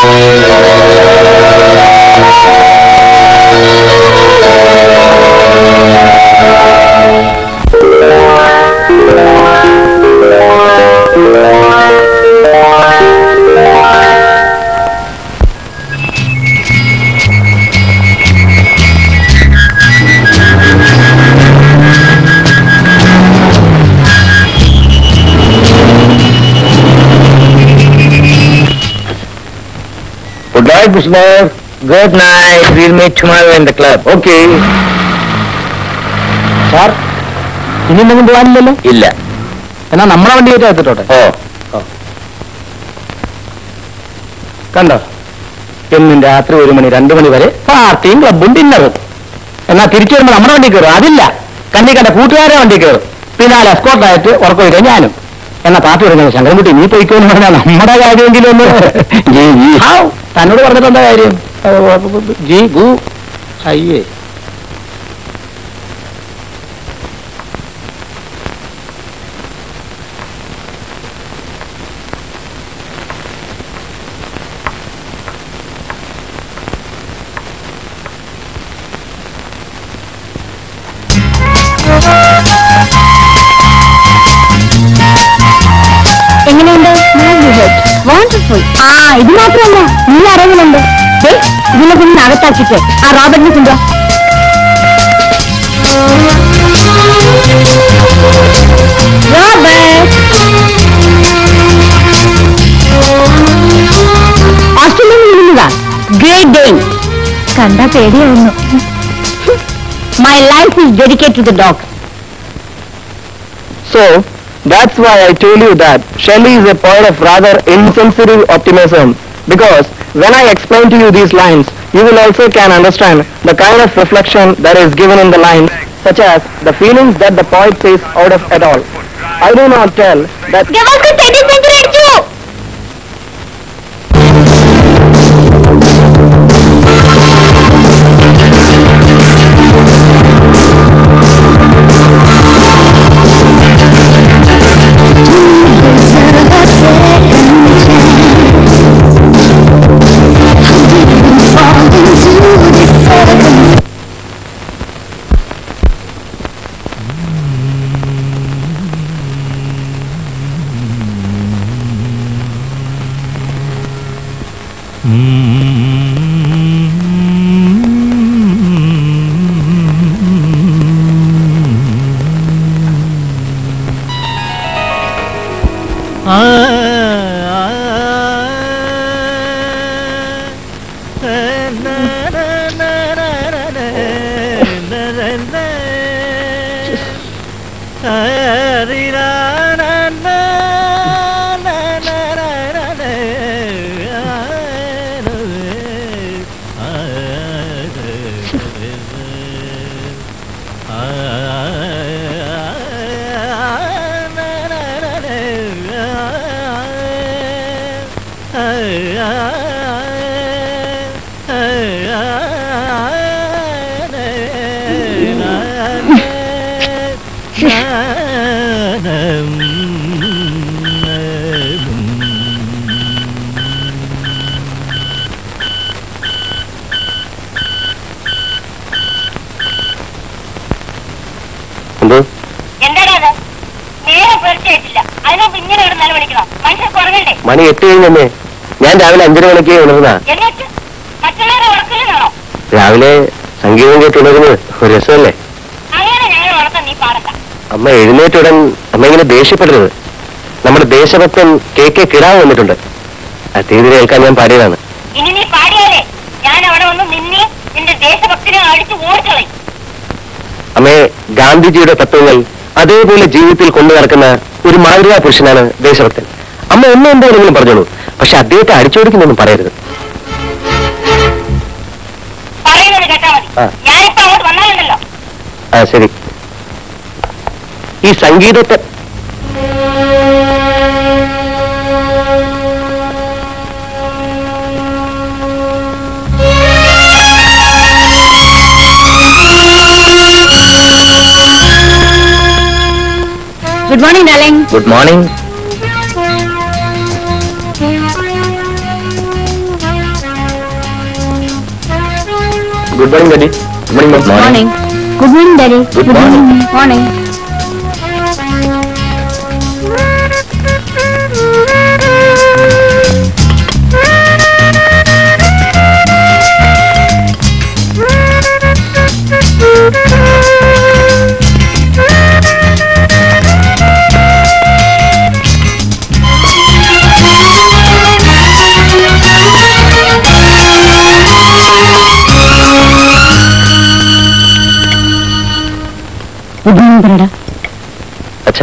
Good night, Mr. Good night. We'll meet tomorrow in the club. Okay. Sir ഇനി എന്തെങ്കിലും പോകാനില്ലല്ലോ ഇല്ല എന്നാ നമ്മളെ വണ്ടി കയറ്റി എത്തിട്ടോട്ടെ ഓ കണ്ടോ എന്നും രാത്രി ഒരു മണി രണ്ടു മണി വരെ പാർട്ടിയും ക്ലബും ഡിന്നറും എന്നാ തിരിച്ചു വരുമ്പോ നമ്മുടെ വണ്ടി കയറും അതില്ല കണ്ണി കണ്ട കൂട്ടുകാരെ വണ്ടി കയറും പിന്നെ ആ എസ്കോട്ടായിട്ട് ഉറക്കം വരിക ഞാനും എന്നാ പാർട്ടി തുടങ്ങിയത് ശങ്കരൻകുട്ടി നീ പോയിക്കോന്ന് പറഞ്ഞാൽ നമ്മുടെ കാര്യമെങ്കിലും ഒന്ന് ജി, ജി. ഹാവ്, തന്നോട് പറഞ്ഞിട്ട് എന്താ കാര്യം ജി ഗു അയ്യേ എങ്ങനെയുണ്ട് വണ്ടർഫുൾ ആ ഇത് മാത്രമല്ല നീ അറിവുന്നുണ്ട് ദേ, ഇതിനെ പിന്നെ അകത്താക്കിട്ട് ആ റോബർട്ടിനെ കൊണ്ടോ റോബർട്ട് ഓസ്ട്രേലിയയിൽ നിന്നുള്ളതാ ഗ്രേറ്റ് ഡേ കണ്ടാ പേടിയാവുന്നു my life is dedicate to the dog So, that's why I told you that Shelley is a poet of rather insensitive optimism. Because when I explain to you these lines, you will also can understand the kind of reflection that is given in the lines, such as the feelings that the poet says out of it all. I do not tell that Gavaskar century അടിച്ചു എന്തോ എന്താടാ അത് നേരെ തീർച്ചയായിട്ടില്ല അതിനെ ഇങ്ങനെ ഇവിടെ നിലവിളിക്കണം മനുഷ്യർ കുറവണ്ടേ മണി എട്ട് കഴിഞ്ഞല്ലേ ഞാൻ രാവിലെ അഞ്ചര മണിക്ക് ഉണർന്ന എന്നിട്ട് മറ്റുള്ളവരെ ഉറക്കില്ലെന്നാണോ രാവിലെ സംഗീതം കേട്ട് ഉണരുന്നത് ഒരു രസമല്ലേ അങ്ങനെ ഞങ്ങൾ ഉണർത്താൻ നീ പാടണ്ട അമ്മ എഴുന്നേറ്റുടൻ അമ്മ ഇങ്ങനെ ദേഷ്യപ്പെടരുത് നമ്മുടെ ദേശഭക്തൻ കെ കെ കിടാവ് വന്നിട്ടുണ്ട് ആ തീയതി കേൾക്കാൻ ഞാൻ പാടിയതാണ് ഇനി നീ പാടിയാലേ ഞാൻ അവിടെ വന്ന് നിന്നെ നിന്റെ ദേശഭക്തിനെ അടിച്ചു ഓടിക്കളയും അമ്മയെ ഗാന്ധിജിയുടെ തത്വങ്ങൾ അതേപോലെ ജീവിതത്തിൽ കൊണ്ടു നടക്കുന്ന ഒരു മാതൃകാ പുരുഷനാണ് ദേശഭക്തൻ അമ്മ എന്നെ എന്താണെങ്കിലും പറഞ്ഞോളൂ പക്ഷെ അദ്ദേഹത്തെ അടിച്ചോടിക്കുന്നൊന്നും പറയരുത് പറയുന്നത് കേട്ടാ മതി ആ. ഞാനിപ്പോ അങ്ങോട്ട് വന്നാലുണ്ടല്ലോ ആ ശരി ഈ സംഗീതത്തെ good morning darling good morning good morning daddy good morning morning good morning daddy Good morning. Morning good morning പറയടാ അച്ഛാ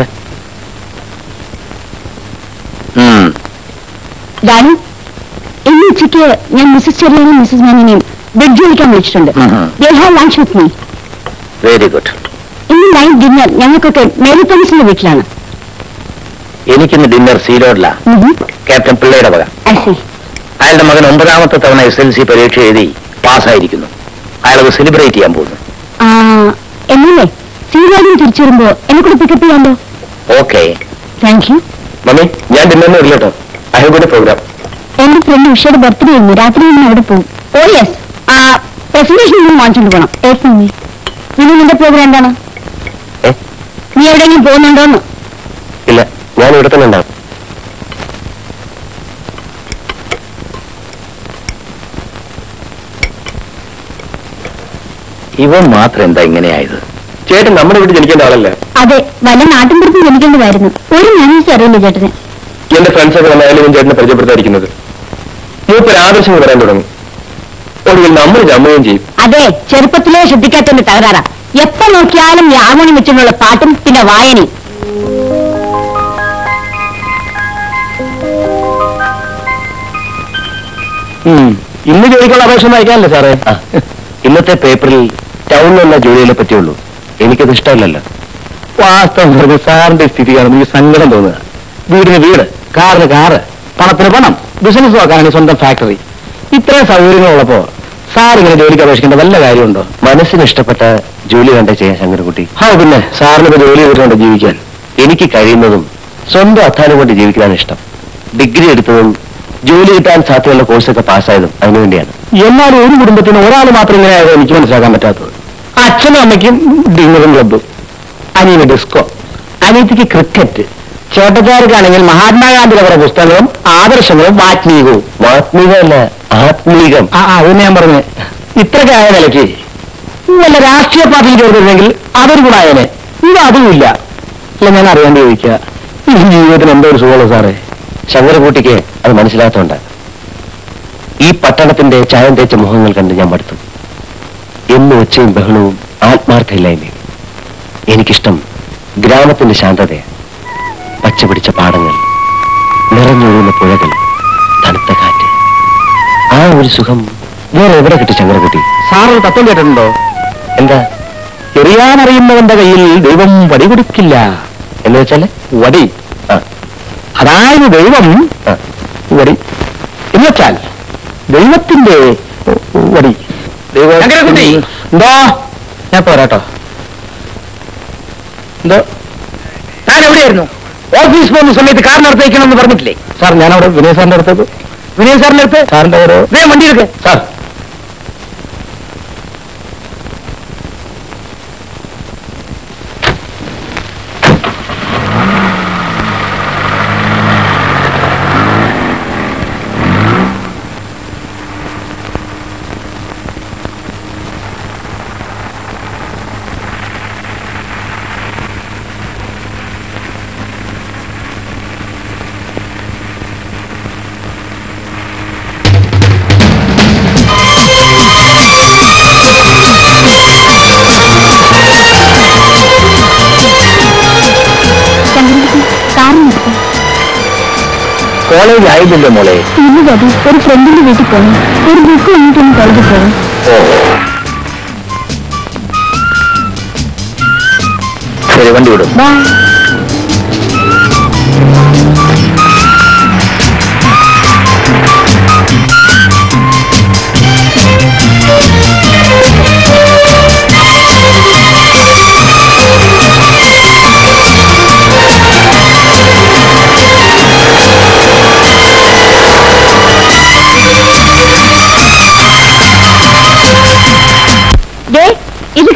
ഉം ഡാഡി ഇന്ന് ഉച്ചയ്ക്ക് ഞാൻ മിസ്സസ് ചെറിയാനും മിസ്സസ് മാനിനെയും ബ്രെഡ് വിളിക്കാൻ വിളിച്ചിട്ടുണ്ട് ഉം. They have lunch with me very good ഇന്ന് നൈറ്റ് ഡിന്നർ ഞങ്ങൾക്കൊക്കെ മേരി തോമസിന്റെ വീട്ടിലാണ് എനിക്കിന്ന് ഡിന്നർ സീലോഡില ക്യാപ്റ്റൻ പിള്ളയുടെ വക ഐ സി അയാളുടെ മകൻ ഒമ്പതാമത്തെ തവണ എസ് എൽ സി പരീക്ഷ എഴുതി പാസ്സായിരിക്കുന്നു അയാളത് സെലിബ്രേറ്റ് ചെയ്യാൻ പോകുന്നു എന്നല്ലേ സീരിയാലും തിരിച്ചു വരുമ്പോ എന്നെ കൂടെ പിക്കപ്പ് ചെയ്യാമല്ലോ ഓക്കെ താങ്ക് യു മമ്മി ഞാൻ ഡിന്നറിന് വരില്ല കേട്ടോ ഐ ഹവ് ഗുഡ് പ്രോഗ്രാം എന്റെ ഫ്രണ്ട് ഉഷയുടെ ബർത്ത്ഡേ ആയിരുന്നു രാത്രി ഞാൻ അവിടെ പോകും ഓ യെസ് ആ പ്രസന്റേഷൻ ഒന്നും വാങ്ങിച്ചോണ്ട് പോകണം ഏസ് മമ്മി ഇനി നിന്റെ പ്രോഗ്രാം എന്താണ് ഏ? നീ എവിടെയെങ്കിലും പോകുന്നുണ്ടോന്ന് ഇല്ല ഞാൻ ഇവിടെ തന്നെ ഉണ്ടാവും ഇവൻ മാത്രം എന്താ ഇങ്ങനെയായത് ചേട്ടൻ നമ്മുടെ വീട്ടിൽ ജനിക്കേണ്ട ആളല്ലേ അതെ വല്ല നാട്ടിൻപുറത്തും ജനിക്കേണ്ടതായിരുന്നു ഒരു മാനേജ് അറിയില്ല ചേട്ടന് എന്റെ ഫ്രണ്ട്സ് ഒക്കെ വന്നാലും ഞാൻ ചേട്ടനെ പരിചയപ്പെടുത്താതിരിക്കുന്നത് മൂപ്പര് ആദർശങ്ങൾ പറയാൻ തുടങ്ങും ഒടുവിൽ നമ്മൾ ജമ്മുകയും ചെയ്യും അതെ ചെറുപ്പത്തിലേ ശ്രദ്ധിക്കാത്തതിന്റെ തകരാറാ എപ്പോ നോക്കിയാലും ഈ ഹാർമോണിയം വെച്ചുള്ള പാട്ടും പിന്നെ വായനയും ഇന്ന് ജോലിക്കുള്ള അപേക്ഷ അയക്കാനല്ലേ സാറേ ഇന്നത്തെ പേപ്പറിൽ ടൗണിലുള്ള ജോലിയെ പറ്റിയുള്ളൂ എനിക്കത് ഇഷ്ടമല്ലല്ലോ വാസ്തവം പറഞ്ഞ സാറിന്റെ സ്ഥിതി കാണുമ്പോൾ ഈ സങ്കടം തോന്നുക വീടിന് വീട് കാറിന് കാറ് പണത്തിന് പണം ബിസിനസ് നോക്കാനാണ് സ്വന്തം ഫാക്ടറി ഇത്രയും സൗകര്യങ്ങളുള്ളപ്പോ സാർ ഇങ്ങനെ ജോലിക്ക് അപേക്ഷിക്കേണ്ട വല്ല കാര്യമുണ്ടോ മനസ്സിന് ഇഷ്ടപ്പെട്ട ജോലി വേണ്ട ചെയ്യാൻ ശങ്കരൻകുട്ടി ആ പിന്നെ സാറിന് ഇപ്പൊ ജോലി ചെയ്തിട്ടുണ്ട് ജീവിക്കാൻ എനിക്ക് കഴിയുന്നതും സ്വന്തം അധ്വാനം കൊണ്ട് ജീവിക്കാനാണ് ഇഷ്ടം ഡിഗ്രി എടുത്തതും ജോലി കിട്ടാൻ സാധ്യതയുള്ള കോഴ്സൊക്കെ പാസ്സായതും അതിനുവേണ്ടിയാണ് എന്നാലും ഒരു കുടുംബത്തിന് ഒരാൾ മാത്രം ഇങ്ങനെ ആയത് എനിക്ക് മനസ്സിലാക്കാൻ പറ്റാത്തത് അച്ഛനും അമ്മയ്ക്കും ഡിന്നറും ക്ലബ്ബും അനിയന് ഡിസ്കോ അനിയത്തിക്ക് ക്രിക്കറ്റ് ചേട്ടക്കാർക്കാണെങ്കിൽ മഹാത്മാഗാന്ധിയുടെ കുറെ പുസ്തകങ്ങളും ആദർശങ്ങളും വാത്മീകവും വാത്മീകമല്ല ആത്മീകം ആ ആ, അത് ഞാൻ പറഞ്ഞു ഇത്രയൊക്കെ ആയ നിലയ്ക്ക് വല്ല രാഷ്ട്രീയ പാർട്ടിയിൽ ചേർന്നിരുന്നെങ്കിൽ അതൊരു ഗുണായനെ ഇത് അതുമില്ല അല്ല ഞാൻ അറിയാണ്ട് ചോദിക്കുക ഈ ജീവിതത്തിന് എന്തോ ഒരു സുഖമുള്ളൂ സാറേ ശങ്കരകൂട്ടിക്ക് അത് മനസ്സിലാത്തോണ്ട് ഈ പട്ടണത്തിന്റെ ചായം തേച്ച മുഖങ്ങൾ കണ്ട് ഞാൻ മടുത്തു എന്നും ഒച്ചയും ബഹളവും ആത്മാർത്ഥയില്ലായ്മയും എനിക്കിഷ്ടം ഗ്രാമത്തിന്റെ ശാന്തതയാണ് പച്ച പിടിച്ച പാടങ്ങൾ നിറഞ്ഞൊഴുകുന്ന പുഴകൾ തണുത്ത കാറ്റ് ആ ഒരു സുഖം വേറെ എവിടെ കിട്ടി ചങ്ങരകുട്ടി സാറ് തത്വം കേട്ടിട്ടുണ്ടോ എന്താ എറിയാനറിയുന്നവന്റെ കയ്യിൽ ദൈവം വടി കൊടുക്കില്ല എന്ന് വെച്ചാല് വടി അതായത് ദൈവം വടി എന്ന് വെച്ചാൽ ദൈവത്തിന്റെ വടി ശങ്കരൻകുട്ടി. എന്തോ ഞാൻ പോരാട്ടോ എന്തോ താൻ എവിടെയായിരുന്നു ഓഫീസ് പോകുന്ന സമയത്ത് കാർ നിർത്തിക്കണം എന്ന് പറഞ്ഞിട്ടില്ലേ സാർ ഞാനവിടെ വിനയ സാറിന്റെ അടുത്തത് വിനയ സാറിന്റെ അടുത്ത് സാറിന്റെ ഒരു വേഗം വണ്ടി എടുക്ക് സാർ ചന്ദ്രകുട്ടി കാർ നിർത്തി കോളേജ് ആയില്ലല്ലോ മോളെ ഇന്ന് മതി ഒരു ഫ്രണ്ടിന്റെ വീട്ടിൽ പോകണം ഒരു ബുക്ക് വാങ്ങിയിട്ടൊന്ന് കോളേജിൽ പോകണം ശരി വണ്ടി വിടും ബൈ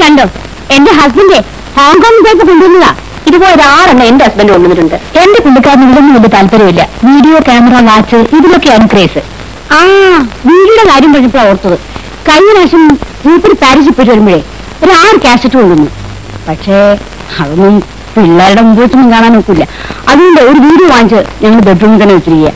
കണ്ടോ എന്റെ ഹസ്ബൻഡ് ഹോങ്കോങ് പോയപ്പോ കൊണ്ടുവന്നതാ ഇതുപോലെ ഒരു ആറെണ്ണം എന്റെ ഹസ്ബൻഡ് കൊണ്ടുവന്നിട്ടുണ്ട് എന്റെ പുള്ളിക്കാരന് ഇതൊന്നും വലിയ താല്പര്യമില്ല വീഡിയോ ക്യാമറ വാച്ച് ഇതിലൊക്കെയാണ് ക്രേസ് ആ വീഡിയോയുടെ കാര്യം പറഞ്ഞപ്പോഴാണ് ഓർത്തത് കഴിഞ്ഞ പ്രാവശ്യം മൂപ്പര് പാരീസിൽ പോയിട്ട് വരുമ്പോഴേ ഒരു ആറ് കാസറ്റ് കൊണ്ടുവന്നു പക്ഷേ അതൊന്നും പിള്ളേരുടെ മുമ്പ് വെച്ചൊന്നും കാണാൻ നോക്കില്ല അതുകൊണ്ട് ഒരു വീഡിയോ വാങ്ങിച്ച് ഞങ്ങൾ ബെഡ്റൂമിൽ തന്നെ വെച്ചിരിക്കുക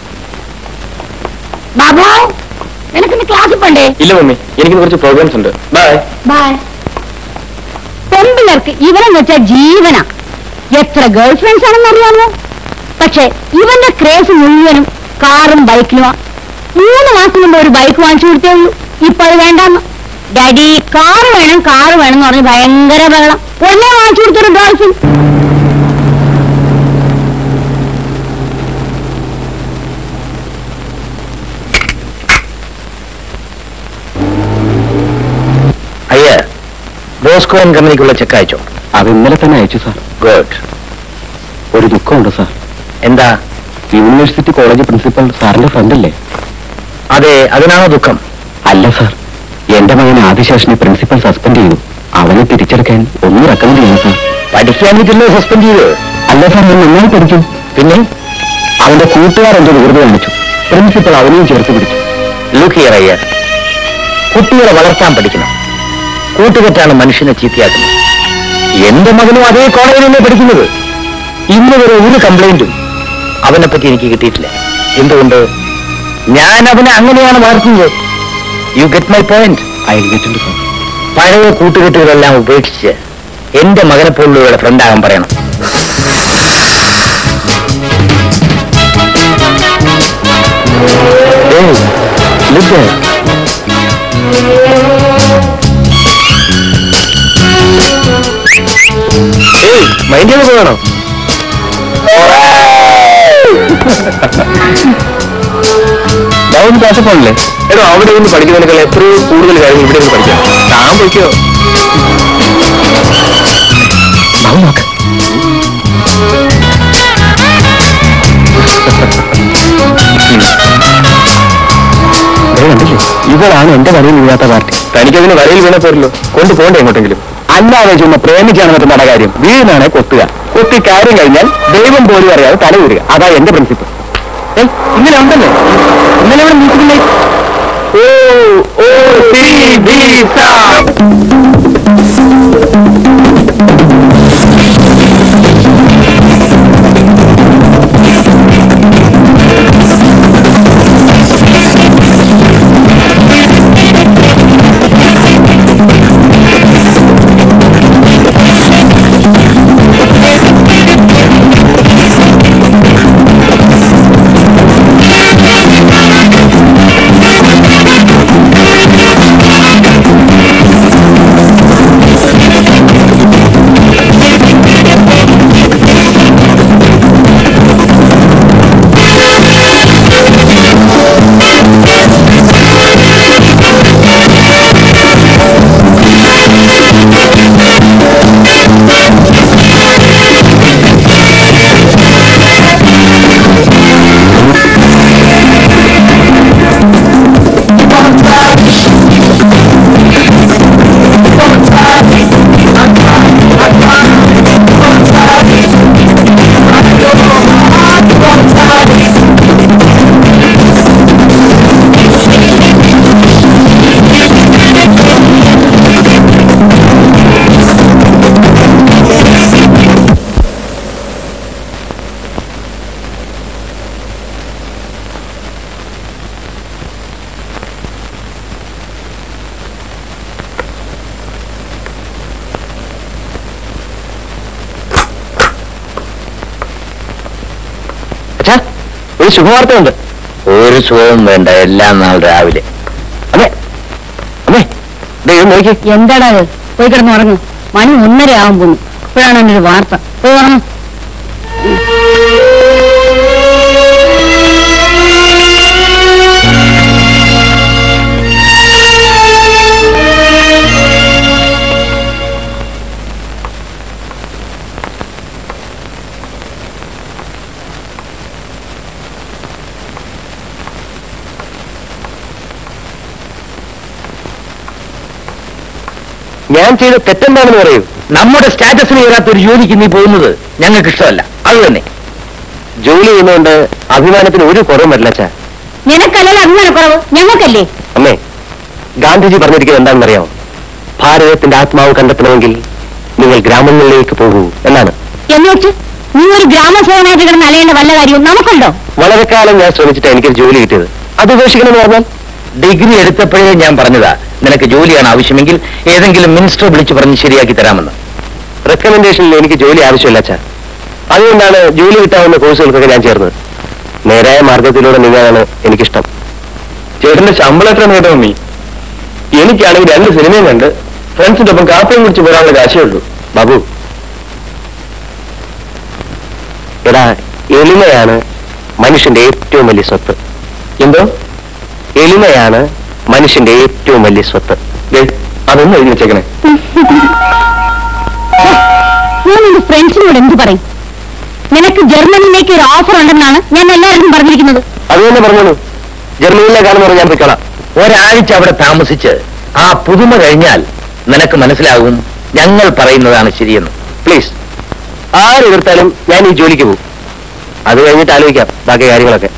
ബാബു നിനക്കിന്ന് ക്ലാസ്സിൽ പോണ്ടേ ഇല്ല മമ്മി എനിക്ക് കുറച്ച് പ്രോഗ്രാംസ് ഉണ്ട് ബൈ ബൈ പെമ്പിള്ളേർക്ക് ഇവനെന്ന് വെച്ചാൽ ജീവനാ എത്ര ഗേൾ ഫ്രണ്ട്സ് ആണെന്ന് അറിയാമോ പക്ഷെ ഇവന്റെ ക്രേസ് മുഴുവനും കാറും ബൈക്കിലുമാ മൂന്ന് മാസം മുമ്പ് ഒരു ബൈക്ക് വാങ്ങിച്ചു കൊടുത്തേ ഉള്ളൂ ഇപ്പൊ അത് വേണ്ടാന്ന് ഡാഡി കാറ് വേണം കാറ് വേണം എന്ന് പറഞ്ഞ് ഭയങ്കര ബഹളം ഒന്നേ വാങ്ങിച്ചു കൊടുത്തൊരു ഡോൾഫിൻ അയ്യ ബോസ്കോ ആൻഡ് കമ്പനിക്കുള്ള ചെക്ക് അയച്ചോ അത് ഇന്നലെ തന്നെ അയച്ചു സാർ ഗുഡ് ഒരു ദുഃഖമുണ്ട് സാർ എന്താ യൂണിവേഴ്സിറ്റി കോളേജ് പ്രിൻസിപ്പൽ സാറിന്റെ ഫ്രണ്ട് അല്ലേ അതെ അതിനാണോ ദുഃഖം അല്ല സാർ എന്റെ മകൻ ആദിശേഷനെ പ്രിൻസിപ്പൽ സസ്പെൻഡ് ചെയ്തു അവനെ തിരിച്ചെടുക്കാൻ ഒന്ന് റെക്കമെൻഡ് ചെയ്യണം സാർ പഠിക്കാൻ പറ്റില്ലേ സസ്പെൻഡ് ചെയ്ത് അല്ല സാർ ഞാൻ നന്നായി പഠിക്കും പിന്നെ അവന്റെ കൂട്ടുകാരെന്തോ വെറുതെ കാണിച്ചു പ്രിൻസിപ്പൽ അവനെയും ചേർത്ത് പിടിച്ചു ലുക്ക് ഹിയർ അയ്യർ കുട്ടികളെ വളർത്താൻ പഠിക്കണം കൂട്ടുകെട്ടാണ് മനുഷ്യനെ ചീത്തയാക്കുന്നത് എന്റെ മകനും അതേ കോളേജിൽ തന്നെ പഠിക്കുന്നത് ഇന്ന് വരെ ഒരു കംപ്ലൈന്റും അവനെ പറ്റി എനിക്ക് കിട്ടിയിട്ടില്ല എന്തുകൊണ്ട് ഞാൻ അവനെ അങ്ങനെയാണ് വളർത്തുന്നത് യു ഗെറ്റ് മൈ പോയിന്റ് അയൽക്കിട്ടുണ്ട് സാർ പഴയ കൂട്ടുകെട്ടുകളെല്ലാം ഉപേക്ഷിച്ച് എന്റെ മകനെ പോലുള്ളവരുടെ ഫ്രണ്ടാകാൻ പറയണം ഏയ് look there. ഏയ് മൈൻഡ് ചെയ്ത് പോകണോ ഡൗൺ കാസപ്പോണല്ലേ എടോ അവിടെ നിന്ന് പഠിക്കുന്നതിനേക്കാൾ എത്രയോ കൂടുതൽ കാര്യങ്ങൾ ഇവിടെ നിന്ന് പഠിക്കാം താൻ പൊയ്ക്കോ ഡൗൺ നോക്ക് ദേ കണ്ടില്ലേ ഇവളാണ് എന്റെ വരയിൽ വീഴാത്ത പാർട്ടി തനിക്കതിന് വരയിൽ വീണ പോരല്ലോ കൊണ്ടുപോകണ്ടേ എങ്ങോട്ടെങ്കിലും അല്ലാതെ ചുമ്മാ പ്രേമിച്ചാണ് മറ്റു നട കാര്യം വീണാണെ കൊത്തുക കൊത്തി കാര്യം കഴിഞ്ഞാൽ ദൈവം പോലും അറിയാതെ തല വീഴുക അതാ എന്റെ പ്രിൻസിപ്പിൾ ഇങ്ങനെ ഉണ്ടല്ലോ ഇന്നലെ ഇവിടെ മീറ്റിംഗിലെ ഓ ഓ സി ബി സാ അച്ഛാ ഒരു ശുഭവാർത്തയുണ്ട് ഒരു സുഖവും വേണ്ട എല്ലാ നാൾ രാവിലെ അമ്മേ അമ്മേ ദൈവം നോക്കി എന്താടാ അത് പോയി കിടന്ന് ഉറങ്ങും മണി ഒന്നര ആവും പോന്നു ഇപ്പോഴാണ് എൻ്റെ ഒരു വാർത്ത പോയി ഉറങ്ങും ഞാൻ ചെയ്ത തെറ്റെന്താണെന്ന് പറയൂ നമ്മുടെ സ്റ്റാറ്റസിന് ചേരാത്ത ഒരു ജോലിക്ക് നീ പോകുന്നത് ഞങ്ങൾക്ക് ഇഷ്ടമല്ല അത് തന്നെ ജോലി ചെയ്യുന്നതുകൊണ്ട് അഭിമാനത്തിന് ഒരു കുറവും വരില്ല അച്ഛാ നിനക്കല്ലല്ലോ അഭിമാനക്കുറവ് ഞങ്ങൾക്കല്ലേ അമ്മേ ഗാന്ധിജി പറഞ്ഞിരിക്കുന്നത് എന്താണെന്ന് അറിയാമോ ഭാരതത്തിന്റെ ആത്മാവ് കണ്ടെത്തണമെങ്കിൽ നിങ്ങൾ ഗ്രാമങ്ങളിലേക്ക് പോകൂ എന്നാണ് എന്ന് വെച്ച് നീ ഒരു ഗ്രാമസേവനായിട്ട് കിടന്ന് അലയേണ്ട വല്ല കാര്യവും നമുക്കുണ്ടോ വളരെ കാലം ഞാൻ ശ്രമിച്ചിട്ട് എനിക്കൊരു ജോലി കിട്ടിയത് അത് ഉപേക്ഷിക്കണമെന്ന് പറഞ്ഞാൽ ഡിഗ്രി എടുത്തപ്പോഴേ ഞാൻ പറഞ്ഞതാ നിനക്ക് ജോലിയാണ് ആവശ്യമെങ്കിൽ ഏതെങ്കിലും മിനിസ്റ്റർ വിളിച്ചു പറഞ്ഞ് ശരിയാക്കി തരാമെന്ന് റെക്കമെൻഡേഷനിൽ എനിക്ക് ജോലി ആവശ്യമില്ല അച്ഛാ അതുകൊണ്ടാണ് ജോലി കിട്ടാവുന്ന കോഴ്സുകൾക്കൊക്കെ ഞാൻ ചേർന്നത് നേരായ മാർഗത്തിലൂടെ നീങ്ങാനാണ് എനിക്കിഷ്ടം ചേട്ടന്റെ ശമ്പളം എത്ര നേട്ടം മമ്മി എനിക്കാണെങ്കിൽ രണ്ട് സിനിമയും കണ്ട് ഫ്രണ്ട്സിന്റെ ഒപ്പം കാപ്പിയും കുടിച്ച് പോരാനുള്ള കാശേ ഉള്ളൂ ബാബു എടാ എളിമയാണ് മനുഷ്യന്റെ ഏറ്റവും വലിയ സ്വത്ത് എന്തോ എളിമയാണ് മനുഷ്യന്റെ ഏറ്റവും വലിയ സ്വത്ത് ദേ, അതൊന്നും എഴുതി വെച്ചേക്കണേ ഞാൻ നിന്റെ ഫ്രണ്ട്സിനോട് എന്ത് പറയും നിനക്ക് ജർമ്മനിയിലേക്ക് ഒരു ഓഫർ ഉണ്ടെന്നാണ് ഞാൻ എല്ലാവരും പറഞ്ഞിരിക്കുന്നത് അത് തന്നെ പറഞ്ഞോളൂ ജർമ്മനിയിലേക്കാണെന്ന് പറഞ്ഞാൽ ഞാൻ പോയിക്കളാം ഒരാഴ്ച അവിടെ താമസിച്ച് ആ പുതുമ കഴിഞ്ഞാൽ നിനക്ക് മനസ്സിലാകും ഞങ്ങൾ പറയുന്നതാണ് ശരിയെന്ന് പ്ലീസ് ആര് എതിർത്താലും ഞാൻ ഈ ജോലിക്ക് പോകും അത് കഴിഞ്ഞിട്ട് ആലോചിക്കാം ബാക്കി കാര്യങ്ങളൊക്കെ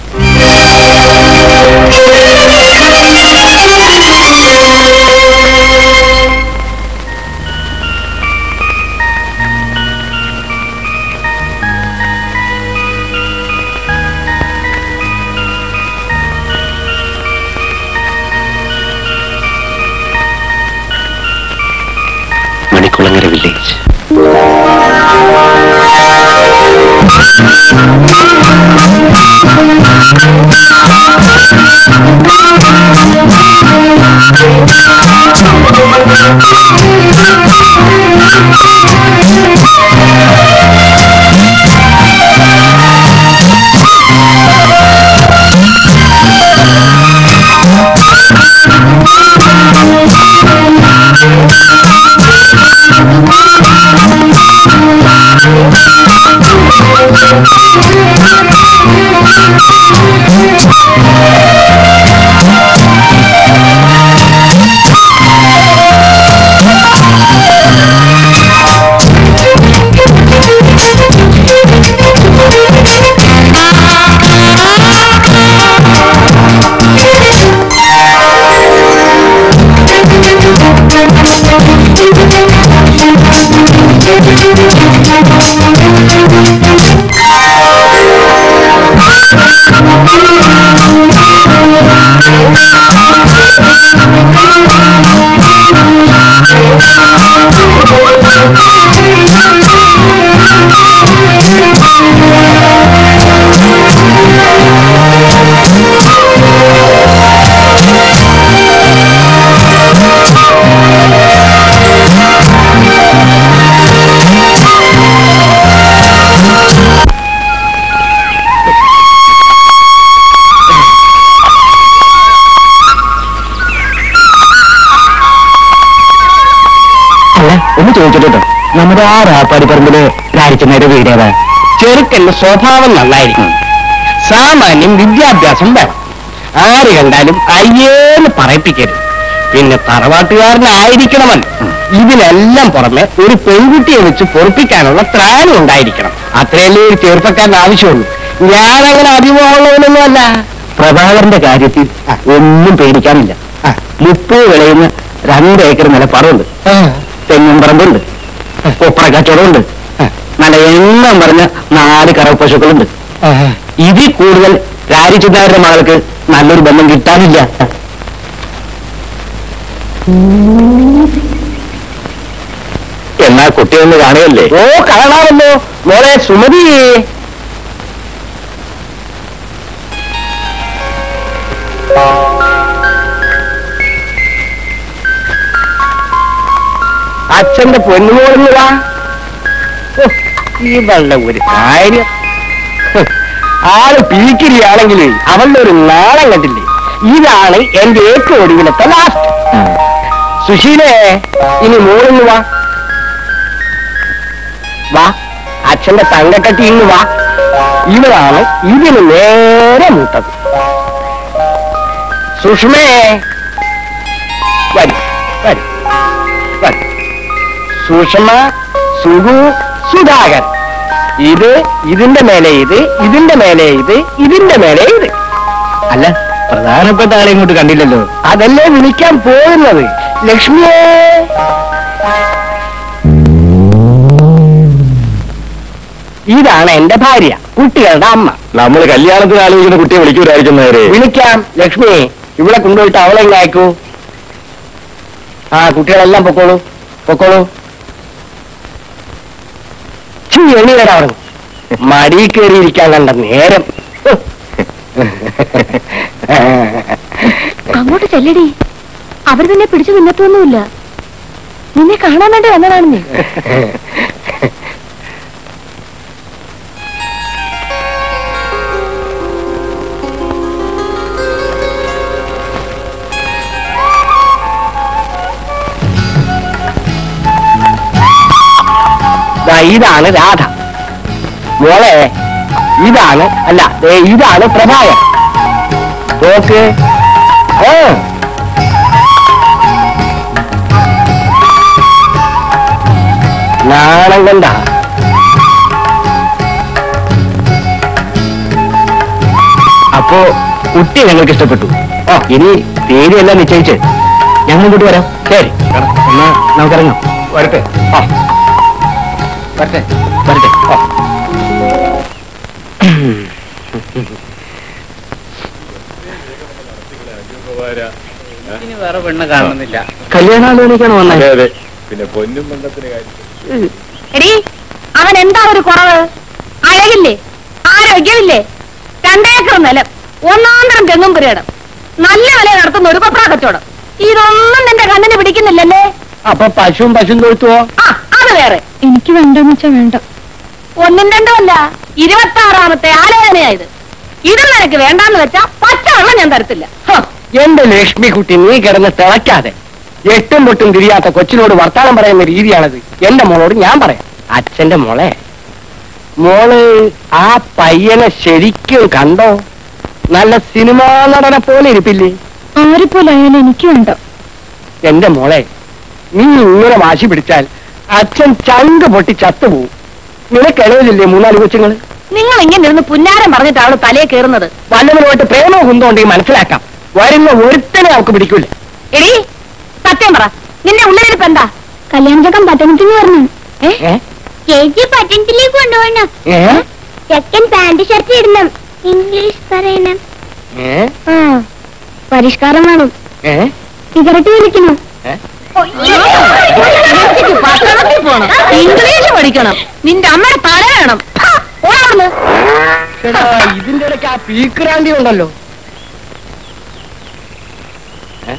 മണിക്കുളങ്ങര വില്ലേജ് അല്ല ഒന്ന് ചോദിച്ചിട്ടോ നമ്മുടെ ആ രാപ്പാടിപ്പറമ്പില് രാരിച്ചമ്മയുടെ വീട് ഏതാ ചെറുക്കന്റെ സ്വഭാവം നന്നായിരിക്കും സാമാന്യം വിദ്യാഭ്യാസം വേണം ആര് കണ്ടാലും അയ്യേന്ന് പറയിപ്പിക്കരുത് പിന്നെ തറവാട്ടുകാരനായിരിക്കണമല്ലോ ഇതിനെല്ലാം പുറമെ ഒരു പെൺകുട്ടിയെ വെച്ച് പൊറപ്പിക്കാനുള്ള ത്രാണം ഉണ്ടായിരിക്കണം അത്രയല്ലേ ഒരു ചെറുപ്പക്കാരന് ആവശ്യമുള്ളൂ ഞാനങ്ങനെ അഭിമുഖമുള്ളവനൊന്നും അല്ല പ്രഭാകരന്റെ കാര്യത്തിൽ ഒന്നും പേടിക്കാനില്ല മുപ്പത് വിളയുന്ന രണ്ട് ഏക്കർ നിലപ്പാടുണ്ട് തെങ്ങും പറമ്പുണ്ട് കൊപ്ര കച്ചവടമുണ്ട് നല്ല എണ്ണം പറഞ്ഞ നാല് കറവ് പശുക്കളുണ്ട് ഇതിൽ കൂടുതൽ രാജിച്ചിട്ടാരുടെ മകൾക്ക് നല്ലൊരു ബന്ധം കിട്ടാനില്ല എന്നാ കുട്ടി ഒന്ന് കാണുകയല്ലേ ഓ കാണാമല്ലോ മോളെ സുമതി അച്ഛന്റെ പൊന്നുമോളിന്ന് വാ ഓ, ഇവളുടെ ഒരു കാര്യം ഹ്, ആള് പീക്കിരിയാണെങ്കിൽ അവളുടെ ഒരു നാളം കണ്ടില്ലേ ഇതാണ് എന്റെ ഏറ്റവും ഒടുവിലത്തെ ലാസ്റ്റ് സുശീലേ ഇനി മോളിന്ന് വാ വാ അച്ഛന്റെ തങ്കക്കട്ടി ഇന്ന് വാ ഇവളാണ് ഇതിന് നേരെ മൂത്തത് സുഷ്മേ വരൂ വരൂ വരൂ സുഷമ സുഗു സുധാകർ ഇത് ഇതിന്റെ മേലെ ഇത് ഇതിന്റെ മേലെ ഇത് ഇതിന്റെ മേലെ ഇത് അല്ല പ്രധാനപ്പെട്ട ആളെ ഇങ്ങോട്ട് കണ്ടില്ലല്ലോ അതല്ലേ വിളിക്കാൻ പോകുന്നത് ലക്ഷ്മിയെ ഇതാണ് എന്റെ ഭാര്യ കുട്ടികളുടെ അമ്മ നമ്മൾ കല്യാണത്തിന് ആലോചിക്കുന്ന കുട്ടിയെ വിളിക്കൂലായിരിക്കും നേരെ വിളിക്കാം ലക്ഷ്മി ഇവിടെ കൊണ്ടുപോയിട്ട് അവളെ ഇങ്ങ് അയക്കൂ ആ കുട്ടികളെല്ലാം പൊക്കോളൂ പൊക്കോളൂ ചീ എണ്ണീരടാ അവിടെ മടി കയറിയിരിക്കാൻ കണ്ട നേരം അങ്ങോട്ട് ചെല്ലടി അവർ നിന്നെ പിടിച്ചു നിന്നത്തൊന്നുമില്ല നിന്നെ കാണാൻ വേണ്ടി വന്നതാണെന്നേ ദാ ഇതാണ് രാധ മോളെ ഇതാണ് അല്ല ദേ ഇതാണ് പ്രഭാകർ നോക്ക് ആ നാണം കണ്ട അപ്പോ കുട്ടി ഞങ്ങൾക്ക് ഇഷ്ടപ്പെട്ടു ഓ ഇനി തീയതിയെല്ലാം നിശ്ചയിച്ച് ഞങ്ങൾ ഇങ്ങോട്ട് വരാം ശരി എന്നാ നമുക്കിറങ്ങാം വരട്ടെ ആ വരട്ടെ വരട്ടെ ആ ഇനി വേറെ പെണ്ണ് കാണുന്നില്ല കല്യാണാലോചനയ്ക്കാണ് വന്നത് അതെ പിന്നെ പൊന്നും ബന്ധത്തിന് കാര്യം എടി അവൻ എന്താ ഒരു കുറവ് അഴകില്ലേ ആരോഗ്യമില്ലേ രണ്ടേക്കർ നിലം ഒന്നാന്തരം തെങ്ങും പുരയിടം നല്ല വില നടത്തുന്ന ഒരു പപ്രാ കച്ചവടം ഇതൊന്നും നിന്റെ കണ്ണിന് പിടിക്കുന്നില്ലല്ലേ അപ്പൊ പശുവും പശുവും തൊഴുത്തുവോ ആ അത് വേറെ എനിക്ക് വേണ്ടെന്ന് വെച്ചാ വേണ്ട ഒന്നും രണ്ടും അല്ല ഇരുപത്തി ആറാമത്തെ ആലോചനയായത് ഇത് നിനക്ക് വേണ്ടാന്ന് വെച്ചാ പച്ചവെള്ളം ഞാൻ തരത്തില്ല ഹ, എന്റെ ലക്ഷ്മിക്കുട്ടി നീ കിടന്ന് തിളയ്ക്കാതെ എട്ടും പൊട്ടും തിരിയാത്ത കൊച്ചിനോട് വർത്താനം പറയുന്ന രീതിയാണത് എന്റെ മോളോട് ഞാൻ പറയാം അച്ഛന്റെ മോളെ മോള് ആ പയ്യനെ ശരിക്കും കണ്ടോ നല്ല സിനിമാ നടനെ പോലെ ഇരിപ്പില്ലേ ആരെപ്പോലായാലും എനിക്ക് വേണ്ട എന്റെ മോളെ നീ ഇങ്ങനെ വാശി പിടിച്ചാൽ അച്ഛൻ ചങ്ക് പൊട്ടി ചത്തുപോകും നിനക്കിടയിലില്ലേ മൂന്നാല് കൊച്ചുങ്ങള് നിങ്ങൾ ഇങ്ങനെ ഇരുന്ന് പുന്നാരം പറഞ്ഞിട്ട് അവള് തലയെ കയറുന്നത് വല്ലവരുമായിട്ട് പ്രേമവും കുന്തമുണ്ടെങ്കിൽ മനസ്സിലാക്കാം വരുന്ന ഒരുത്തനെ അവൾക്ക് പിടിക്കൂല എടി സത്യം പറ നിന്റെ ഉള്ളിലിരിപ്പ് എന്താ കല്യാണച്ചക്കം പട്ടണത്തിന് വരണം ഏ? ചേച്ചി പട്ടണത്തിലേക്ക് കൊണ്ടുപോകണം ഏ? ചെക്കൻ പാന്റ് ഷർട്ട് ഇടണം ഇംഗ്ലീഷ് പറയണം ഏ? ആ പരിഷ്കാരം വേണം ഏ? സിഗരറ്റ് വലിക്കണം ചേച്ചിക്ക് പട്ടണത്തിൽ പോണം ഇംഗ്ലീഷ് പഠിക്കണം നിന്റെ അമ്മയുടെ തല വേണം ഹാ, ഓടാ അവിടുന്ന്. എടാ, ഇതിന്റെ ഇടയ്ക്ക് ആ പീക്രാന്തി ഉണ്ടല്ലോ ഏ?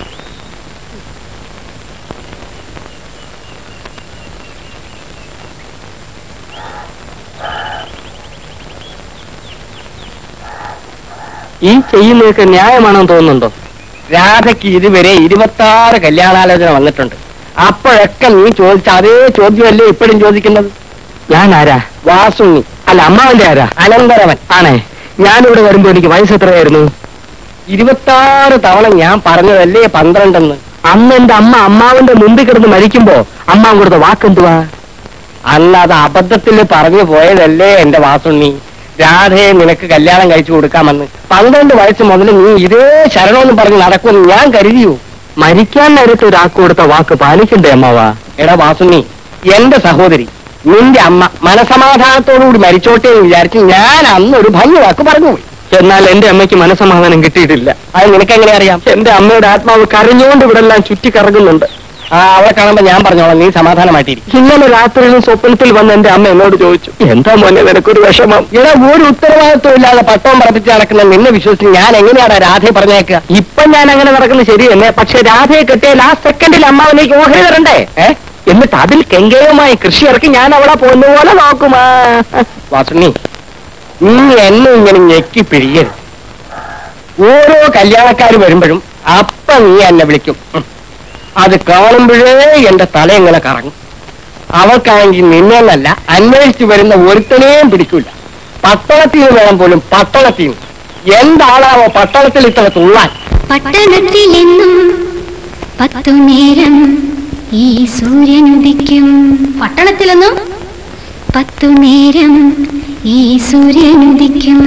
ഈ ചെയ്യുന്നതൊക്കെ ന്യായമാണെന്ന് തോന്നുന്നുണ്ടോ രാധയ്ക്ക് ഇതുവരെ ഇരുപത്തി ആറ് കല്യാണാലോചന വന്നിട്ടുണ്ട് അപ്പോഴൊക്കെ നീ ചോദിച്ച അതേ ചോദ്യമല്ലേ ഇപ്പോഴും ചോദിക്കുന്നത് ഞാൻ ആരാ വാസുണ്ണി അല്ല അമ്മാവന്റെ ആരാ അനന്തരവൻ ആണേ ഞാനിവിടെ വരുമ്പോ എനിക്ക് വയസ്സ് എത്രയായിരുന്നു ഇരുപത്താറ് തവണ ഞാൻ പറഞ്ഞതല്ലേ പന്ത്രണ്ടെന്ന് അന്ന് എന്റെ അമ്മ അമ്മാവന്റെ മുമ്പിൽ കിടന്ന് മരിക്കുമ്പോ അമ്മാവൻ കൊടുത്ത വാക്കെന്തുവാ അന്ന് അത് അബദ്ധത്തിൽ പറഞ്ഞു പോയതല്ലേ എന്റെ വാസുണ്ണി രാധയെ നിനക്ക് കല്യാണം കഴിച്ചു കൊടുക്കാമെന്ന് പന്ത്രണ്ട് വയസ്സ് മുതൽ നീ ഇതേ ശരണമെന്ന് പറഞ്ഞ് നടക്കുമെന്ന് ഞാൻ കരുതിയോ മരിക്കാൻ നേരത്ത് ഒരാൾക്ക് കൊടുത്ത വാക്ക് പാലിക്കണ്ടേ അമ്മാവാ എടാ വാസുണ്ണി എന്റെ സഹോദരി നിന്റെ അമ്മ മനസമാധാനത്തോടുകൂടി മരിച്ചോട്ടെ എന്ന് വിചാരിച്ച് ഞാൻ അന്ന് ഒരു ഭംഗി വാക്ക് പറഞ്ഞുപോയി എന്നാൽ എന്റെ അമ്മയ്ക്ക് മനസമാധാനം കിട്ടിയിട്ടില്ല അത് നിനക്കെങ്ങനെ അറിയാം എന്റെ അമ്മയുടെ ആത്മാവ് കരഞ്ഞുകൊണ്ട് ഇവിടെ എല്ലാം ചുറ്റി കറങ്ങുന്നുണ്ട് ആ അവളെ കാണുമ്പോ ഞാൻ പറഞ്ഞോളാം നീ സമാധാനമായിട്ടിരിക്കും ഇന്നലെ രാത്രിയിലും സ്വപ്നത്തിൽ വന്ന് എന്റെ അമ്മ എന്നോട് ചോദിച്ചു എന്താ മോനെ നിനക്കൊരു വിഷമം ഇവിടെ ഒരു ഉത്തരവാദിത്വം ഇല്ലാതെ പട്ടവും പറപ്പിച്ച് നടക്കുന്ന നിന്നെ വിശ്വസിച്ച് ഞാൻ എങ്ങനെയാണ് രാധയെ പറഞ്ഞേക്കുക ഇപ്പൊ ഞാൻ അങ്ങനെ നടക്കുന്നത് ശരി തന്നെ പക്ഷെ രാധയെ കെട്ടിയാൽ ആ സെക്കൻഡിൽ അമ്മാവനേക്ക് ഓഹരി തരണ്ടേ ഏ എന്നിട്ട് അതിൽ കെങ്കേയമായി കൃഷി ഇറക്കി ഞാൻ അവളെ പൊന്നുപോലെ നോക്കുമാ വാസുണ്ണി നീ എന്നെ ഇങ്ങനെ ഞെക്കി പിഴിയരുത് ഓരോ കല്യാണക്കാര് വരുമ്പോഴും അപ്പ നീ എന്നെ വിളിക്കും ഉം. അത് കാണുമ്പോഴേ എന്റെ തല ഇങ്ങനെ കറങ്ങും അവൾക്കാണെങ്കിൽ നിന്നെന്നല്ല അന്വേഷിച്ച് വരുന്ന ഒരുത്തനെയും പിടിക്കൂല പട്ടണത്തിൽ നിന്ന് വേണം പോലും പട്ടണത്തിൽ നിന്ന് എന്താളാവോ പട്ടണത്തിൽ ഇത്ര തുള്ളാൻ പട്ടണത്തിലെന്നും പത്തു നേരം ഈ സൂര്യൻ ഉദിക്കും പട്ടണത്തിലൊന്നും പത്തു നേരം ഈ സൂര്യൻ ഉദിക്കും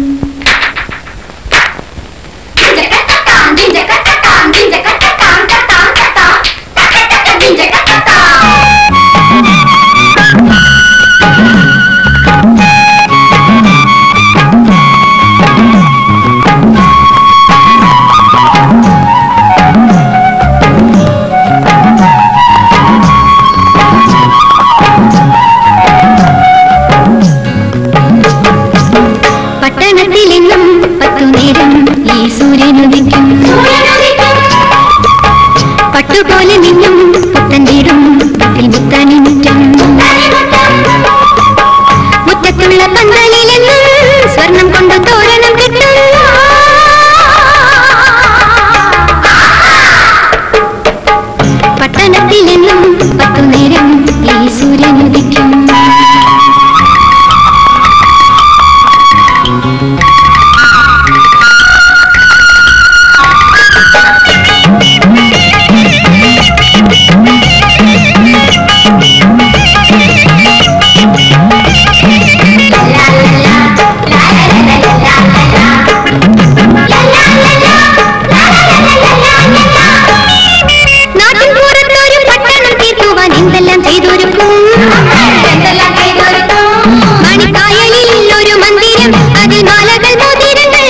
പട്ടണത്തിലെന്നും പത്തു നേരം ഈ സൂര്യൻ ഉദിക്കും പട്ടുപോലെ നിന്നും പുത്തൻ വീടും വീട്ടിൽ മുത്താനി മുറ്റം മുറ്റത്തുള്ള പന്തലിലെന്നും സ്വർണം കൊണ്ട് തോരണം കിട്ടും പട്ടണത്തിലെന്നും പത്തു നേരം ഈ സൂര്യൻ ഉദിക്കും നാട്ടിൻ പുറത്തൊരു പട്ടണം തീർക്കുവാൻ എന്തെല്ലാം ചെയ്തൊരുക്കും മണിക്കായലിൽ ഒരു മന്ദിരം അതിൽ മാലകൾ മോതിരങ്ങൾ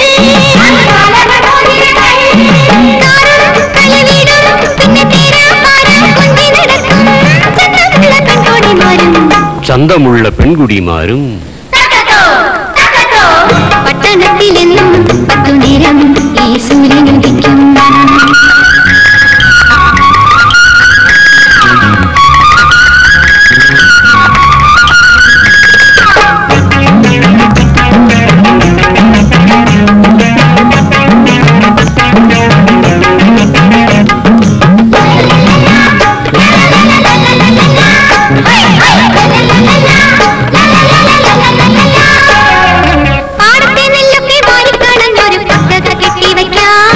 കാറും കളിവീടും പിന്നെ തേരാപ്പാരം കൊഞ്ചി നടക്കും ചന്തമുള്ള പെൺകോടിമാരും ചന്തമുള്ള പെൺകുടിമാരും പട്ടണത്തിലെന്നും പത്തു നേരം ഈ സൂര്യൻ ഉദിക്കും പാടത്തെ നെല്ലൊക്കെ വാരിക്കളഞ്ഞൊരു പട്ടക കെട്ടി വെക്കാം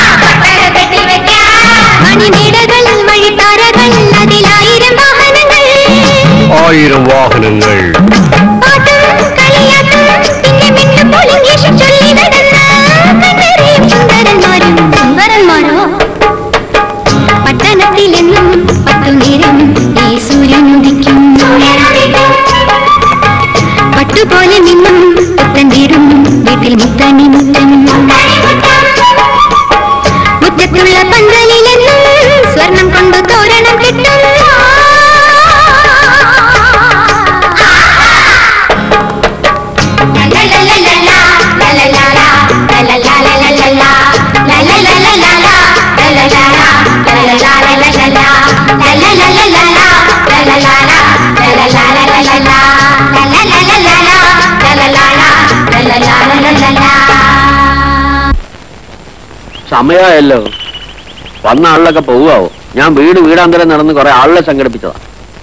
മണിമേടകൾ വഴിത്താരകൾ അതിലായിരം വാഹനങ്ങൾ ആയിരം വാഹനങ്ങൾ പാട്ടും കളിയാട്ടും പിന്നെ മിണ്ടുമ്പോൾ ഇംഗ്ലീഷ് ചൊല്ലി നടന്ന കണ്ടറിയും സുന്ദരന്മാരും സുന്ദരന്മാരോ പട്ടണത്തിലെന്നും പത്തു നേരം ഈ സൂര്യൻ ഉദിക്കും പട്ടുപോലെ നിന്നും പുത്തൻ വീടും വീട്ടിൽ മുത്തണി മുത്തം മുറ്റത്തുള്ള പന്തലിലെന്നും സ്വർണം കൊണ്ട് തോരണം കിട്ടും സമയമായല്ലോ വന്ന ആളിലൊക്കെ പോവാവോ ഞാൻ വീട് വീടാന്തരം നടന്ന് കുറെ ആളിനെ സംഘടിപ്പിച്ചതാ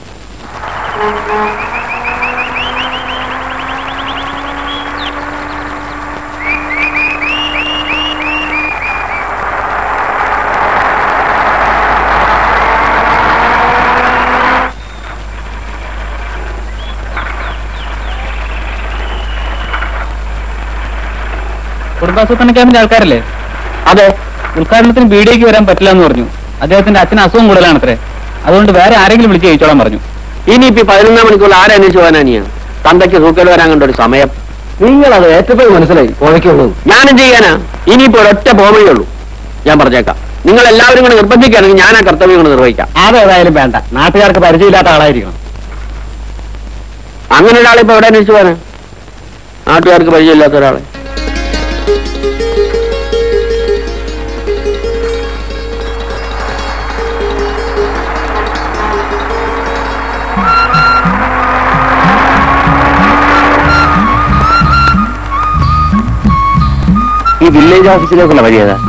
കുടുംബാസൂത്രണ ക്യാമ്പിന്റെ ആൾക്കാരല്ലേ അതെ ഉദ്ഘാടനത്തിന് ബീഡിയേക്ക് വരാൻ പറ്റില്ല എന്ന് പറഞ്ഞു അദ്ദേഹത്തിന്റെ അച്ഛന് അസുഖം കൂടുതലാണത്രേ അതുകൊണ്ട് വേറെ ആരെങ്കിലും വിളിച്ച് ചോദിച്ചോളാൻ പറഞ്ഞു ഇനിയിപ്പോ ഈ പതിനൊന്നാം മണിക്കൂർ ആരന്വേഷിച്ചു പോകാനാനിയ തന്തയ്ക്ക് സൂക്കൽ വരാൻ കണ്ട ഒരു സമയം നിങ്ങൾ അത് ഏറ്റവും മനസ്സിലായി പുഴയ്ക്കുള്ളൂ ഞാനും ചെയ്യാനാ ഇനിയിപ്പോ ഒരൊറ്റ പോവേ ഉള്ളൂ ഞാൻ പറഞ്ഞേക്കാം നിങ്ങൾ എല്ലാവരും കൂടെ നിർബന്ധിക്കുകയാണെങ്കിൽ ഞാൻ ആ കർത്തവ്യം കൊണ്ട് നിർവഹിക്കാം അതേതായാലും വേണ്ട നാട്ടുകാർക്ക് പരിചയമില്ലാത്ത ആളായിരിക്കണം അങ്ങനെ ഒരാളെ ഇപ്പൊ എവിടെ അന്വേഷിച്ചു പോകാനാ നാട്ടുകാർക്ക് പരിചയമില്ലാത്ത ഒരാളെ ഈ വില്ലേജ് ഓഫീസിലേക്കുള്ള വഴി ഏതാ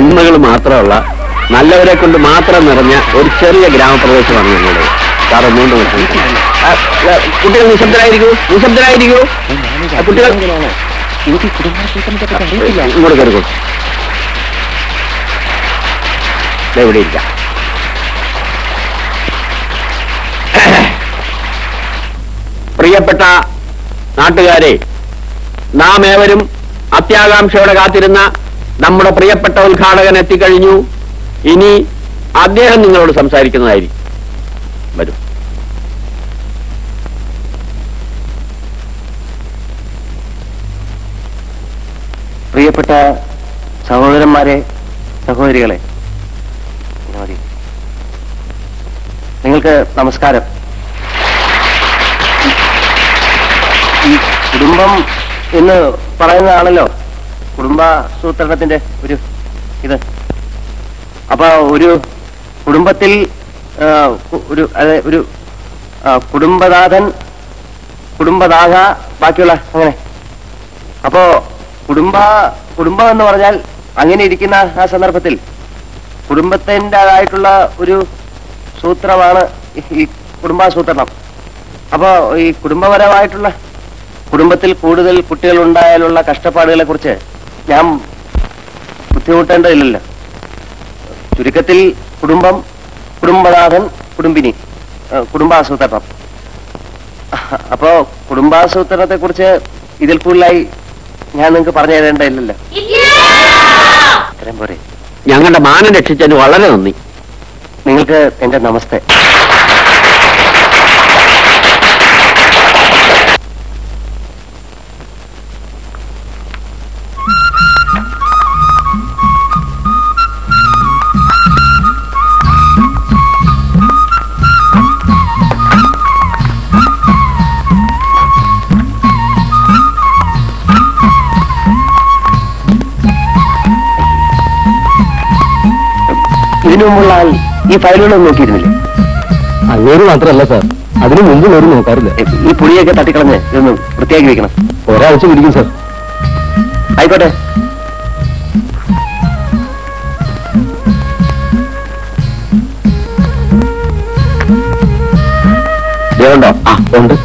നന്മകൾ മാത്രമുള്ള നല്ലവരെ കൊണ്ട് മാത്രം നിറഞ്ഞ ഒരു ചെറിയ ഗ്രാമപ്രദേശമാണ് ഞങ്ങളുടെ സാർ ഒന്നുകൊണ്ട് മനസ്സിലാക്കണം. ആ, ആ, കുട്ടികൾ നിശബ്ദരായിരിക്കൂ നിശബ്ദരായിരിക്കൂ ആ, കുട്ടികൾ ഇങ്ങോട്ട് കയറിക്കോ ദേ ഇവിടെ ഇരിക്കാം പ്രിയപ്പെട്ട നാട്ടുകാരെ നാം ഏവരും അത്യാകാംക്ഷയോടെ കാത്തിരുന്ന നമ്മുടെ പ്രിയപ്പെട്ട ഉദ്ഘാടകൻ എത്തിക്കഴിഞ്ഞു ഇനി അദ്ദേഹം നിങ്ങളോട് സംസാരിക്കുന്നതായിരിക്കും വരൂ പ്രിയപ്പെട്ട സഹോദരന്മാരെ സഹോദരികളെ ഇങ്ങനെ മതി. നിങ്ങൾക്ക് നമസ്കാരം ഈ കുടുംബം എന്ന് പറയുന്നതാണല്ലോ കുടുംബാസൂത്രണത്തിന്റെ ഒരു ഇത് അപ്പൊ ഒരു കുടുംബത്തിൽ ആ, കു- ഒരു അതെ ഒരു ആ, കുടുംബനാഥൻ കുടുംബനാഥ ബാക്കിയുള്ള അങ്ങനെ അപ്പോ കുടുംബ കുടുംബം എന്ന് പറഞ്ഞാൽ അങ്ങനെ ഇരിക്കുന്ന ആ സന്ദർഭത്തിൽ കുടുംബത്തിൻ്റെതായിട്ടുള്ള ഒരു സൂത്രമാണ് ഈ- ഈ കുടുംബാസൂത്രണം അപ്പോ ഈ കുടുംബപരമായിട്ടുള്ള കുടുംബത്തിൽ കൂടുതൽ കുട്ടികൾ ഉണ്ടായാലുള്ള കഷ്ടപ്പാടുകളെ കുറിച്ച് ഞാൻ ബുദ്ധിമുട്ടേണ്ടതില്ലല്ലോ ചുരുക്കത്തിൽ കുടുംബം കുടുംബനാഥൻ കുടുംബിനി ആ, കുടുംബാസൂത്രണം അപ്പോ കുടുംബാസൂത്രണത്തെ കുറിച്ച് ഇതിൽ കൂടുതലായി ഞാൻ നിങ്ങൾക്ക് പറഞ്ഞു തരേണ്ടതില്ലല്ലോ ഇത്രയും പോരെ ഞങ്ങളുടെ മാനം രക്ഷിച്ചതിന് വളരെ നന്ദി നിങ്ങൾക്ക് എന്റെ നമസ്തേ ഇതിനു മുമ്പുള്ള ആൾ ഈ ഫയലുകളൊന്നും നോക്കിയിരുന്നില്ലേ അങ്ങേര് മാത്രമല്ല സാർ അതിനു മുമ്പ് ഒരു നോക്കാറില്ല എ, ഈ പുളിയൊക്കെ തട്ടിക്കളഞ്ഞ് ഇതൊന്ന് വൃത്തിയാക്കി വെക്കണം ഒരാഴ്ച പിടിക്കും സാർ ആയിക്കോട്ടെ ദേവുണ്ടോ ആ ഉണ്ട്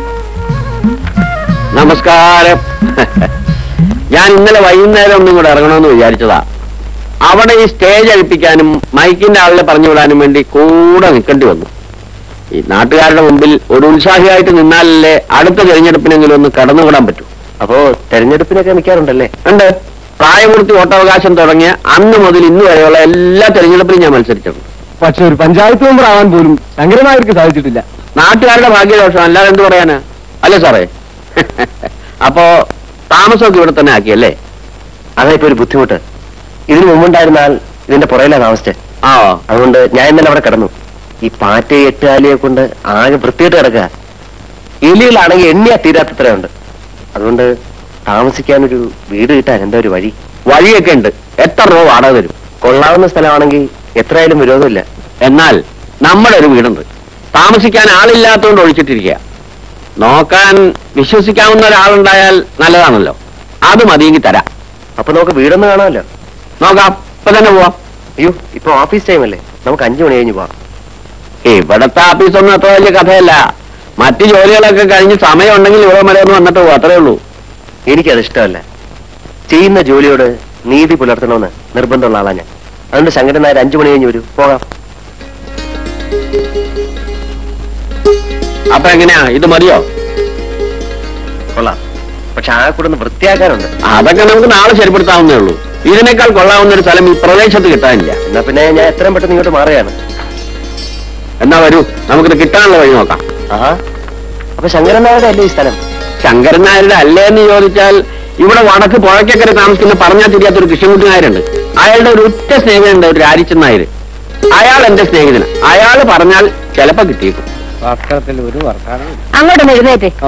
നമസ്കാരം ഞാൻ ഇന്നലെ വൈകുന്നേരം ഒന്നും കൂടെ ഇറങ്ങണമെന്ന് വിചാരിച്ചതാ അവിടെ ഈ സ്റ്റേജ് അഴിപ്പിക്കാനും മൈക്കിന്റെ ആളിനെ പറഞ്ഞു വിടാനും വേണ്ടി കൂടെ നിൽക്കേണ്ടി വന്നു ഈ നാട്ടുകാരുടെ മുമ്പിൽ ഒരു ഉത്സാഹിയായിട്ട് നിന്നാലല്ലേ അടുത്ത തിരഞ്ഞെടുപ്പിനെങ്കിലും ഒന്ന് കടന്നുവിടാൻ പറ്റൂ അപ്പോ തെരഞ്ഞെടുപ്പിനൊക്കെ നിൽക്കാറുണ്ടല്ലേ ഉണ്ട് പ്രായപൂർത്തി വോട്ടവകാശം തുടങ്ങിയ അന്ന് മുതൽ ഇന്ന് വരെയുള്ള എല്ലാ തെരഞ്ഞെടുപ്പിലും ഞാൻ മത്സരിച്ചിട്ടുണ്ട് പക്ഷെ ഒരു പഞ്ചായത്ത് മെമ്പർ ആവാൻ പോലും ശങ്കരനായർക്ക് സാധിച്ചിട്ടില്ല നാട്ടുകാരുടെ ഭാഗ്യദോഷം അല്ലാതെ എന്ത് പറയാനാ അല്ലേ സാറേ അപ്പോ താമസമൊക്കെ ഇവിടെ തന്നെ ആക്കിയല്ലേ അതാ ഇപ്പൊ ഒരു ബുദ്ധിമുട്ട് ഇതിനു മുമ്പുണ്ടായിരുന്നാൽ ഇതിന്റെ പുറയിലാ താമസിച്ചത് ആ അതുകൊണ്ട് ഞാൻ ഇന്നലെ അവിടെ കിടന്നു ഈ പാറ്റ എട്ടുകാലിയെ കൊണ്ട് ആകെ വൃത്തിയായിട്ട് കിടക്കുക എലികളാണെങ്കിൽ എണ്ണിയാ തീരാത്തത്രയുണ്ട് അതുകൊണ്ട് താമസിക്കാനൊരു വീട് കിട്ടാൻ എന്താ ഒരു വഴി വഴിയൊക്കെ ഉണ്ട് എത്ര രൂപ വാടക തരും കൊള്ളാവുന്ന സ്ഥലമാണെങ്കിൽ എത്രയായാലും വിരോധമില്ല എന്നാൽ നമ്മുടെ ഒരു വീടുണ്ട് താമസിക്കാൻ ആളില്ലാത്തതുകൊണ്ട് ഒഴിച്ചിട്ടിരിക്കുക നോക്കാൻ വിശ്വസിക്കാവുന്ന ഒരാളുണ്ടായാൽ നല്ലതാണല്ലോ അത് മതിയെങ്കിൽ തരാം അപ്പൊ നമുക്ക് വീടൊന്ന് കാണാമല്ലോ നോക്കാം ഇപ്പൊ തന്നെ പോവാം അയ്യോ ഇപ്പൊ ഓഫീസ് ടൈം അല്ലേ നമുക്ക് അഞ്ചു മണി കഴിഞ്ഞ് പോവാം ഇവിടത്തെ ആഫീസൊന്നും അത്ര വലിയ കഥയല്ല മറ്റു ജോലികളൊക്കെ കഴിഞ്ഞ് സമയമുണ്ടെങ്കിൽ ഇവിടെ വരെ ഒന്ന് വന്നിട്ട് പോകും അത്രേ ഉള്ളൂ എനിക്കത് ഇഷ്ടമല്ല ചെയ്യുന്ന ജോലിയോട് നീതി പുലർത്തണമെന്ന് നിർബന്ധമുള്ള ആളാ ഞാൻ അതുകൊണ്ട് ശങ്കരൻ നായർ അഞ്ചു മണി കഴിഞ്ഞ് വരൂ പോകാം അപ്പൊ എങ്ങനെയാ ഇത് മതിയോ കൊള്ളാം പക്ഷെ ആ കൂടെ ഒന്ന് വൃത്തിയാക്കാനുണ്ട് അതൊക്കെ നമുക്ക് നാളെ ശരിപ്പെടുത്താവുന്നേ ഉള്ളൂ ഇതിനേക്കാൾ കൊള്ളാവുന്ന ഒരു സ്ഥലം ഈ പ്രദേശത്ത് കിട്ടാനില്ല എന്നാ പിന്നെ ഞാൻ എത്രയും പെട്ടെന്ന് ഇങ്ങോട്ട് മാറുകയാണ് എന്നാ വരൂ നമുക്കിത് കിട്ടാനുള്ള വഴി നോക്കാം ആഹാ അപ്പൊ ശങ്കരൻ നായരുടെ അല്ലേ ഈ സ്ഥലം ശങ്കരൻ നായരുടെ അല്ലേ എന്ന് ചോദിച്ചാൽ ഇവിടെ വടക്ക് പുഴയ്ക്കക്കര താമസിക്കുന്ന പറഞ്ഞാൽ തിരിയാത്തൊരു കൃഷ്ണൻകുട്ടി നായരുണ്ട് അയാളുടെ ഒരു ഉറ്റ സ്നേഹിതനുണ്ട് ഒരു രാരിച്ചൻ നായർ അയാൾ എന്റെ സ്നേഹിതന് അയാൾ പറഞ്ഞാൽ ചിലപ്പോ കിട്ടിയേക്കും വർത്തനത്തിൽ ഒരു വർത്താനം അങ്ങോട്ടൊന്ന് എഴുന്നേറ്റ് ഓ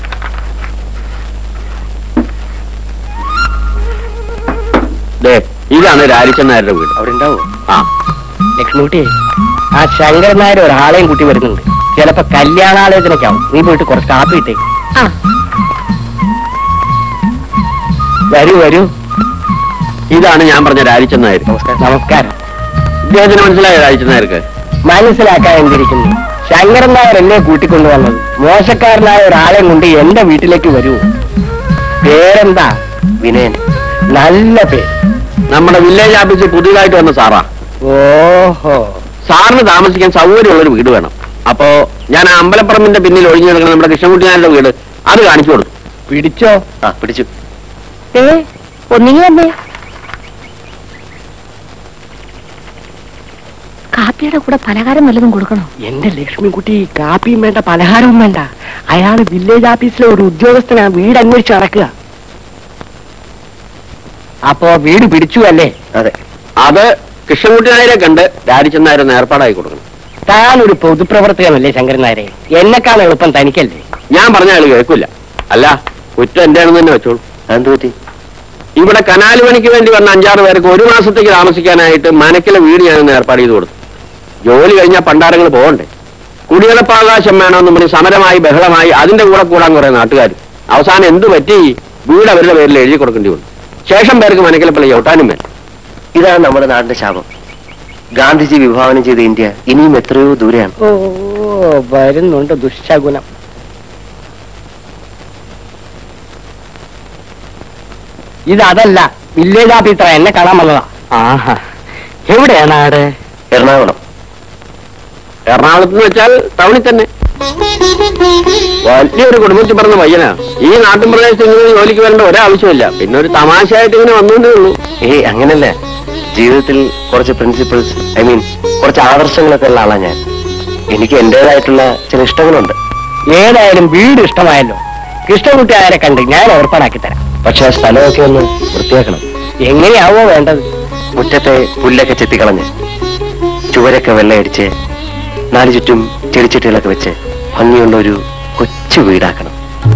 ദേ ഇതാണ് രാരിച്ചൻ നായരുടെ വീട് അവിടെ ഉണ്ടാവോ ആ ലക്ഷ്മിക്കുട്ടി ആ ശങ്കരൻ നായർ ഒരാളെയും കൂട്ടി വരുന്നുണ്ട് ചിലപ്പോ കല്യാണാലോചനയ്ക്ക് ആവും നീ പോയിട്ട് കുറച്ച് കാപ്പി ഇട്ടേ ആ വരൂ വരൂ ഇതാണ് ഞാൻ പറഞ്ഞ രാജിച്ചൻ നായർ നമസ്കാരം ഇദ്ദേഹത്തിന് മനസ്സിലായോ രാജിച്ചൻ നായർക്ക് മനസ്സിലാക്കാൻ എന്തിരിക്കുന്നു ശങ്കരൻ നായർ എന്നെ കൂട്ടിക്കൊണ്ടുവന്നത് മോശക്കാരനായ ഒരാളെ കൊണ്ട് എന്റെ വീട്ടിലേക്ക് വരൂ പേരെന്താ വിനയൻ നല്ല പേര് നമ്മുടെ വില്ലേജ് ഓഫീസിൽ പുതിയതായിട്ട് വന്ന സാറാ ഓഹോ സാറിന് താമസിക്കാൻ സൗകര്യമുള്ള ഒരു വീട് വേണം അപ്പോ ഞാൻ ആ അമ്പലപ്പറമ്പിന്റെ പിന്നിൽ ഒഴിഞ്ഞു കിടക്കുന്ന നമ്മുടെ കൃഷ്ണൻകുട്ടിനാരുടെ വീട് അത് കാണിച്ചു കൊടുത്തു പിടിച്ചോ ആ പിടിച്ചു ഏ ഒന്നിങ്ങി വന്നേ കാപ്പിയുടെ കൂടെ പലഹാരം വല്ലതും കൊടുക്കണോ എന്റെ ലക്ഷ്മിക്കുട്ടി കാപ്പിയും വേണ്ട പലഹാരവും വേണ്ട അയാള് വില്ലേജ് ഓഫീസിലെ ഒരു ഉദ്യോഗസ്ഥനാ വീട് അന്വേഷിച്ച് നടക്കുക അപ്പോ വീട് പിടിച്ചു അല്ലേ അതെ അത് കൃഷ്ണൻകുട്ടി നായരെ കണ്ട് രാജിച്ചൻ നായർ ഒന്ന് ഏർപ്പാടായി കൊടുക്കണം താൻ ഒരു പൊതുപ്രവർത്തകനല്ലേ ശങ്കരൻ നായരെ എന്നെക്കാൾ എളുപ്പം തനിക്കല്ലേ ഞാൻ പറഞ്ഞ ആള് കേൾക്കില്ല അല്ല കുറ്റം എന്റെ ആണെന്ന് തന്നെ വെച്ചോളൂ എന്ത് പറ്റി ഇവിടെ കനാല് പണിക്ക് വേണ്ടി വന്ന അഞ്ചാറ് പേർക്ക് ഒരു മാസത്തേക്ക് താമസിക്കാനായിട്ട് മനക്കിലെ വീട് ഞാനൊന്ന് ഏർപ്പാട് ചെയ്ത് കൊടുത്തു ജോലി കഴിഞ്ഞാൽ പണ്ടാരങ്ങൾ പോകണ്ടേ കുടികളപ്പാവകാശം വേണമെന്ന് പറഞ്ഞ് സമരമായി ബഹളമായി അതിന്റെ കൂടെ കൂടാൻ കുറെ നാട്ടുകാർ അവസാനം എന്ത് പറ്റി വീട് അവരുടെ പേരിൽ എഴുതി കൊടുക്കേണ്ടി വന്നു ശേഷം പേർക്ക് മനക്കിലപ്പള്ളി ചവിട്ടാനും വേണം ഇതാണ് നമ്മുടെ നാടിന്റെ ശാപം ഗാന്ധിജി വിഭാവനം ചെയ്ത ഇന്ത്യ ഇനിയും എത്രയോ ദൂരെയാണ് ഓ വരുന്നുണ്ട് ദുശകുനം ഇതല്ല വില്ലേജ് ഓഫീസറ എന്നെ കാണാൻ വന്നതാ ആഹാ എവിടെയാ നാട് എറണാകുളം എറണാകുളത്ത് എന്ന് വെച്ചാൽ ടൗണിൽ തന്നെ വലിയൊരു കുടുംബത്തിൽ പറഞ്ഞ പയ്യനാ ഈ നാട്ടിൻ പ്രദേശത്ത് ഇങ്ങനെ ജോലിക്ക് വരേണ്ട ഒരാവശ്യമില്ല പിന്നെ ഒരു തമാശയായിട്ട് ഇങ്ങനെ വന്നുകൊണ്ടേ ഉള്ളൂ ഏയ് അങ്ങനല്ല ജീവിതത്തിൽ കുറച്ച് പ്രിൻസിപ്പിൾസ് ഐ മീൻ കുറച്ച് ആദർശങ്ങളൊക്കെ ഉള്ള ആളാ ഞാൻ എനിക്ക് എന്റേതായിട്ടുള്ള ചില ഇഷ്ടങ്ങളുണ്ട് ഏതായാലും വീട് ഇഷ്ടമായല്ലോ കൃഷ്ണകുട്ടി ആരെ കണ്ട് ഞാൻ ഏർപ്പാടാക്കി തരാം പക്ഷെ ആ സ്ഥലമൊക്കെ ഒന്ന് വൃത്തിയാക്കണം എങ്ങനെയാവോ വേണ്ടത് മുറ്റത്തെ പുല്ലൊക്കെ ചെത്തിക്കളഞ്ഞ് ചുവരൊക്കെ വെള്ളയടിച്ച് നാല് ചുറ്റും ചെടിച്ചട്ടികളൊക്കെ വെച്ച് ഭംഗിയുള്ള ഒരു കൊച്ചു വീടാക്കണം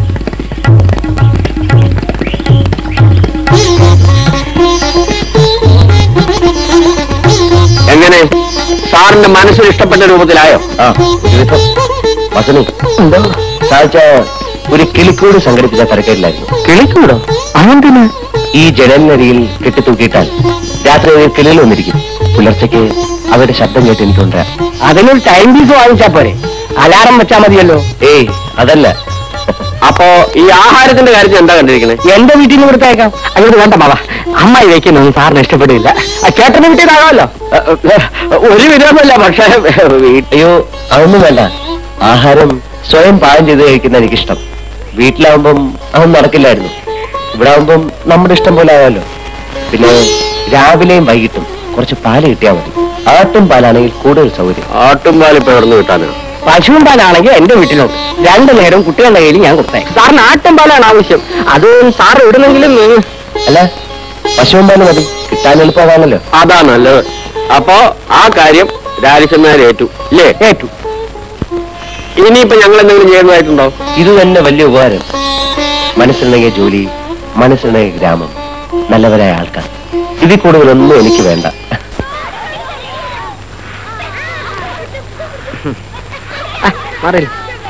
എങ്ങനെ സാറിന്റെ മനസ്സിന് ഇഷ്ടപ്പെട്ട രൂപത്തിലായോ ആ ഒരുവിധം വസനി എന്തോ സാധിച്ച ഒരു കിളിക്കൂട് സംഘടിപ്പിച്ച തരക്കേടില്ലായിരുന്നു കിളിക്കൂടോ അതെന്തിന് ഈ ജനലിനരിയിൽ കെട്ടിത്തൂക്കിയിട്ടാൽ രാത്രി ഒരു കിളികൾ വന്നിരിക്കും പുലർച്ചയ്ക്ക് അവരുടെ ശബ്ദം കേട്ട് എനിക്ക് കൊണ്ടുവരാം അതിനൊരു ടൈം പീസ് വാങ്ങിച്ചാ പോരെ അലാറം വെച്ചാ മതിയല്ലോ ഏയ് അതല്ല അപ്പോ ഈ ആഹാരത്തിന്റെ കാര്യത്തിൽ എന്താ കണ്ടിരിക്കുന്നത് എന്റെ വീട്ടിൽ നിന്ന് കൊടുത്തേക്കാം അങ്ങോട്ട് വേണ്ട മാവ അമ്മായി വയ്ക്കുന്നൊന്നും സാറിന് ഇഷ്ടപ്പെടില്ല ആ ചേട്ടന്റെ വീട്ടിലാകാമല്ലോ ഒരു വിധമല്ല പക്ഷേ അയ്യോ അതൊന്നും വേണ്ട ആഹാരം സ്വയം പാകം ചെയ്ത് കഴിക്കുന്ന എനിക്കിഷ്ടം വീട്ടിലാവുമ്പം അതൊന്നും നടക്കില്ലായിരുന്നു ഇവിടെ ആവുമ്പം നമ്മുടെ ഇഷ്ടം പോലെ ആവാമല്ലോ പിന്നെ രാവിലെയും വൈകിട്ടും കുറച്ച് പാല് കിട്ടിയാൽ മതി ആട്ടും പാലാണെങ്കിൽ കൂടുതൽ സൗകര്യം ആട്ടുംപാൽ ഇപ്പൊ എവിടെ കിട്ടാനാണ് പശുവും പാലാണെങ്കിൽ എന്റെ വീട്ടിലുണ്ട് രണ്ടു നേരം കുട്ടികളുടെ കയ്യിൽ ഞാൻ കൊടുത്തേക്കാം സാറിന് ആട്ടും പാലാണ് ആവശ്യം അത് സാർ ഇടുന്നെങ്കിലും ഉം, അല്ല പശുവും പാല് മതി കിട്ടാൻ എളുപ്പമാണല്ലോ അതാ നല്ലത് അപ്പോ ആ കാര്യം രാജചന്ദ്രൻ ഏറ്റു ഇല്ലേ ഏറ്റു ഇനിയിപ്പോ ഞങ്ങൾ എന്തെങ്കിലും ചെയ്യുന്നതായിട്ടുണ്ടോ ഇത് തന്നെ വലിയ ഉപകാരം മനസ്സിലുണ്ടെങ്കിൽ ജോലി മനസ്സിലുണ്ടെങ്കിൽ ഗ്രാമം നല്ലവരായ ആൾക്കാർ ഇതിൽ കൂടുതലൊന്നും എനിക്ക് വേണ്ട മാറില്ല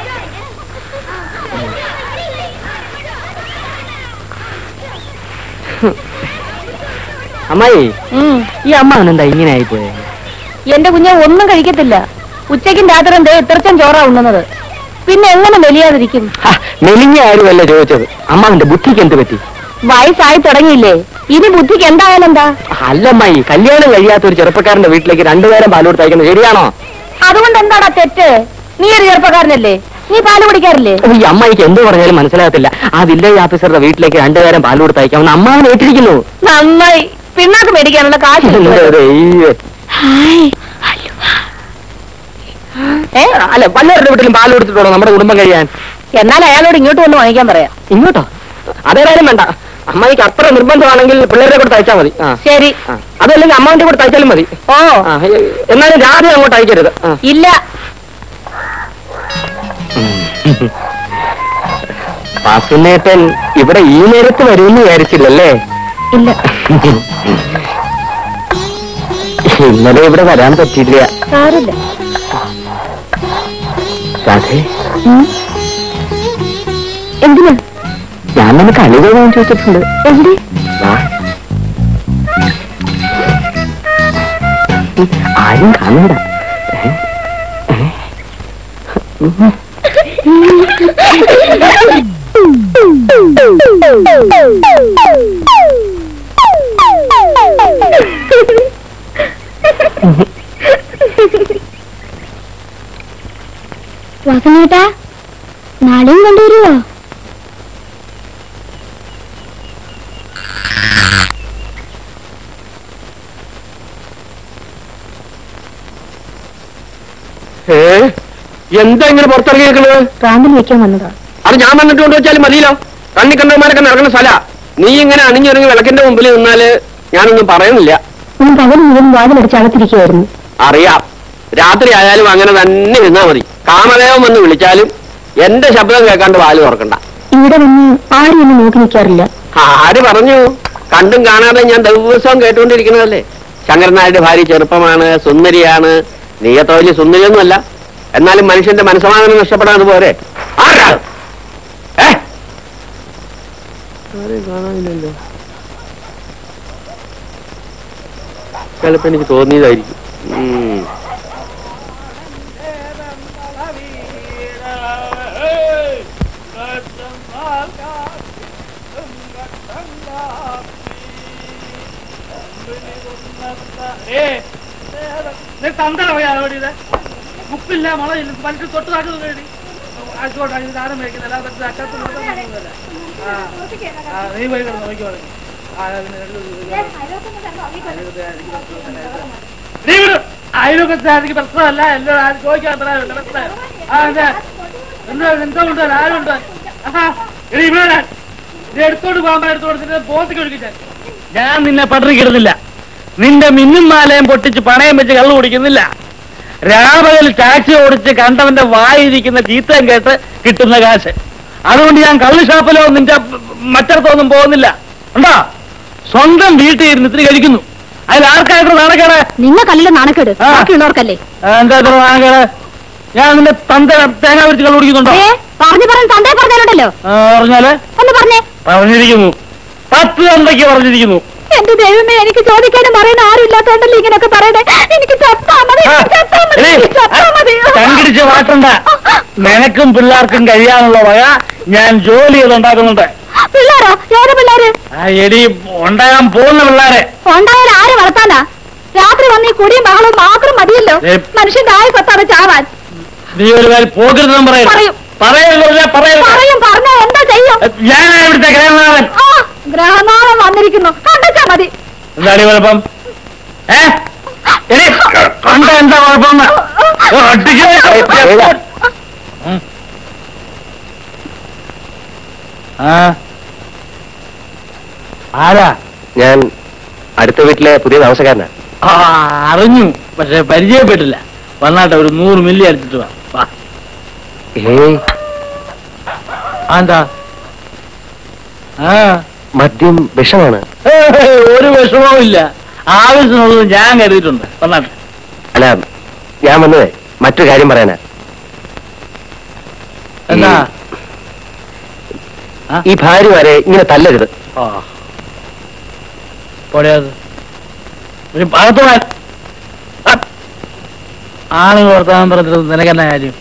അമ്മായി ഈ അമ്മ എന്താ ഇങ്ങനെ ആയിപ്പോയെ എന്റെ കുഞ്ഞെ ഒന്നും കഴിക്കത്തില്ല ഉച്ചയ്ക്കും രാത്രിയും ദേ ഇത്രച്ചും ചോറാ ഉണ്ണുന്നത് പിന്നെ എങ്ങനെ മെലിയാതിരിക്കും ഹ, മെലിഞ്ഞ ആരുമല്ല ചോദിച്ചത് അമ്മാവിന്റെ ബുദ്ധിക്ക് എന്ത് പറ്റി വയസ്സായി തുടങ്ങിയില്ലേ ഇനി ബുദ്ധിക്ക് എന്തായാലും എന്താ അല്ലമ്മായി കല്യാണം കഴിയാത്ത ഒരു ചെറുപ്പക്കാരന്റെ വീട്ടിലേക്ക് രണ്ടുപേരും പാൽ കൊടുത്തയക്കുന്നത് ശരിയാണോ അതുകൊണ്ട് എന്താടാ തെറ്റ് നീ ഒരു ചെറുപ്പക്കാരനല്ലേ നീ പാല് കുടിക്കാറില്ലേ ഈ അമ്മായിക്ക് എന്ത് പറഞ്ഞാലും മനസ്സിലാകത്തില്ല ആ വില്ലേജ് ഓഫീസറുടെ വീട്ടിലേക്ക് രണ്ടുപേരും പാൽ കൊടുത്തയക്കാമെന്ന് അമ്മാവൻ ഏറ്റിരിക്കുന്നു നന്നായി പിണ്ണാക്ക് മേടിക്കാനുള്ള കാശ് എന്റെ ദൈവമേ. ഏ അല്ല വല്ലവരുടെ വീട്ടിലും പാൽ കൊടുത്തിട്ടുണ്ടോ നമ്മുടെ കുടുംബം കഴിയാൻ എന്നാൽ അയാളോട് ഇങ്ങോട്ട് വന്ന് വാങ്ങിക്കാൻ പറയാം ഇങ്ങോട്ടോ അതേതായാലും വേണ്ട അമ്മായിക്ക് അത്ര നിർബന്ധമാണെങ്കിൽ പിള്ളേരെ കൂടെ തയ്ച്ചാൽ മതി ആ ശരി ആ. അതല്ലെങ്കിൽ അമ്മാവിന്റെ കൂടെ തയ്ച്ചാലും മതി ഓ ആ, എ- എന്നാലും രാധ അങ്ങോട്ട് അയക്കരുത് ആ. ഇല്ല വാസുനേട്ടൻ ഇവിടെ ഈ നേരത്ത് വരുമെന്ന് വിചാരിച്ചില്ലല്ലേ ഇല്ല ഇന്നലെ ഇവിടെ വരാൻ പറ്റിയില്ല സാരില്ല രാധേ എന്തിനാ ഞാൻ നിനക്ക് അണികൾ വാങ്ങിച്ചു വെച്ചിട്ടുണ്ട് എവിടെ വാ. ആരും കാണണ്ട വാസനേട്ടാ നാളെയും കൊണ്ടുവരുവോ ഏ എന്താ ഇങ്ങനെ പുറത്തിറങ്ങി നിൽക്കുന്നത് റാമ്പിൽ വെക്കാൻ വന്നതാ അത് ഞാൻ വന്നിട്ട് കൊണ്ടുവച്ചാലും മതിയല്ലോ കണ്ണി കണ്ടവന്മാരൊക്കെ നടക്കുന്ന സ്ഥല നീ ഇങ്ങനെ അണിഞ്ഞിറങ്ങി വിളക്കിന്റെ മുമ്പിൽ നിന്നാല് ഞാനൊന്നും പറയുന്നില്ല ഞാൻ പകൽ മുഴുവൻ വാതിലടിച്ച് അകത്തിരിക്കുകയായിരുന്നു അറിയാം രാത്രി ആയാലും അങ്ങനെ തന്നെ നിന്നാ മതി കാമദേവൻ വന്ന് വിളിച്ചാലും എന്റെ ശബ്ദം കേൾക്കാണ്ട് വാല് തുറക്കണ്ട ഇവിടെ വന്ന് ആരും എന്നെ നോക്കി നിൽക്കാറില്ല ആര് പറഞ്ഞു കണ്ടും കാണാതെ ഞാൻ ദിവസവും കേട്ടുകൊണ്ടിരിക്കുന്നതല്ലേ ശങ്കരനായുടെ ഭാര്യ ചെറുപ്പമാണ് സുന്ദരിയാണ് നീയത്ത വലിയ സുന്ദരിയൊന്നുമല്ല എന്നാലും മനുഷ്യന്റെ മനസ്സമാധാനം നഷ്ടപ്പെടാതെ പോരെ ആരാ ഏ കാണാനില്ലല്ലോ ചിലപ്പോ എനിക്ക് തോന്നിയതായിരിക്കും ഉം. ഉപ്പില്ല മുളകില്ല മനുഷ്യൻ തൊട്ട് താഴ്ന്നു കഴിഞ്ഞു ആയിക്കോട്ടെ ഇത് ആരും മേടിക്കുന്നില്ല അല്ലാതെ ഇത് അറ്റത്ത് നിർത്തുന്നൊന്നുമില്ല. ആ. ആ, നീ പോയി കിടന്നു നോക്കി പറഞ്ഞു ആ പിന്നെ എടുത്ത് നീ വിടും അയൽവക്കത്തെ പ്രശ്നമല്ല എല്ലാം ആരും ചോദിക്കാൻ പറയാറില്ല മനസ്സിലായോ ആ അതെ എന്താ എന്താ ഉണ്ടല്ലോ ആരും ഉണ്ടോ ആഹാ എടീ ഇവിടെ വരാൻ. ഇത് എടുത്തോണ്ട് പോകാൻ എടുത്തു കൊടുത്തിട്ട് പോത്തിക്ക് ഒഴുകിച്ചാൽ ഞാൻ നിന്നെ പട്ടിണിക്കിടുന്നില്ല നിന്റെ മിന്നും മാലയും പൊട്ടിച്ച് പണയം വെച്ച് കള്ളു കുടിക്കുന്നില്ല രാപകൽ ടാക്സി ഓടിച്ച് കണ്ടവന്റെ വായിരിക്കുന്ന ചീത്തയും കേട്ട് കിട്ടുന്ന കാശ് അതുകൊണ്ട് ഞാൻ കള്ളു ഷാപ്പിലോ നിന്റെ മറ്റിടത്തൊന്നും പോകുന്നില്ല ഉണ്ടോ സ്വന്തം വീട്ടിൽ ഇരുന്ന് ഇത്തിരി കഴിക്കുന്നു അതിൽ ആർക്കായിട്ട് നാണക്കേട് നിങ്ങൾക്കല്ലല്ലോ നാണക്കേട് ആ. ബാക്കിയുള്ളവർക്കല്ലേ ആ, എന്താ ഇത്ര നാണക്കേട് ഞാൻ നിന്റെ തന്ത തേങ്ങ വിരിച്ച് കള്ളു കുടിക്കുന്നുണ്ടോ ഏ പറഞ്ഞു പറഞ്ഞു തന്തേ പറഞ്ഞാലുണ്ടല്ലോ ആ, പറഞ്ഞാല് ഒന്ന് പറഞ്ഞേ പറഞ്ഞിരിക്കുന്നു പത്ത് തന്തയ്ക്ക് പറഞ്ഞിരിക്കുന്നു എന്റെ ദൈവമേ എനിക്ക് ചോദിക്കാനും പറയാൻ ആരും ഇല്ലാത്തോണ്ടല്ലോ ഇങ്ങനെയൊക്കെ പറയണേ എനിക്ക് ചത്താ മതി ആ, എനിക്ക് ചത്താ മതി എടീ, എനിക്ക് ചത്താ മതി ചങ്കിടിച്ച് മാറ്റണ്ട നിനക്കും പിള്ളേർക്കും കഴിയാനുള്ള വക ഞാൻ ജോലി ചെയ്തുണ്ടാക്കുന്നുണ്ട് പിള്ളേരോ ഏത് പിള്ളേര് ആ എടി ഉണ്ടാകാൻ പോകുന്ന പിള്ളേരെ ഉണ്ടായാൽ ആര് വളർത്താനാ രാത്രി വന്ന് ഈ കുടിയും ബഹളവും മാത്രം മതിയല്ലോ ഏ. മനുഷ്യന്റെ ആയ പത്താണ് ചാവാൻ നീ ഒരു കാര്യം പോകരുതെന്നും പറയരുത് പറയും. പറയരുത് പറഞ്ഞാ പറയരുത് പറയും പറഞ്ഞ എന്താ ചെയ്യും ഞാനാ ഇവിടുത്തെ ഗ്രഹനാഥൻ ആ ഗ്രഹനാഥം വന്നിരിക്കുന്നു കണ്ടെച്ചാ മതി എന്താണ് കുഴപ്പം ഏ എടി കണ്ട എന്താ കുഴപ്പം ആ ആരാ ഞാൻ അടുത്ത വീട്ടിലെ പുതിയ താമസക്കാരനാ ആ അറിഞ്ഞു പക്ഷെ പരിചയപ്പെട്ടില്ല വന്നാട്ടെ ഒരു നൂറ് മില്ലി അടിച്ചിട്ട് വാ വാ ഏയ് ആ, എന്താ ആ മദ്യം വിഷമാണ് ഏയ്, ഒരു വിഷമവും ഇല്ല ആവശ്യമുള്ളത് ഞാൻ കരുതിയിട്ടുണ്ട് വന്നാട്ടെ അല്ല ഞാൻ വന്നതേ മറ്റൊരു കാര്യം പറയാനാ എന്താ ആ? ഈ ഭാര്യമാരെ ഇങ്ങനെ തല്ലരുത് ആ പൊടിയത് ഒരു അകത്ത് പോയാൽ ആളുകൾ വർത്താനം പറഞ്ഞിട്ട് നിനക്കെന്നാ കാര്യം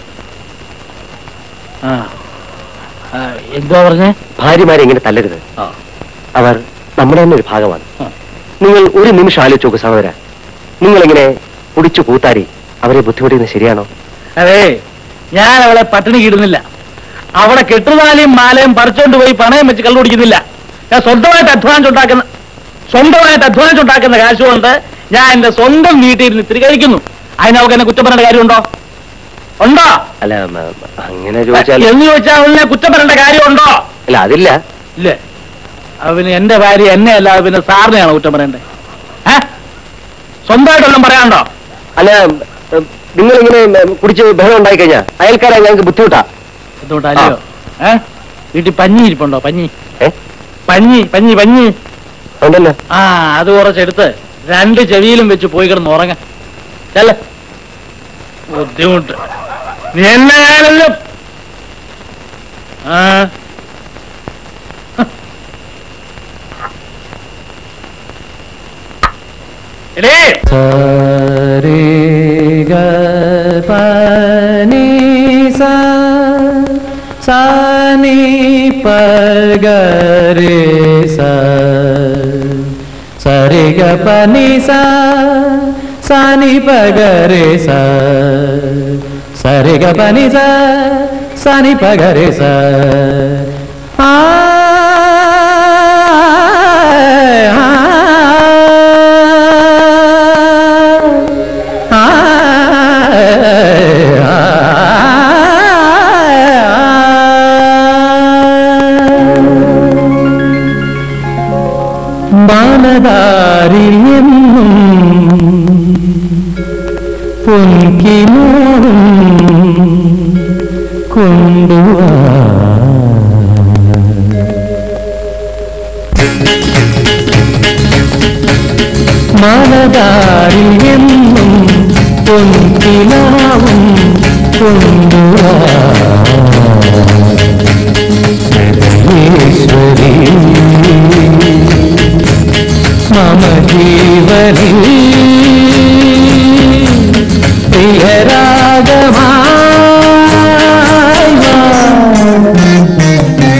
ആ ആ, എന്തുവാ പറഞ്ഞേ ഭാര്യമാരെ ഇങ്ങനെ തല്ലരുത് ആ അവർ നമ്മുടെ തന്നെ ഒരു ഭാഗമാണ് ആ. നിങ്ങൾ ഒരു നിമിഷം ആലോചിച്ച് നോക്ക് സഹോദര നിങ്ങളിങ്ങനെ കുടിച്ചു കൂത്താരി അവരെ ബുദ്ധിമുട്ടിക്കുന്നത് ശരിയാണോ അതെ ഞാൻ അവളെ പട്ടിണി കിടുന്നില്ല അവളെ കെട്ടുതാലിയും മാലയും പറിച്ചോണ്ട് പോയി പണയം വെച്ച് കള്ളു കുടിക്കുന്നില്ല ഞാൻ സ്വന്തമായിട്ട് അധ്വാനിച്ചുണ്ടാക്കുന്ന സ്വന്തമായിട്ട് അധ്വാനിച്ചുണ്ടാക്കുന്ന കാശ് കൊണ്ട് ഞാൻ എന്റെ സ്വന്തം വീട്ടിൽ ഇരുന്ന് ഇത്തിരി കഴിക്കുന്നു അതിന് അവൾക്ക് എന്നെ കുറ്റം പറയേണ്ട കാര്യമുണ്ടോ ഉണ്ടോ അല്ല മ, അങ്ങനെ ചോദിച്ചാൽ എന്ന് ചോദിച്ചാൽ അവളിനെ കുറ്റം പറയേണ്ട കാര്യമുണ്ടോ അല്ല അതില്ല ഇല്ലേ അവന് എന്റെ ഭാര്യ എന്നെ അല്ലാതെ പിന്നെ സാറിനെയാണോ കുറ്റം പറയണ്ടേ ഏ സ്വന്തമായിട്ടൊന്നും പറയാനുണ്ടോ അല്ല നിങ്ങൾ ഇങ്ങനെ കുടിച്ച് ബഹളം ഉണ്ടായി കഴിഞ്ഞാൽ അയൽക്കാരെ ഞങ്ങൾക്ക് ബുദ്ധിമുട്ടാ എന്തുകൊണ്ടല്ലയോ ഏ വീട്ടിൽ പഞ്ഞി ഇരിപ്പുണ്ടോ പഞ്ഞി ഏ പഞ്ഞി പഞ്ഞി പഞ്ഞി ഉണ്ടല്ലോ ആ അത് കുറച്ചെടുത്ത് രണ്ട് ചെവിയിലും വെച്ച് പോയി കിടന്ന് ഉറങ്ങ ചെല്ല ബുദ്ധിമുട്ട് നീ എന്നായാലും ആ എടേ സാനി പഗരെ സരി ഗ പനി സാനി പഗരെ സരി ഗ പനി സാനി പഗരെ ആ ബാലധാരിയെന്നും പൊൻകിനോടും കൊണ്ടുവാ മാലധാരിയെന്നും പൊൻകിനാവും കൊണ്ടുവാ ഈശ്വരീ മമ ജീവനി പ്രിയരാഗമായി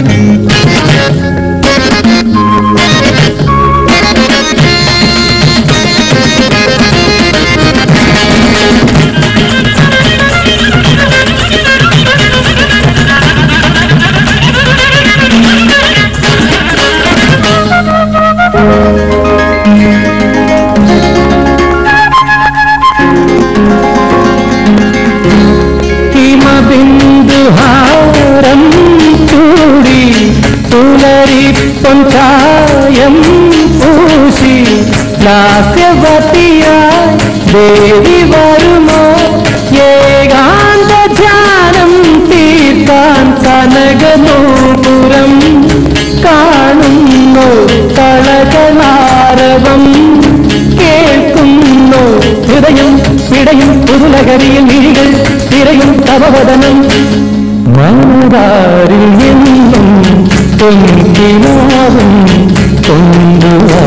ഹിമബിന്ദുഹാരം ചൂടി പുലരിപ്പൊൻ ചായം പൂശി ലാസ്യവതിയായി ദേവി വരുമോ ഏകാന്ത ധ്യാനം തീർക്കാൻ കനകനോപുരം കാണുന്നു കളകളാരവം കേൾക്കുന്നു ഹൃദയം പിടയും പുതുലകരിയിൽ മിഴികൾ തിരയും തവവദനം മൗതാരിൽ നിന്നും പൊൻകിനാവും കൊണ്ടുവാ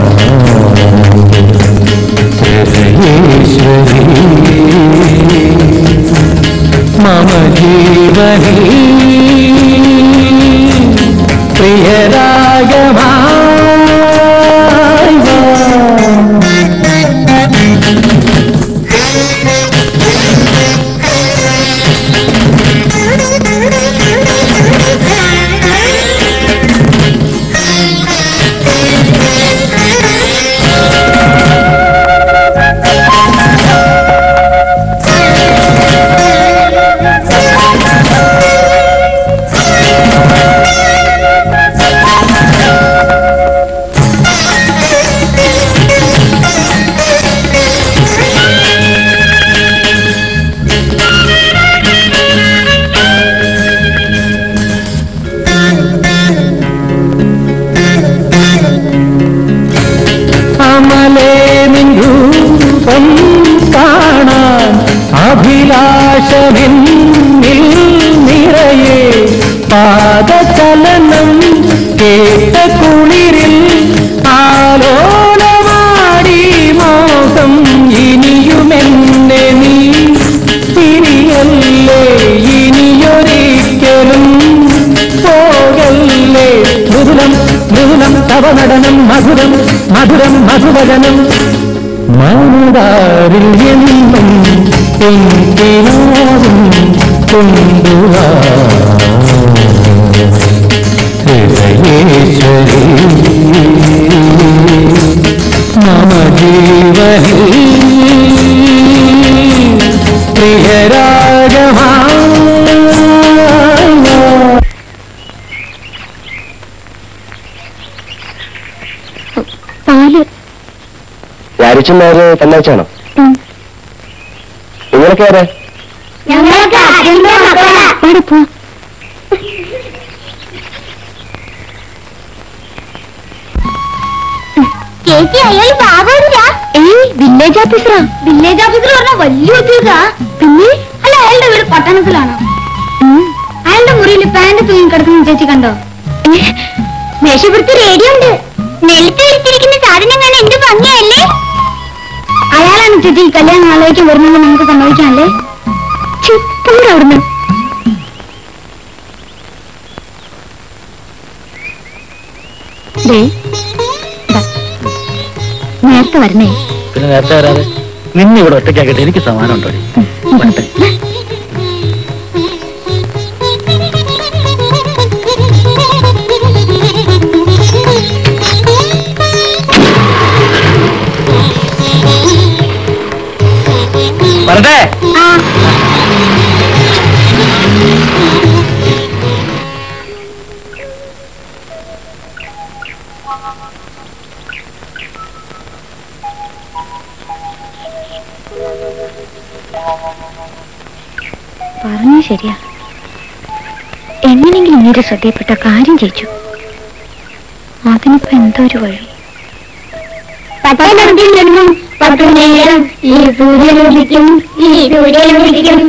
ഈശ്വരി മമ ജീവനി പ്രിയരാഗമായി വാ. അമലേ നിരൂപം കാണാൻ അഭിലാഷമെന്നിൽ നിറയെ പാദചലനം കേട്ട കുളിരിൽ ആലോലമാടി മോഹം ഇനിയുമെന്നെ നീ തിരിയല്ലേ ഇനിയൊരിക്കലും പോകല്ലേ മൃദുലം മൃദുലം തവ നടനം മധുരം മധുരം മധുവചനം മൗതാരിൽ എന്നും പൊൻകിനാവും കൊണ്ടുവാ ഹൃദയേശ്വരി മമ ജീവനി പ്രിയരാഗമാ പാല് രാരിച്ചന്മാര് തന്നയച്ചാണോ നിങ്ങളൊക്കെ ആരാ ഞങ്ങളൊക്കെ അച്ഛൻ്റെ മക്കളാ അവിടെ പോ ചേച്ചി അയാൾ ബാബുരാ ഏയ് വില്ലേജ് ഓഫീസറാ വില്ലേജ് ഓഫീസർ പറഞ്ഞ വലിയ ഉദ്യോഗ പിന്നെ അല്ല അയാളുടെ വീട് പട്ടണത്തിലാണോ അയാളുടെ മുറിയിൽ പാന്റ് തൂങ്ങി കിടക്കുന്ന ചേച്ചി കണ്ടോ മേശപ്പുറത്ത് റേഡിയോ ഉണ്ട് നെൽത്ത് വിരിച്ചിരിക്കുന്ന സാധനം കാണാൻ എന്ത് ഭംഗിയല്ലേ എന്തിനാണ് ചേച്ചി ഈ കല്യാണം ആലോചിക്കാൻ വരുന്നത് നമുക്ക് സമ്മതിക്കാനല്ലേ ചിപ്പൂടെ അവിടുന്ന് ദേ, ദാ, നേരത്തെ വരണേ പിന്നെ നേരത്തെ വരാതെ നിന്നെ ഇവിടെ ഒറ്റയ്ക്കാക്കിയിട്ട് എനിക്ക് സമാനം ഉണ്ടോ വരട്ടെ ആ പറഞ്ഞു ശരിയാ എങ്ങനെങ്കിലും നീര് ശ്രദ്ധയിൽപ്പെട്ട കാര്യം ചെയ്യിച്ചു അതിനിപ്പോ എന്തോ ഒരു വഴി പത്തു നേരം ഈ സൂര്യനുദിക്കും ഈ സൂര്യനുദിക്കും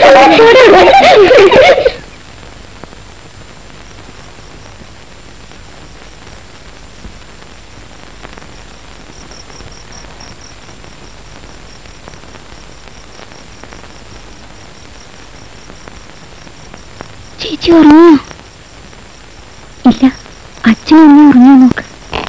ചേച്ചി ഉറങ്ങോ ഇല്ല അച്ഛനും അമ്മയും ഉറങ്ങാൻ നോക്ക്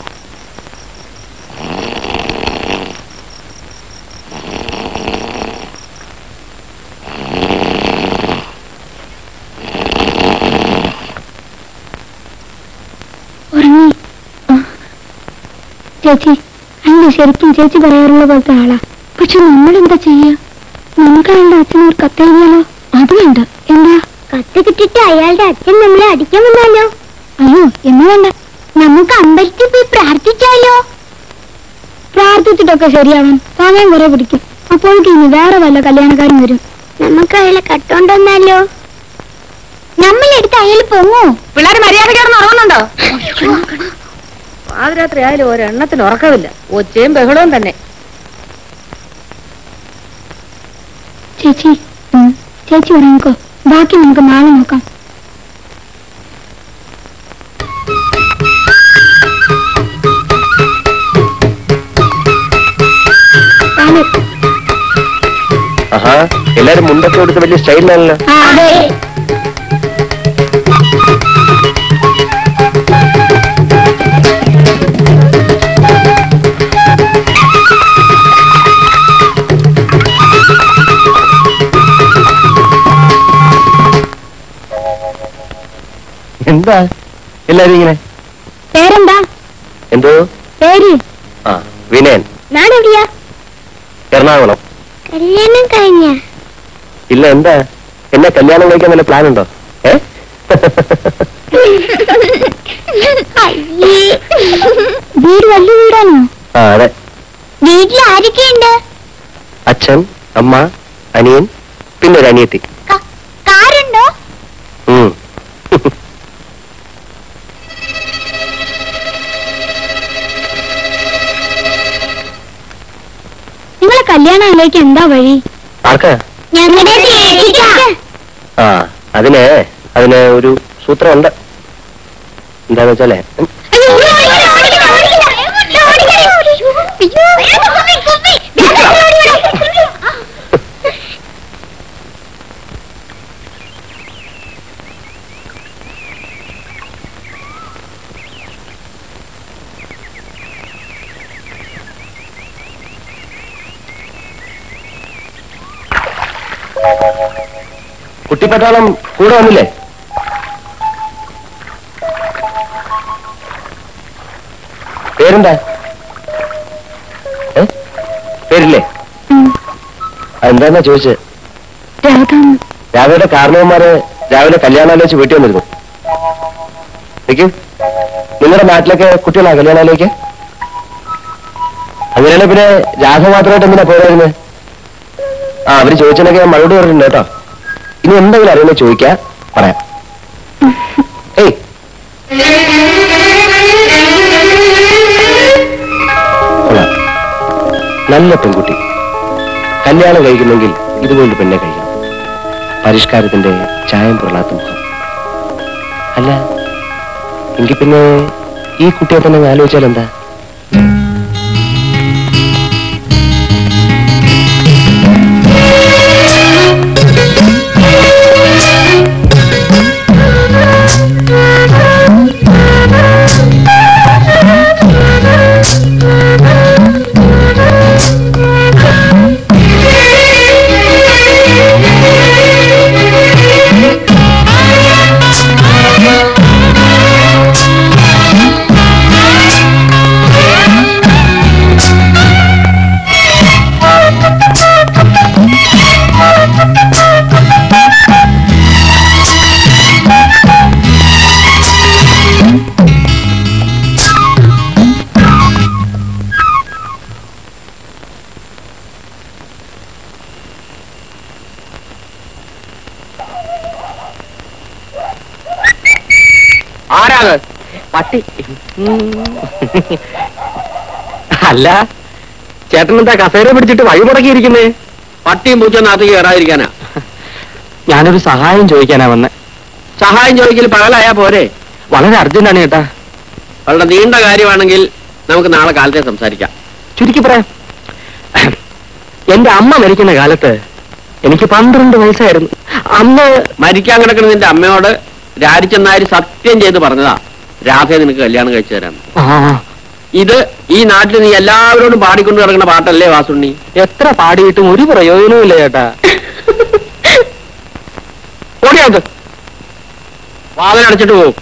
ഉറങ്ങി ആ. ചേച്ചി അല്ല ശരിക്കും ചേച്ചി പറയാറുള്ള പോലത്തെ ആളാ പക്ഷെ നമ്മൾ എന്താ ചെയ്യാ നമുക്ക് അയാളുടെ അച്ഛനോട് കത്തെഴുതിയാലോ അത് വേണ്ട എന്താ കത്ത് കിട്ടിട്ട് അയാളുടെ അച്ഛൻ നമ്മളെ അടിക്കാൻ വന്നാലോ അയ്യോ എന്ന് വേണ്ട നമുക്ക് അമ്പലത്തിൽ പോയി പ്രാർത്ഥിച്ചാലോ പ്രാർത്ഥിച്ചിട്ടൊക്കെ ശരിയാവാൻ സമയം കുറെ പിടിക്കും അപ്പോഴേക്കും ഇനി വേറെ വല്ല കല്യാണക്കാരും വരും നമുക്ക് അയാളെ കട്ടോണ്ടോന്നാലോ നമ്മളെടുത്ത് അയാൾ പൊങ്ങോ പിള്ളേർ മര്യാദക്കാരന്ന് ഉറങ്ങുന്നുണ്ടോ പാതിരാത്രി ആയാലും ഒരെണ്ണത്തിന് ഉറക്കമില്ല ഒച്ചയും ബഹളവും തന്നെ ചേച്ചി ഉം, ചേച്ചി ഉറങ്ങിക്കോ ബാക്കി നമുക്ക് നാളെ നോക്കാം പാല്. ആഹാ എല്ലാരും മുണ്ടൊക്കെ കൊടുത്ത് വലിയ സ്റ്റൈലിലാണല്ലോ ആ, അതെ എന്താ എല്ലാരും ഇങ്ങനെ പേരെന്താ എന്തോ പേര് ആ വിനയൻ നാടെവിടെയാ എറണാകുളം കല്യാണം കഴിഞ്ഞ ഇല്ല എന്താ എന്നെ കല്യാണം കഴിക്കാൻ വല്ല പ്ലാൻ ഉണ്ടോ ഏ വീട് വലിയ വീടാണോ ആ അതെ വീട്ടിൽ ആരൊക്കെയുണ്ട് അച്ഛൻ അമ്മ അനിയൻ പിന്നെ ഒരു അനിയത്തി കാറുണ്ടോ ഉം. നിങ്ങളെ കല്യാണം ആലോചിക്കാൻ എന്താ വഴി ആർക്കാ ഞങ്ങളുടെ ആ അതിന് അതിന് ഒരു സൂത്രമുണ്ട് എന്താന്ന് വെച്ചാലേ ഉം, കുട്ടിപ്പട്ടാളം കൂടെ വന്നില്ലേ പേരെന്താ ഏ? പേരില്ലേ അതെന്താന്നാ ചോദിച്ചത് രാധാന്ന് രാവിലെ കാരണവന്മാര് രാവിലെ കല്യാണാലോചിച്ച് വീട്ടിൽ വന്നിരുന്നു നിൽക്കും നിങ്ങളുടെ നാട്ടിലൊക്കെ കുട്ടികളാ കല്യാണാലോചിക്ക് അങ്ങനെയാണെങ്കിൽ പിന്നെ രാധ മാത്രമായിട്ട് എന്തിനാ പോരായിരുന്നത് ആ അവര് ചോദിച്ചതിനൊക്കെ ഞാൻ മറുപടി പറഞ്ഞിട്ടുണ്ട് കേട്ടോ ഇനി എന്തെങ്കിലും അറിയുന്നത് ചോദിക്കാ പറയാം ഏയ് കൊള്ളാം. നല്ല പെൺകുട്ടി കല്യാണം കഴിക്കുന്നെങ്കിൽ ഇതുകൊണ്ട് പെണ്ണെ കഴിക്കണം പരിഷ്കാരത്തിന്റെ ചായം പൊള്ളാത്ത മുഖം അല്ല എങ്കിൽ പിന്നെ ഈ കുട്ടിയെ തന്നെ ഒന്ന് ആലോചിച്ചാൽ എന്താ ആരാത് പട്ടി അല്ല ചേട്ടൻ എന്താ കസേര പിടിച്ചിട്ട് വഴി മുടക്കിയിരിക്കുന്നേ പട്ടിയും പൂച്ചൊന്നകത്തേക്ക് കയറാതിരിക്കാനാ ഞാനൊരു സഹായം ചോദിക്കാനാ വന്നെ സഹായം ചോദിക്കൽ പകലായാ പോരെ വളരെ അർജന്റാണ് ചേട്ടാ വളരെ നീണ്ട കാര്യമാണെങ്കിൽ നമുക്ക് നാളെ കാലത്തെ സംസാരിക്കാം ചുരുക്കി പറയാം എന്റെ അമ്മ മരിക്കുന്ന കാലത്ത് എനിക്ക് പന്ത്രണ്ട് വയസ്സായിരുന്നു അന്ന് മരിക്കാൻ കിടക്കുന്ന നിന്റെ അമ്മയോട് രാരിച്ചെന്നാര് സത്യം ചെയ്ത് പറഞ്ഞതാ രാധയെ നിനക്ക് കല്യാണം കഴിച്ചു തരാം ആ, ഇത് ഈ നാട്ടിൽ നീ എല്ലാവരോടും പാടിക്കൊണ്ട് കിടക്കുന്ന പാട്ടല്ലേ വാസുണ്ണി എത്ര പാടിയിട്ടും ഒരു പ്രയോജനവും ഇല്ല ചേട്ടാ ഓടിയാത്ത് വാതിലടച്ചിട്ട് പോകും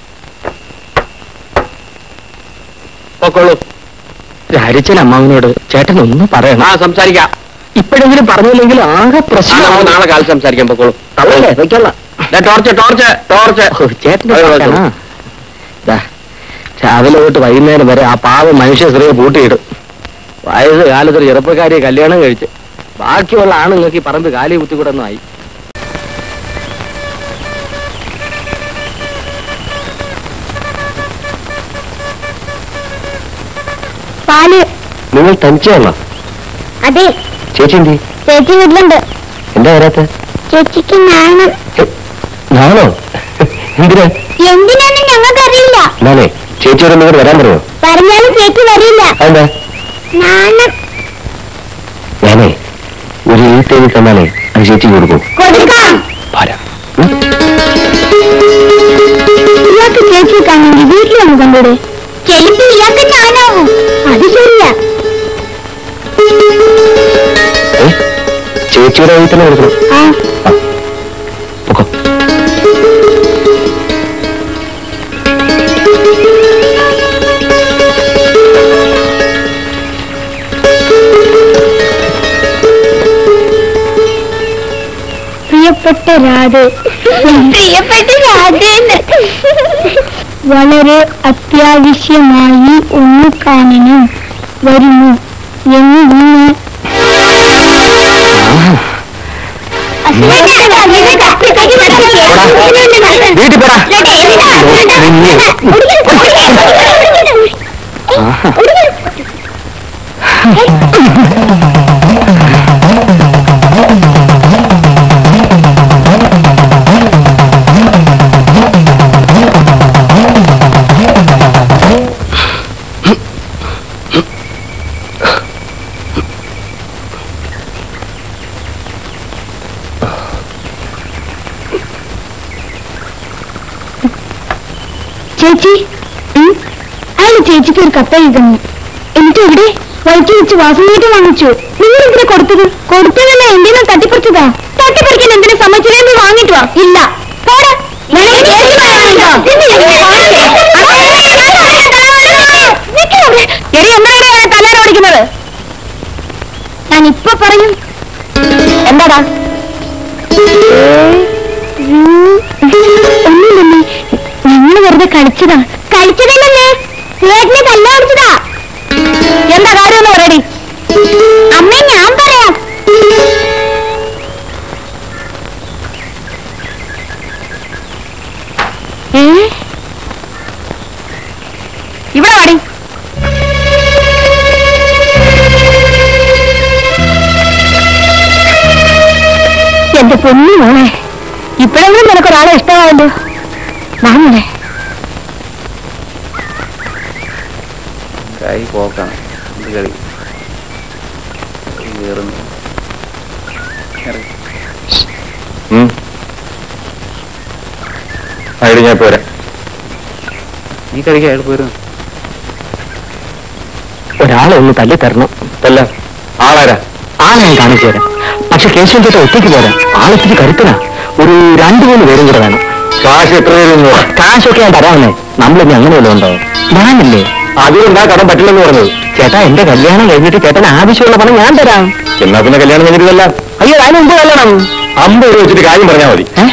പൊക്കോളൂ രാരിച്ചൻ അമ്മാവിനോട് ചേട്ടൻ ഒന്ന് പറയണം ആ സംസാരിക്കാം ഇപ്പോഴെങ്കിലും പറഞ്ഞില്ലെങ്കിൽ ആകെ ആ, നമുക്ക് പ്രശ്നം നാളെ കാലത്ത് സംസാരിക്കാം പൊക്കോളൂ തള്ളല്ലേ വെക്കല്ല ദേ, ടോർച്ച് ടോർച്ച് ടോർച്ച് ചേട്ടന്റെ അയ്യോ, ചേട്ടനാ? ദാ, രാവിലെ തൊട്ട് വൈകുന്നേരം വരെ ആ പാവം മനുഷ്യ സ്ത്രീയെ പൂട്ടിയിടും വയസ്സ് കാലത്ത് ഒരു ചെറുപ്പക്കാരിയെ കല്യാണം കഴിച്ച് ബാക്കിയുള്ള ആണുങ്ങൾക്ക് ഈ പറമ്പ് കാലി കുത്തിക്കൂടൊന്നും ആയി പാല് നിങ്ങൾ തനിച്ചാണോ അതെ ചേച്ചി എന്തി ചേച്ചി വീട്ടിലുണ്ട് എന്താ വരാത്ത ചേച്ചിക്ക് നാണം ഞാനോ എന്തിനാ എന്തിനാന്ന് ഞങ്ങൾക്കറിയില്ല എന്നാലേ ചേച്ചിയോട് നിങ്ങൾ വരാൻ പറയുമോ പറഞ്ഞാലും ചേച്ചി വരില്ല അതെന്താ നാണം ഞാനേ ഒരു ഈത്തേവി തന്നാലേ അത് ചേച്ചിക്ക് കൊടുക്കും കൊടുക്കാം പാരാ ഇയാൾക്ക് ചേച്ചിയെ കാണണമെങ്കിൽ വീട്ടിൽ വന്ന് കണ്ടൂടെ ചെലുപ്പ് ഇയാൾക്ക് ഞാനാവും അത് ശരിയാ ഏ ചേച്ചിയുടെ കയ്യിൽ തന്നെ കൊടുക്കണം ആ പൊക്കോ പ്രിയപ്പെട്ട രാധ പ്രിയപ്പെട്ട രാധ വളരെ അത്യാവശ്യമായി ഒന്ന് കാണണം വരുന്നു എന്ന് നിന്ന് വീട്ടിൽ പോടാ ചേച്ചി ഉം, അയാൾ ചേച്ചിക്ക് ഒരു കത്ത് എഴുതുന്നു എന്നിട്ട് ഇവിടെ വഴിക്ക് വെച്ച് വാസനയായിട്ട് വാങ്ങിച്ചു നിങ്ങൾ എന്തിനാ കൊടുത്തത് കൊടുത്തതല്ല എന്തിനാ തട്ടിപ്പറിച്ചതാ തട്ടിപ്പറിക്കാൻ എന്തിനാ സമ്മതിച്ചത് നീ വാങ്ങിട്ട് വാ ഇല്ല പോടാ. വേണമെങ്കിൽ ചേച്ചി പറയാനുണ്ടോ? നിക്ക് അവിടെ. എടി എന്താണ് തലേനെ ഓടിക്കുന്നത് ഞാൻ ഇപ്പൊ പറയും എന്താടാ ഒന്നുമില്ലമ്മേ ഞങ്ങൾ വെറുതെ കളിച്ചതാ കളിച്ചതല്ലേ ചേട്ടനെ കല്ലോടിച്ചതാ എന്താ കാര്യം എന്ന് പറയടി അമ്മ ഞാൻ പറയാം ഏ? ഇവിടെ വാടി എന്റെ പൊന്നു മോളെ ഇപ്പോഴെങ്കിലും നിനക്കൊരാളെ ഇഷ്ടമാവല്ലോ വാങ്ങണേ കൈ പോക്കാണ് ഇത് കളി കയറുന്നു അവിടെ ഞാൻ പോരാ നീ കളിക്കാൻ അയാൾ പോരുന്നു ഒരാളെ ഒന്ന് തല്ലി തരണം അല്ല ആളാരാ ആ ഞാൻ കാണിച്ചു തരാം പക്ഷെ കേശവൻ ചേട്ടൻ ഒറ്റയ്ക്ക് പോരാ ആളിത്തിരി കരുത്തനാ ഒരു രണ്ടു മൂന്ന് പേരും കൂടെ വേണം കാശ് എത്ര പേര് കാശൊക്കെ ഞാൻ തരാമെന്നേ നമ്മളിനി അങ്ങനെ വല്ലതും ഉണ്ടോ ഞാനില്ലേ അതുകൊണ്ടാ കടം പറ്റില്ലെന്ന് പറഞ്ഞത് ചേട്ടാ എന്റെ കല്യാണം കഴിഞ്ഞിട്ട് ചേട്ടന് ആവശ്യമുള്ള പണം ഞാൻ തരാം എന്നാ പിന്നെ കല്യാണം കഴിഞ്ഞിട്ടില്ല അയ്യോ അതിന് മുമ്പ് കല്യാണം അമ്പത് രൂപ വെച്ചിട്ട് കാര്യം പറഞ്ഞാൽ മതി ഏ?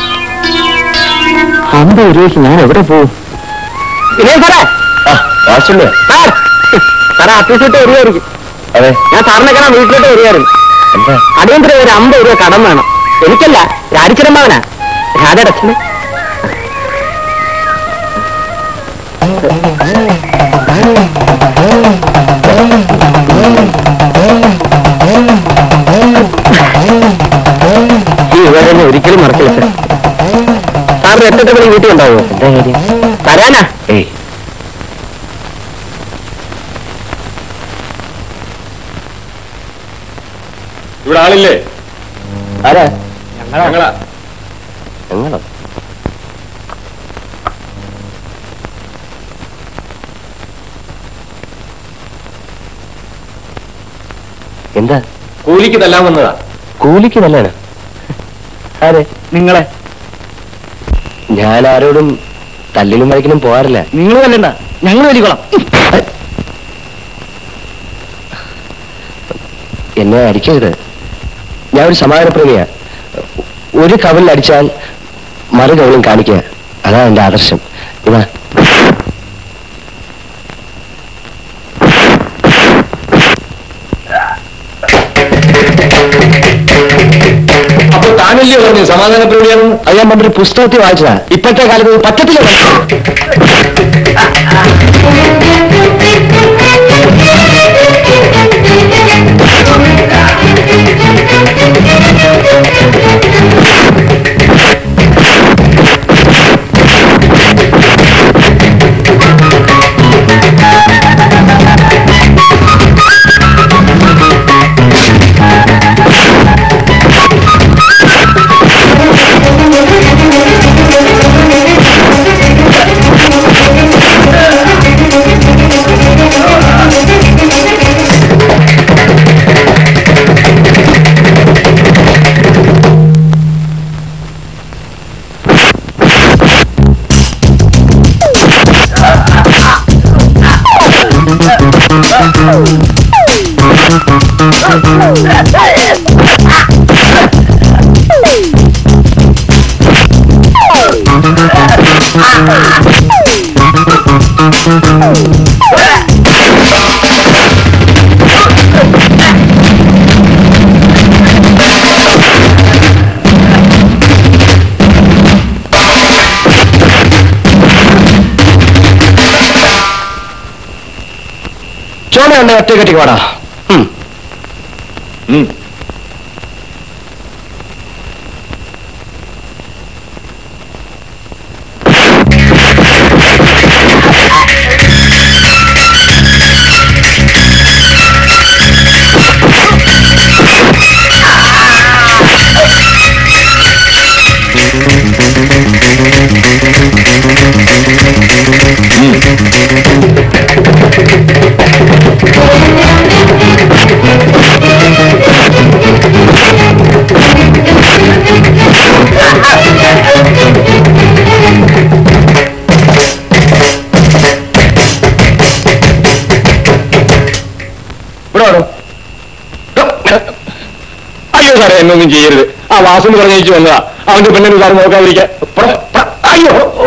അമ്പത് രൂപയ്ക്ക് ഞാൻ എവിടെ പോവും പിന്നെ സാറേ ആ കാശുണ്ട് സാർ സാറേ അത്യാവശ്യമായിട്ട് വരികയായിരിക്കും അതെ ഞാൻ സാറിനെ കാണാൻ വീട്ടിലോട്ട് വരികയായിരുന്നു എന്താ അടിയന്തരം ഒരു അമ്പത് രൂപ കടം വേണം എനിക്കല്ല രാജിച്ചിരമ്മാവനാ രാധയുടെ അച്ഛന് ഈ വിവരം ഒരിക്കലും മറക്കില്ല സാർ സാറിന് എത്ര മണി വീട്ടിൽ ഉണ്ടാവോ എന്താ കാര്യം തരാനാ ഏയ് ഇവിടെ ആളില്ലേ ആരാ ഞങ്ങളാ ഞങ്ങളോ എന്താ കൂലിക്ക് തല്ലാൻ വന്നതാ കൂലിക്ക് നല്ലതാണ് ആരെ നിങ്ങളെ ഞാൻ ആരോടും തല്ലിനും വഴക്കിനും പോകാറില്ല നിങ്ങൾ വല്ലണ്ട ഞങ്ങൾ വലിക്കോളാം എന്നെ അടിക്കരുത് ഞാൻ ഒരു സമാധാനപ്രേമിയാ ഒരു കവലിൽ അടിച്ചാൽ മറു കവലും കാണിക്കുക അതാണ് എന്റെ ആദർശം ഇതാ അപ്പൊ താനല്ലേ പറഞ്ഞു സമാധാനപ്രേമിയാണെന്ന് അത് ഞാൻ പണ്ടൊരു പുസ്തകത്തിൽ വായിച്ചതാ ഇപ്പോഴത്തെ കാലത്ത് ഇത് പറ്റത്തില്ല ചോണ എന്നെ ഒറ്റ കെട്ടിക്ക് വാടാ ഉം. ഉം. ഇവിടെ വാടോ അയ്യോ സാറേ എന്നൊന്നും ചെയ്യരുത് ആ വാസു പറഞ്ഞു വന്നതാ അവന്റെ പെണ്ണിന് സാറ് നോക്കാതിരിക്കാൻ പ്ര- പ്ര- അയ്യോ ഓ.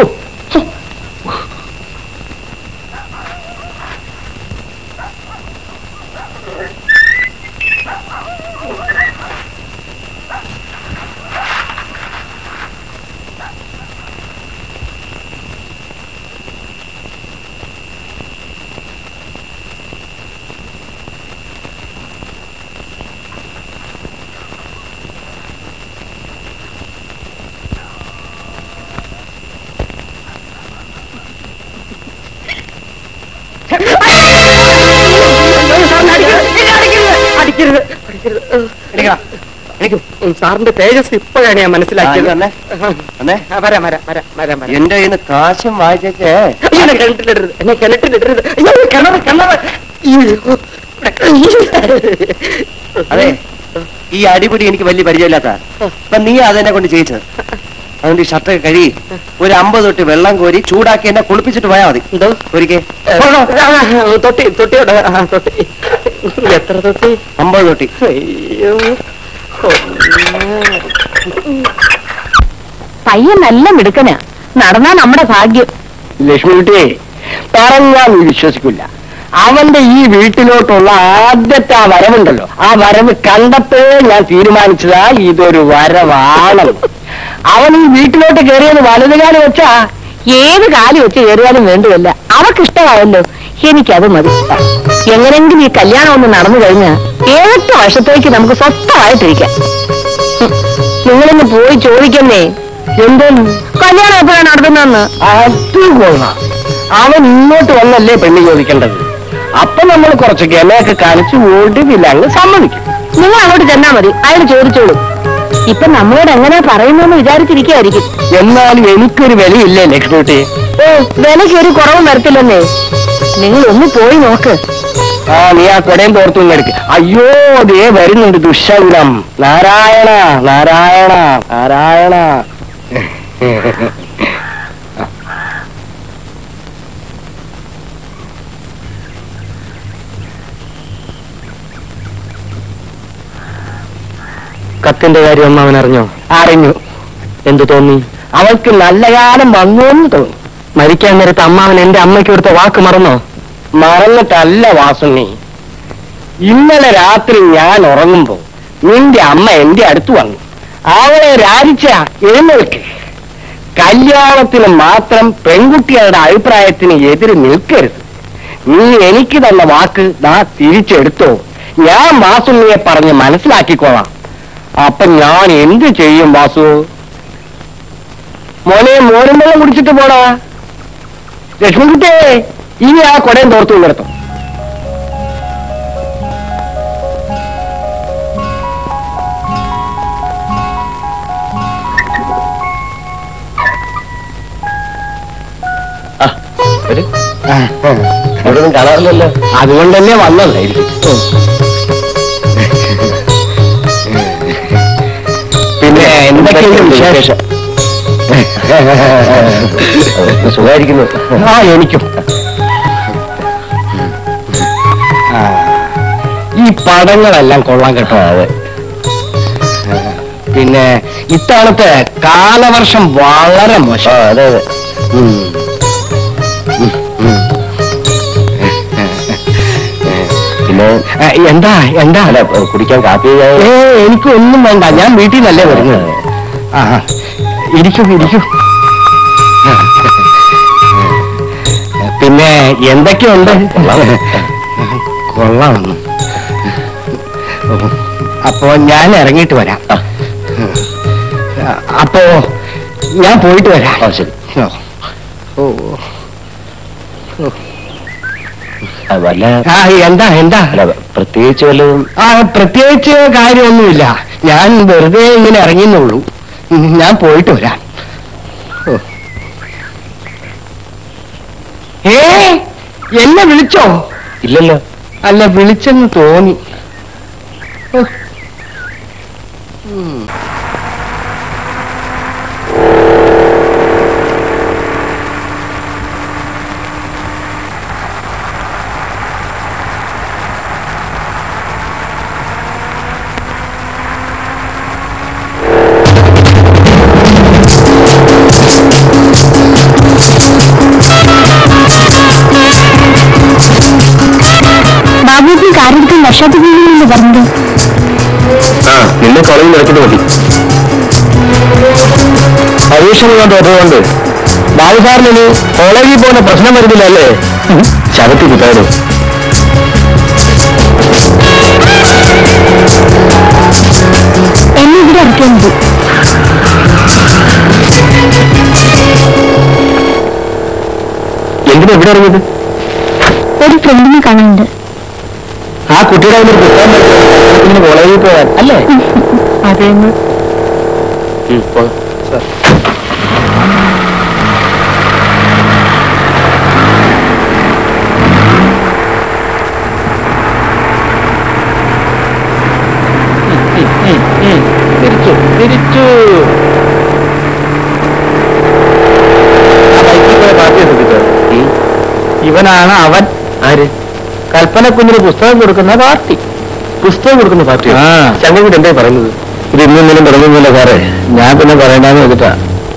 അടിക്കരുത് അടിക്കരുത് എനിക്ക് സാറിന്റെ തേജസ് ഇപ്പോഴാണ് ഞാൻ മനസ്സിലാക്കിയത് വന്നേ വന്നേ ആ, വരാം വരാം വരാം വരാം വരാം എന്റെ കയ്യിൽ നിന്ന് കാശും വായിച്ചേ അയ്യോ, എന്നെ കിണറ്റിലിടരുത് എന്നെ കിണറ്റിലിടരുത് അയ്യോ കിണർ കിണർ അയ്യോ, ഇവിടെ അതെ ഈ അടിപിടി എനിക്ക് വലിയ പരിചയമില്ലാത്ത അപ്പൊ നീ അതെന്നെ കൊണ്ട് ചെയ്യിച്ചത് അതുകൊണ്ട് ഈ ഷർട്ട് കഴുകി ഒരു അമ്പത് തൊട്ട് വെള്ളം കോരി ചൂടാക്കി എന്നെ കുളിപ്പിച്ചിട്ട് പോയാൽ മതി എന്തോ ഒരിക്കൽ ആ, തൊട്ടി തൊട്ടിയോടെ ആ, തൊട്ടി എത്ര തൊട്ടി അമ്പത് തൊട്ടി അയ്യോ പയ്യൻ നല്ല മിടുക്കനാ നടന്നാ നമ്മുടെ ഭാഗ്യം ലക്ഷ്മിക്കുട്ടിയെ പറഞ്ഞാൽ നീ വിശ്വസിക്കില്ല അവന്റെ ഈ വീട്ടിലോട്ടുള്ള ആദ്യത്തെ ആ വരവുണ്ടല്ലോ ആ വരവ് കണ്ടപ്പോഴേ ഞാൻ തീരുമാനിച്ചതാ ഇതൊരു വരവാണെന്ന് അവൻ ഈ വീട്ടിലോട്ട് കയറിയത് വലതുകാലം വെച്ചാ ഏത് കാലി വെച്ച് കയറിയാലും വേണ്ടുമല്ല അവക്ക് ഇഷ്ടമായല്ലോ എനിക്കത് മതി എങ്ങനെങ്കിലും ഈ കല്യാണം ഒന്ന് നടന്നു കഴിഞ്ഞാൽ ഏഴെട്ട് വർഷത്തേക്ക് നമുക്ക് സ്വസ്ഥമായിട്ടിരിക്കാം ഹും, നിങ്ങളിന്ന് പോയി ചോദിക്കുന്നേ എന്തോന്നു കല്യാണം എപ്പോഴാണ് നടത്തുന്നതെന്ന് അത് കൊള്ളാം അവൻ ഇങ്ങോട്ട് വന്നല്ലേ പെണ്ണ് ചോദിക്കേണ്ടത് അപ്പൊ നമ്മൾ കുറച്ച് ഗമയൊക്കെ കാണിച്ച് ഒടുവിൽ അങ്ങ് സമ്മതിക്കും നിങ്ങൾ അങ്ങോട്ട് ചെന്നാ മതി അയാൾ ചോദിച്ചോളൂ ഇപ്പൊ നമ്മളോട് എങ്ങനെ പറയുന്നെന്ന് വിചാരിച്ചിരിക്കുകയായിരിക്കും എന്നാലും എനിക്കൊരു വിലയില്ലേ ലക്ഷ്മിട്ടി ഓ വിലയ്ക്ക് ഒരു കുറവും വരത്തില്ലെന്നേ നിങ്ങൾ ഒന്ന് പോയി നോക്ക് ആ നീ ആ കൊടയും തോർത്തു എടുക്ക് അയ്യോ ദേ വരുന്നുണ്ട് ദുശകുലം നാരായണ നാരായണ നാരായണ കത്തിന്റെ കാര്യം ഒന്നും അവൻ അറിഞ്ഞോ അറിഞ്ഞു എന്തു തോന്നി അവൾക്ക് നല്ല കാലം വന്നു എന്ന് തോന്നി മരിക്കാൻ നേരത്ത് അമ്മാവൻ എന്റെ അമ്മയ്ക്ക് കൊടുത്ത വാക്ക് മറന്നോ മറന്നിട്ടല്ല വാസുണ്ണി ഇന്നലെ രാത്രി ഞാൻ ഉറങ്ങുമ്പോ നിന്റെ അമ്മ എന്റെ അടുത്ത് വന്നു അവളെ രാജിച്ച എഴുന്നേൽക്ക് കല്യാണത്തിന് മാത്രം പെൺകുട്ടികളുടെ അഭിപ്രായത്തിന് എതിര് നിൽക്കരുത് നീ എനിക്ക് തന്ന വാക്ക് ദാ തിരിച്ചെടുത്തോ ഞാൻ വാസുണ്ണിയെ പറഞ്ഞ് മനസ്സിലാക്കിക്കോളാം അപ്പൊ ഞാൻ എന്ത് ചെയ്യും വാസു മോനെ മോരും വെള്ളം കുടിച്ചിട്ട് പോടാ ലക്ഷ്മിക്കുട്ടിയെ ഇനി ആ കൊടയും തോർത്തു നിർത്തോ അവിടെ ഒന്നും കാണാറില്ലല്ലോ അതുകൊണ്ടല്ലേ വന്നതായിരിക്കും പിന്നെ എന്തൊക്കെയാണ് വിശേഷം സുഖമായിരിക്കുന്നു ആ എനിക്കും ആ, ഈ പടങ്ങളെല്ലാം കൊള്ളാൻ കേട്ടോ അതെ പിന്നെ ഇത്തവണത്തെ കാലവർഷം വളരെ ആ മോശം അതെ അതെ ഉം. ഉം, ഉം. പിന്നെ ഏ, എന്താ എന്താ അല്ല കുടിക്കാൻ കാപ്പി ഏ എനിക്കൊന്നും വേണ്ട ഞാൻ വീട്ടിൽ നിന്നല്ലേ വരുന്നത് ആ ഇരിക്കൂ ഇരിക്കൂ പിന്നെ എന്തൊക്കെയുണ്ട് കൊള്ളാമെന്ന് അപ്പോ ഞാൻ ഇറങ്ങിയിട്ട് വരാം അപ്പോ ഞാൻ പോയിട്ട് വരാം ആ ശരി ഓ ആ, വല്ല ആ എന്താ എന്താ അല്ല പ്രത്യേകിച്ച് വല്ലതും ആ പ്രത്യേകിച്ച് കാര്യമൊന്നുമില്ല ഞാൻ വെറുതെ ഇങ്ങനെ ഇറങ്ങിയെന്നുള്ളൂ ഉം, ഞാൻ പോയിട്ട് വരാം ഓ. ഏ എന്നെ വിളിച്ചോ ഇല്ലല്ലോ അല്ല വിളിച്ചെന്ന് തോന്നി ഓ. ഉം. ബാബുജി കാറെടുക്കാൻ വർഷത്തിൽ വീഴുമെന്ന് പറഞ്ഞത് ആ നിന്നെ കോളേജിൽ നിറച്ചിട്ട് മതി പരീക്ഷ ഞാൻ തോറ്റതുകൊണ്ട് ബാബു സാറിന് കോളേജിൽ പോകുന്ന പ്രശ്നം വരുന്നില്ല അല്ലേ ചവിട്ടി കുത്താടും എന്നെ ഇവിടെ ഇറക്കിയാൽ മതി എന്തിനാ എവിടെ ഇറങ്ങിയത് ഒരു ഫ്രണ്ടിനെ കാണാനുണ്ട് ആ കുട്ടിയുടെ കയ്യിൽ ഒരു പുസ്തകം മേടിച്ച് ഇങ്ങനെ കോളേജിൽ പോകാൻ അല്ലേ അതെന്ന് ഉം, പോ. തിരിച്ചു തിരിച്ചു ആ ബൈക്കിൽ പോയ പാർട്ടിയെ ശ്രദ്ധിച്ചോ ഉം. ഇവനാണ് അവൻ ആര് കൽപ്പനക്കുഞ്ഞിന് പുസ്തകം കൊടുക്കുന്ന പാർട്ടി പുസ്തകം കൊടുക്കുന്ന പാർട്ടി ആ. ചങ്ങൻകുട്ടി എന്തായി പറയുന്നത് ഇത് ഇന്നൊന്നിനും തുടങ്ങുന്നില്ല സാറേ ഞാൻ പിന്നെ പറയണ്ടെന്ന് വെച്ചിട്ടാ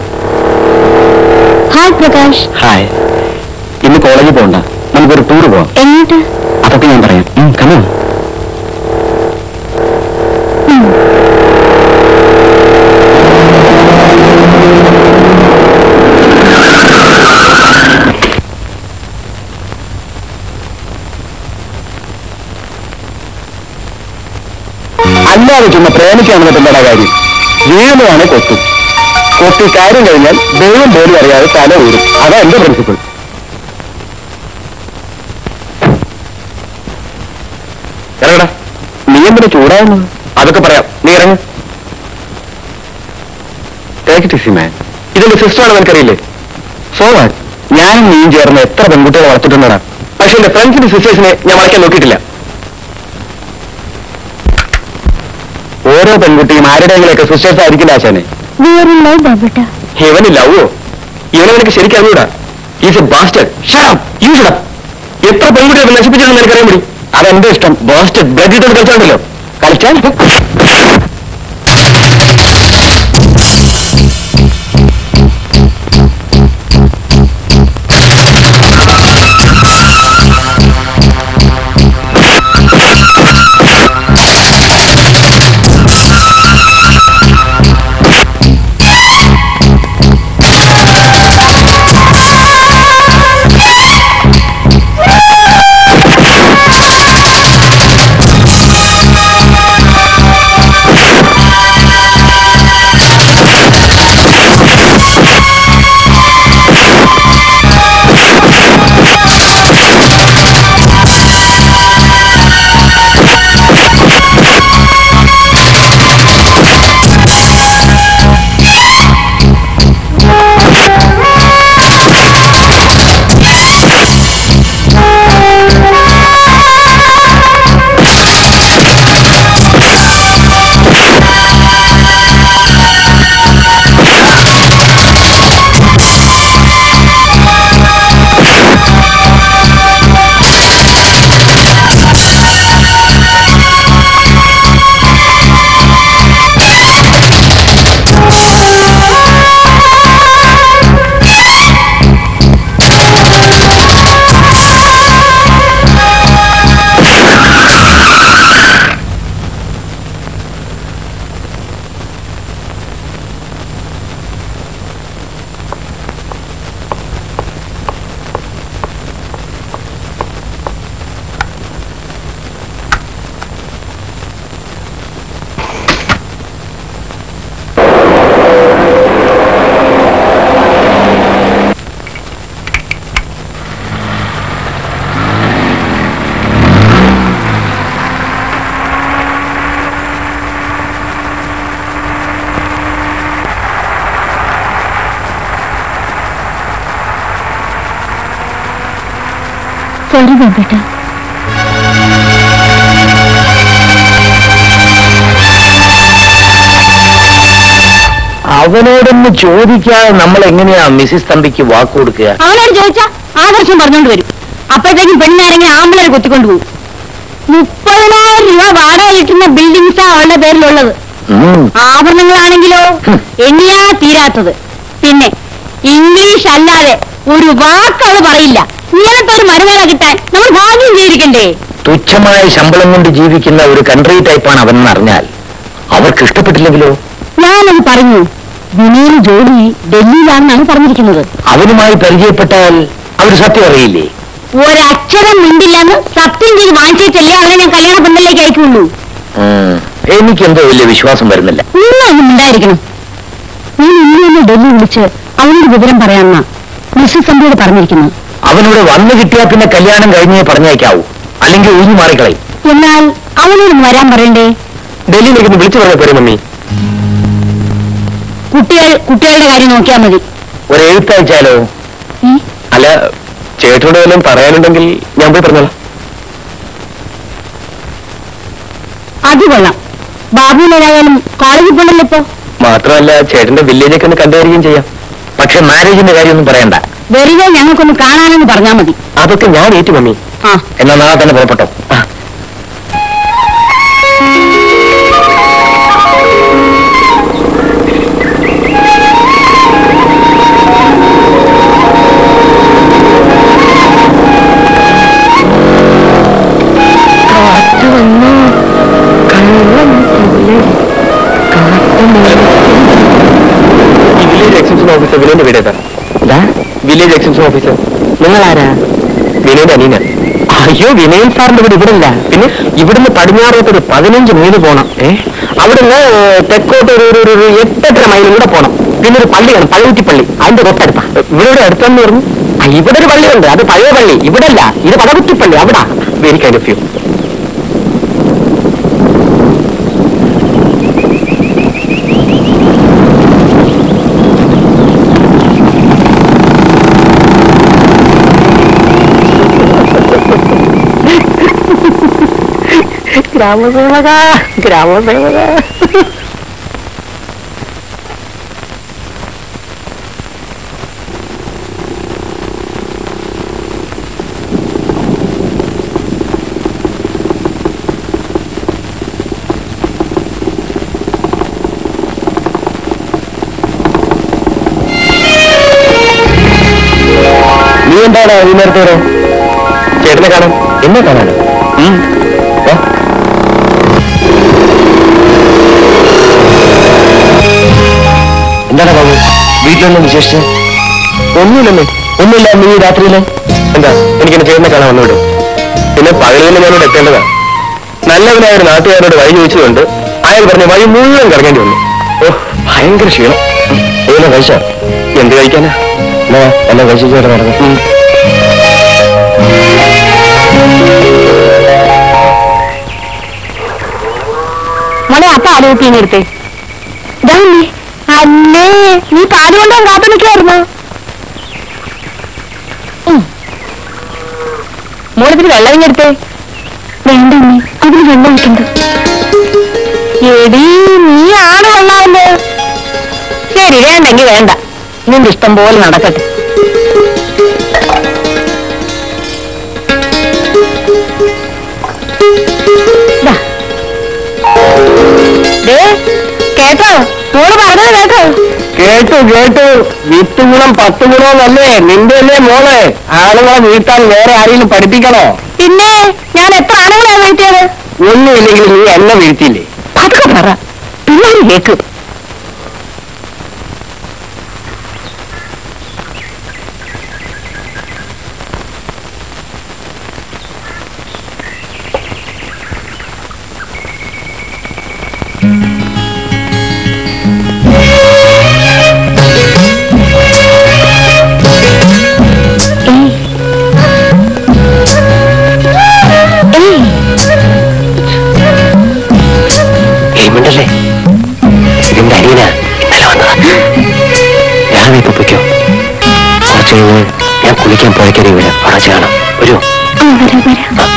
ഹായ് പ്രകാശ് ഹായ് ഇന്ന് കോളേജിൽ പോകണ്ട നമുക്കൊരു ടൂർ പോവാം എങ്ങോട്ട് അതൊക്കെ ഞാൻ പറയാം കമോ അല്ലാതെ ചുമ്മാ പ്രേമിക്കാണെന്നിട്ട് എന്താ കാര്യം വീഴുന്നതാണ് കൊത്തും കൊത്തി കാര്യം കഴിഞ്ഞാൽ ദൈവം പോലും അറിയാതെ തല ഊരും അതാ എന്റെ പ്രിൻസിപ്പിൾ ഇറങ്ങടാ നീ എന്തിനു ചൂടാവുന്നു അതൊക്കെ പറയാം നീ ഇറങ്ങ് ടേക്ക് ഇറ്റ് ഈസി മാൻ ഇതിന്റെ സിസ്റ്ററാണ് നിനക്കറിയില്ലേ സോ വാട്ട് ഞാനും നീയും ചേർന്ന് എത്ര പെൺകുട്ടികളെ വളർത്തിട്ടുണ്ടടാ പക്ഷെ എന്റെ ഫ്രണ്ട്സിന്റെ സിസ്റ്റേഴ്സിനെ ഞാൻ വളയ്ക്കാൻ നോക്കിയിട്ടില്ല ഓരോ പെൺകുട്ടിയും ആരുടെയെങ്കിലൊക്കെ സിസ്റ്റേഴ്സ് ആയിരിക്കില്ല ആശാനെ വേറെ ലവ് ബാബട്ട ഇവന് ലവോ ഇവനെ നിനക്ക് ശരിക്കും അറിഞ്ഞൂടാ is a bastard you shut up എത്ര പെൺകുട്ടിയെ ഇവൻ നശിപ്പിച്ചിട്ടുണ്ടെന്ന് എനിക്കറിയാൻ പറ്റും അതെന്റെ ഇഷ്ടം ബാസ്റ്റഡ് ബ്ലഡ് ഇട്ടത് കളിച്ചാണ്ടല്ലോ കളിച്ചാൽ സോറി ബാബട്ട അവനോടൊന്ന് ചോദിക്കാതെ നമ്മൾ എങ്ങനെയാ മിസ്സിസ് തമ്പിക്ക് വാക്ക് കൊടുക്കുക അവനോട് ചോദിച്ചാ ആദർശം പറഞ്ഞോണ്ട് വരും അപ്പോഴത്തേക്കും പെണ്ണിനാരെങ്കിലും ആമ്പിളരെ കൊത്തിക്കൊണ്ട് പോകും മുപ്പതിനായിരം രൂപ വാടക കിട്ടുന്ന ബിൽഡിങ്സാ അവളുടെ പേരിലുള്ളത് ഉം. ആഭരണങ്ങളാണെങ്കിലോ എണ്ണിയാ തീരാത്തത് പിന്നെ ഇംഗ്ലീഷ് അല്ലാതെ ഒരു വാക്ക് അവള് പറയില്ല ഇങ്ങനത്തെ ഒരു മരുമേന കിട്ടാൻ നമ്മൾ ഭാഗ്യം ചെയ്തിരിക്കണ്ടേ തുച്ഛമായ ശമ്പളം കൊണ്ട് ജീവിക്കുന്ന ഒരു കൺട്രി ടൈപ്പാണ് അവനെന്ന് അറിഞ്ഞാൽ അവർക്ക് ഇഷ്ടപ്പെട്ടില്ലെങ്കിലോ ഞാനത് പറഞ്ഞു വിനീന് ജോലി ഡൽഹിയിലാണെന്നാണ് പറഞ്ഞിരിക്കുന്നത് അവനുമായി പരിചയപ്പെട്ടാൽ അവർ സത്യം അറിയില്ലേ ഒരക്ഷരം മിണ്ടില്ലെന്ന് സത്യം ചെയ്ത് വാങ്ങിച്ചല്ലേ അവനെ ഞാൻ കല്യാണ പന്തലിലേക്ക് അയക്കുള്ളൂ ഉം. എനിക്കെന്തോ വലിയ വിശ്വാസം വരുന്നില്ല നിങ്ങളൊന്നും ഉണ്ടായിരിക്കണം ഞാൻ ഇന്ന് തന്നെ ഡൽഹി വിളിച്ച് അവനോട് വിവരം പറയാമെന്നാ മിസ്സസ് തമ്പിയോട് പറഞ്ഞിരിക്കുന്നത് അവനോട് വന്നു കിട്ടിയാൽ പിന്നെ കല്യാണം കഴിഞ്ഞേ പറഞ്ഞേക്കാവൂ അല്ലെങ്കിൽ ഒഴിഞ്ഞു മാറിക്കളയും എന്നാൽ അവനോടൊന്ന് വരാൻ പറയണ്ടേ ഡൽഹിയിലേക്ക് ഒന്ന് വിളിച്ചു പറഞ്ഞ പോരെ മമ്മി കുട്ടികൾ കുട്ടികളുടെ കാര്യം നോക്കിയാൽ മതി ഒരു എഴുത്തയച്ചാലോ ഏ? അല്ല ചേട്ടനോട് വല്ലതും പറയാനുണ്ടെങ്കിൽ ഞാൻ പോയി പറഞ്ഞോളാം അത് കൊള്ളാം ബാബുവിനേതായാലും കോളേജിൽ പോകണല്ലോ ഇപ്പോ മാത്രമല്ല ചേട്ടന്റെ വില്ലേജൊക്കെ ഒന്ന് കണ്ടുവരികയും ചെയ്യാം പക്ഷെ മാരേജിന്റെ കാര്യമൊന്നും പറയണ്ട വെറുതെ ഞങ്ങൾക്കൊന്ന് കാണാനെന്ന് പറഞ്ഞാൽ മതി അതൊക്കെ ഞാൻ ഏറ്റു മമ്മി ആ എന്നാ നാളെ തന്നെ പുറപ്പെട്ടോ ഈ വില്ലേജ് എക്സ്റ്റൻഷൻ ഓഫീസർ വിനോന്റെ വീട് ഏതാ വില്ലേജ് എക്സ്റ്റൻഷൻ ഓഫീസർ നിങ്ങൾ ആരാ വിനോന്റെ അനീന അയ്യോ വിനയൻ സാറിന്റെ വീട് ഇവിടെ ഇല്ല പിന്നെ ഇവിടുന്ന് പടിഞ്ഞാറോട്ട് ഒരു പതിനഞ്ച് മൈൽ പോണം ഏ അവിടുന്ന് തെക്കോട്ട് ഒരു ഒരു- ഒരു എട്ടെട്ടര മൈലും കൂടെ പോണം പിന്നെ ഒരു പള്ളിയാണ് പഴകുറ്റി പള്ളി അതിന്റെ തൊട്ടടുത്താ ഇവിടെ അടുത്തെന്ന് പറഞ്ഞു ആ, ഇവിടെ ഒരു പള്ളിയുണ്ട് അത് പഴയ പള്ളി ഇവിടെ അല്ല ഇത് പഴകുറ്റി പള്ളി അവിടെ വെരി കൈൻഡ് ഓഫ് യു ഗ്രാമസേവക ഗ്രാമസേവക നീ എന്താണ് ഈ നേരത്തോടെ ചേട്ടനെ കാണാൻ എന്നെ കാണാനോ ഉം. വാ. എന്താണ് ബാബു വീട്ടിലൊന്നും വിശേഷിച്ച് ഒന്നുമില്ലല്ലേ ഒന്നുമില്ല നീ രാത്രിയില് എന്താ എനിക്ക് എന്റെ ചേട്ടനെ കാണാൻ വന്നുവിടും പിന്നെ പകലിൽ ഞാനിവിടെ എത്തേണ്ടതാ നല്ലവനായ ഒരു നാട്ടുകാരോട് വഴി ചോദിച്ചതുകൊണ്ട് അയാൾ പറഞ്ഞ വഴി മുഴുവൻ കിടക്കേണ്ടി വന്നു ഓ ഭയങ്കര ക്ഷീണം ഏതാ കഴിച്ച എന്ത് കഴിക്കാനാ എന്നാ എല്ലാം കഴിച്ചിട്ട് നടന്നു മോനെ അപ്പ ആലോചിച്ച് ഇങ്ങനെ എടുത്തേ അല്ലേ നീ പാല് കൊണ്ടുപോകാൻ കാത്തു നിൽക്കുമായിരുന്നു മോളത്തിന് വെള്ളം ഇങ്ങെടുത്തേ വേണ്ട അമ്മേ അതിന് വെള്ളം വെക്കണ്ട എടി നീ ആണ് കൊള്ളാമല്ലോ ശരി വേണ്ടെങ്കി വേണ്ട നിന്റെ ഇഷ്ടം പോലെ നടക്കട്ടെ ദാ. ദേ, കേട്ടോ മോള് പറഞ്ഞത് കേട്ടോ കേട്ടു കേട്ടു വിത്ത് ഗുണം പത്ത് ഗുണമെന്നല്ലേ നിന്റെ അല്ലേ മോളെ ആളുകളെ വീട്ടാൻ വേറെ ആരെങ്കിലും പഠിപ്പിക്കണോ പിന്നെ ഞാൻ എത്ര ആണുങ്ങളെ വീട്ടിയത് ഒന്നുമില്ലെങ്കിൽ നീ എന്നെ വീഴ്ത്തിയില്ലേ അതൊക്കെ പറ പിള്ളേര് കേക്കും ഏമുണ്ടല്ലേ ഇതിന്റെ അനിയനാ ഇന്നലെ വന്നതാ രാവിലെ ഇപ്പൊ പൊയ്ക്കോ കുറച്ച് കഴിഞ്ഞ് ഞാൻ കുളിക്കാൻ പോയക്കരി വരാം അവിടെ ചെയ്യണം ഒരു ആ വരാം വരാം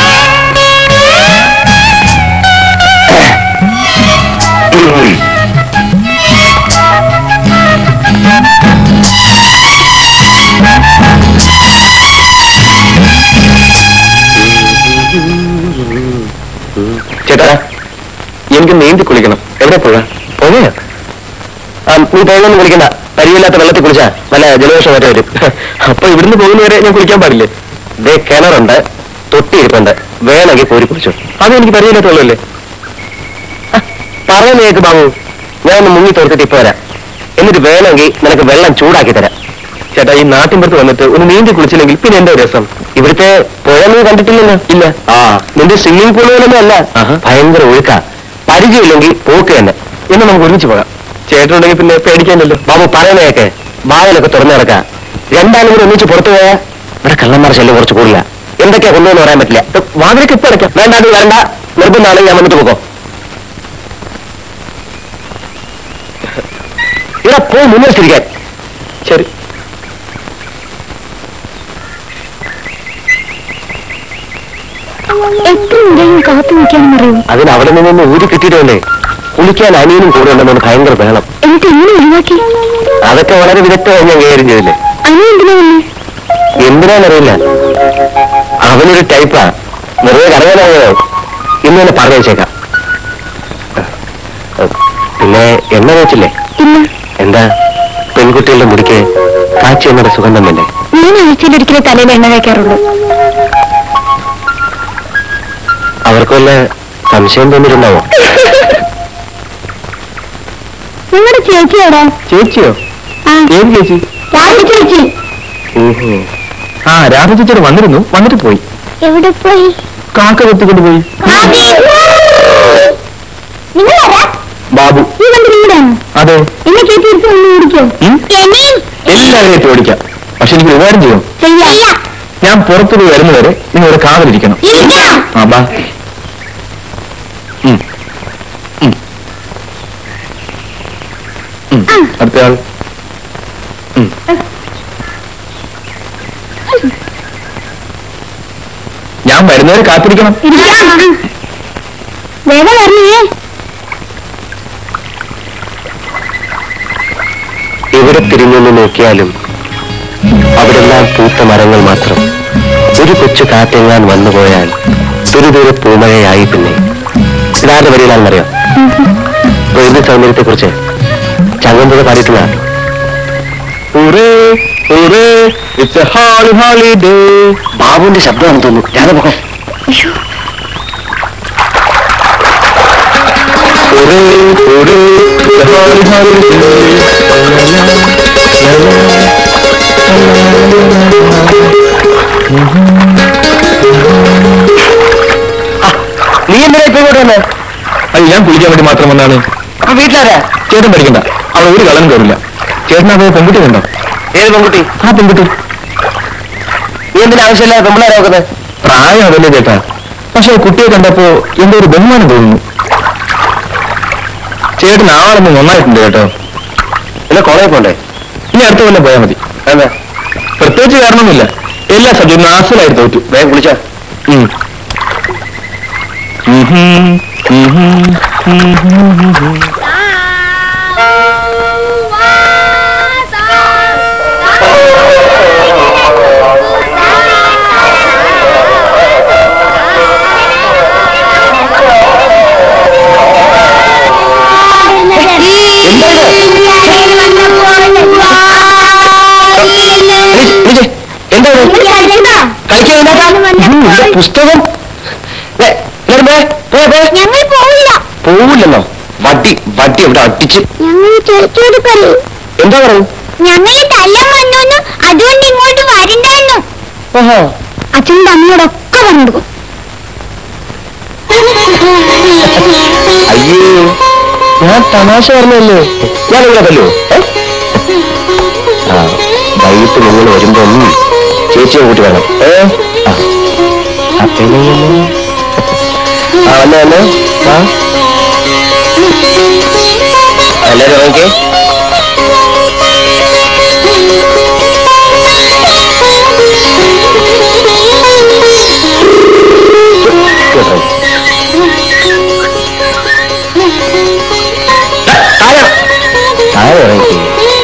ചേട്ടാ എനിക്ക് നീന്തി കുളിക്കണം എവിടെ പോകാം പോകയോ ആ നീ പോയൊന്നും കുളിക്കണ്ട പരിയില്ലാത്ത വെള്ളത്തിൽ കുളിച്ചാ നല്ല ജലദോഷം വരെ വരും അപ്പൊ ഇവിടുന്ന് പോകുന്നവരെ ഞാൻ കുളിക്കാൻ പാടില്ലേ ദേ കിണറുണ്ട് തൊട്ടിയിരിപ്പുണ്ട് വേണമെങ്കിൽ കോരി കുളിച്ചു അത് എനിക്ക് പരിയില്ലാത്ത വെള്ളമല്ലേ ആ, പറയുന്ന കേക്ക് ബാബു ഞാൻ ഒന്ന് മുങ്ങി തോർത്തിട്ട് ഇപ്പൊ വരാം എന്നിട്ട് വേണമെങ്കിൽ നിനക്ക് വെള്ളം ചൂടാക്കി തരാം ചേട്ടാ ഈ നാട്ടിൻപുറത്ത് വന്നിട്ട് ഒന്ന് നീന്തി കുളിച്ചില്ലെങ്കിൽ പിന്നെ എന്താ രസം ഇവിടുത്തെ പുഴ നീ കണ്ടിട്ടില്ലല്ലോ ഇല്ല ആ നിന്റെ സ്വിമ്മിംഗ് പൂൾ പോലൊന്നും അല്ല ഭയങ്കര ഒഴുക്കാ പരിചയമില്ലെങ്കിൽ പോക്ക് തന്നെ എന്ന് നമുക്ക് ഒരുമിച്ച് പോകാം ചേട്ടനുണ്ടെങ്കിൽ പിന്നെ പേടിക്കാനല്ലോ ബാബു പറയുന്നതൊക്കെ വാതിലൊക്കെ തുറന്നു കിടക്കാം രണ്ടാളും കൂടി ഒന്നിച്ച് പുറത്തു പോയാ ഇവിടെ കള്ളന്മാർ ശല്യം കുറച്ച് കൂടില്ല എന്തൊക്കെയാ കൊണ്ടുവന്ന് പറയാൻ പറ്റില്ല ഇത് വാതിലൊക്കെ ഇപ്പൊ അടയ്ക്കാം വേണ്ട അത് വേണ്ട നിർബന്ധമാണെങ്കിൽ ഞാൻ വന്നിട്ട് പോകോ ഇവിടെ പോയി മുന്നേറ്റിരിക്കാൻ ശരി എത്ര നേരം കാത്തു നിൽക്കാനും അറിയോ അതിന് അവിടെ നിന്നൊന്ന് ഊരി കിട്ടിയിട്ടല്ലേ കുളിക്കാൻ അനിയനും കൂടെ ഉണ്ടെന്ന് ഭയങ്കര ബഹളം എന്നിട്ട് എങ്ങനെ ഒഴിവാക്കി അതൊക്കെ വളരെ വിദഗ്ധമായി ഞാൻ കൈകാര്യം ചെയ്തില്ലേ അനി എന്തിനാ വന്നേ എന്തിനാന്നറിയില്ല അവനൊരു ടൈപ്പാ വെറുതെ കറങ്ങാനായോ ഇന്ന് തന്നെ പറഞ്ഞു വെച്ചേക്കാം പിന്നെ എണ്ണ വെച്ചില്ലേ ഇല്ല എന്താ പെൺകുട്ടികളുടെ മുടിക്ക് കാച്ചി എണ്ണയുടെ സുഗന്ധം വേണ്ടേ ഞാൻ ആഴ്ചയിൽ ഒരിക്കലേ തലയിൽ എണ്ണ വയ്ക്കാറുള്ളൂ അവർക്ക് വല്ല സംശയം തോന്നിയിട്ടുണ്ടാവോ നിങ്ങളുടെ ചേച്ചി എവിടെ ചേച്ചിയോ ആ ഏത് ചേച്ചി രാജ ചേച്ചി ഓഹോ ആ രാധ ചേച്ചിയോട് വന്നിരുന്നു വന്നിട്ട് പോയി എവിടെ പോയി കാക്ക കൊത്തിക്കൊണ്ട് പോയി നിങ്ങൾ ആരാ ബാബു ഈ വണ്ടി നിങ്ങളുടെയാണോ അതെ എന്നെ കയറ്റി എടുത്ത് ഒന്ന് ഓടിക്കോ ഉം? എന്നെയും എല്ലാവരെയും എത്തി ഓടിക്കാം പക്ഷെ എനിക്ക് ഉപകാരം ചെയ്യും ചെയ്യാം ഞാൻ പുറത്തു പോയി വരുന്നവരെ നിങ്ങൾ ഇവിടെ കാവലിരിക്കണം ഇല്ല ആ ബാ ഉം. ഉം. ഉം. അടുത്തയാൾ ഉം. ഞാൻ വരുന്നവരെ കാത്തിരിക്കണം ഇരിക്കാം വേഗം വരണേ എവിടെ തിരിഞ്ഞൊന്ന് നോക്കിയാലും അവിടെല്ലാം പൂത്ത മരങ്ങൾ മാത്രം ഒരു കൊച്ചു കാറ്റെങ്ങാൻ വന്നുപോയാൽ ദുരിദൂര പൂമഴയായി പിന്നെ ഇതാരുടെ വരിയിലാണെന്നറിയോ പ്രകൃതി സൗന്ദര്യത്തെ കുറിച്ച് ചങ്ങമ്പുഴ പാടിയിട്ടുള്ള ബാബുവിന്റെ ശബ്ദമാണെന്ന് തോന്നുന്നു രാധമുഖം നീ എന്തിനാ ഇപ്പൊ ഇങ്ങോട്ട് വന്നേ അത് ഞാൻ കുളിക്കാൻ വേണ്ടി മാത്രം വന്നാണ് അപ്പൊ വീട്ടിലാരാ ചേട്ടൻ പഠിക്കണ്ട അവിടെ ഒരു കള്ളൻ കയറില്ല ചേട്ടൻ അത് പെൺകുട്ടി കണ്ടോ ഏത് പെൺകുട്ടി ആ പെൺകുട്ടി നീ എന്തിനാ ആവശ്യമില്ല പെമ്പിളാരെ നോക്കുന്നത് പ്രായം അതല്ലേ ചേട്ടാ പക്ഷെ കുട്ടിയെ കണ്ടപ്പോ എന്തോ ഒരു ബഹുമാനം തോന്നുന്നു ചേട്ടൻ ആളൊന്ന് നന്നായിട്ടുണ്ട് കേട്ടോ പിന്നെ കോളേജ് പോണ്ടേ ഇനി അടുത്ത കൊല്ലം പോയാൽ മതി എന്താ പ്രത്യേകിച്ച് കാരണമൊന്നുമില്ല എല്ലാ സബ്ജക്റ്റും നാസിലായി തോറ്റു വേഗം കുളിച്ചോ ഉം. ഉഹും, ഉഹും, ഉഹും. വിളിച്ചേ എന്താ ഇത്? കളിക്കാൻ ഇതിനകത്താ? ഉം, ഇത് പുസ്തകം ദേ, എല്ലാവരും പോ, പോ, പോ. ഞങ്ങൾ പോവില്ല പോവില്ലെന്നോ വട്ടി വട്ടി ഇവിടെ അടിച്ച് ഞങ്ങൾ ചേച്ചിയോട് പറയൂ എന്താ പറയും ഞങ്ങൾ തല്ലം വന്നു അതുകൊണ്ട് ഇങ്ങോട്ട് വരണ്ടായിരുന്നു ഓഹോ അച്ഛൻ്റെ അമ്മയോടൊക്കെ പറഞ്ഞു കൊടുക്കും അയ്യേ ഞാൻ തമാശ പറഞ്ഞല്ലേ ഞാൻ ഇവിടെ തല്ലോ ആ വൈകിട്ട് നിങ്ങൾ വരുമ്പോ ഒന്ന് ചേച്ചിയെ കൂട്ടി വേണം ഏ ആ. ആ പെണ്ണെ ആ വന്നെ വന്നെ ആ എല്ലാരും ഇറങ്ങിക്കേ കേട്ടോ താഴെ താഴെ ഇറങ്ങിക്കേ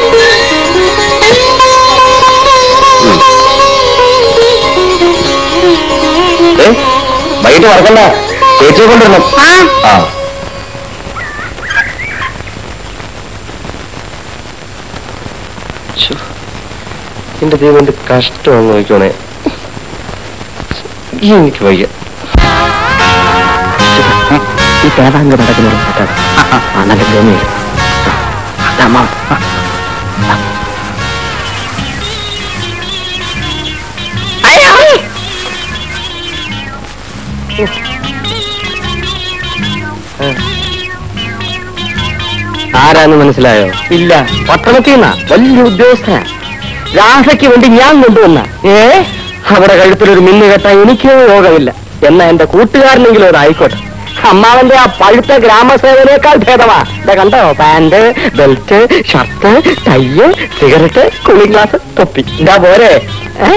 ഉം. ഏ വൈകിട്ട് മറക്കണ്ട ചേച്ചിയെ കൊണ്ടുവരണം ആ ശ്ശോ. എന്റെ ദൈവം എന്ത് കഷ്ടമാണെന്ന് നോക്കണേ എനിക്ക് വയ്യ ഈ പേതാങ്ക നടക്കുന്ന നല്ല ഗമേ അതാ ആരാന്ന് മനസ്സിലായോ ഇല്ല പട്ടണത്തിൽ നിന്നാ വലിയ ഉദ്യോഗസ്ഥനാ രാധയ്ക്ക് വേണ്ടി ഞാൻ കൊണ്ടുവന്ന ഏ അവിടെ കഴുത്തിലൊരു മിന്നു കെട്ടാൻ എനിക്കോ യോഗമില്ല എന്നാ എന്റെ കൂട്ടുകാരനെങ്കിലും അത് ആയിക്കോട്ടെ അമ്മാവന്റെ ആ പഴുത്ത ഗ്രാമസേവനേക്കാൾ ഭേദമാ ഇതാ കണ്ടോ pant belt shirt tie cigarette cooling glass തൊപ്പി എന്താ പോരെ ഏ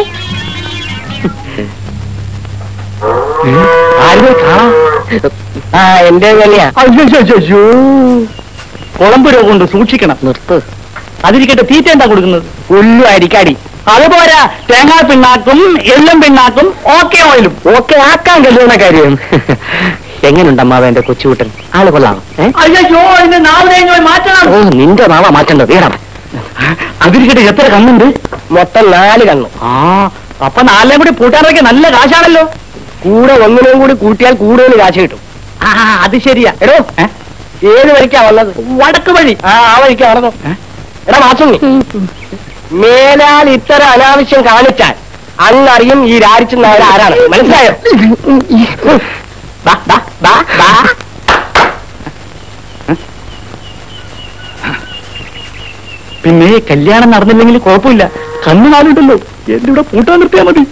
ആരും കാണാം ആ എന്റെ വലിയ അയ്യോ കുളമ്പ് രോഗം കൊണ്ട് സൂക്ഷിക്കണം നിർത്ത് അതിരിക്കട്ടെ തീറ്റ എന്താ കൊടുക്കുന്നത് പുല്ലു അരിക്കടി അതുപോരാ തേങ്ങാ പിണ്ണാക്കും എള്ളും പിണ്ണാക്കും ഓക്കെ ഓയിലും ഓക്കെ ആക്കാൻ കഴിയുന്ന കാര്യം എങ്ങനെയുണ്ട് അമ്മാവ എന്റെ കൊച്ചുകൂട്ടൻ ആള് കൊള്ളാം അയ്യോ എന്റെ നാളെ മാറ്റണം ഓ നിന്റെ നാളെ മാറ്റേണ്ടത് ഏടാ അതിരിക്കട്ടെ എത്ര കണ്ണുണ്ട് മൊത്തം നാല് കണ്ണു ആ അപ്പൊ നാലിനെ കൂടി പൂട്ടാനൊക്കെ നല്ല കാശാണല്ലോ കൂടെ ഒന്നിനെയും കൂടി കൂട്ടിയാൽ കൂടുതൽ കാശ് കിട്ടും ആ അത് ശരിയാ എടോ ഏ? ഏത് വഴിക്കാ വന്നത് വടക്ക് വഴി ആ ആ വഴിക്കാ നടന്നോ എടാ മാസം മേലാൽ ഇത്തരം അനാവശ്യം കാണിച്ചാൽ അന്നറിയും ഈ രാരിച്ചു നായർ ആരാണ് മനസ്സിലായോ ബാ, ബാ, ബാ, ബാ. പിന്നെ കല്യാണം നടന്നില്ലെങ്കിൽ കുഴപ്പമില്ല കണ്ണു നാലുണ്ടല്ലോ എന്റെ ഇവിടെ പൂട്ടാൻ നിർത്തിയാ മതി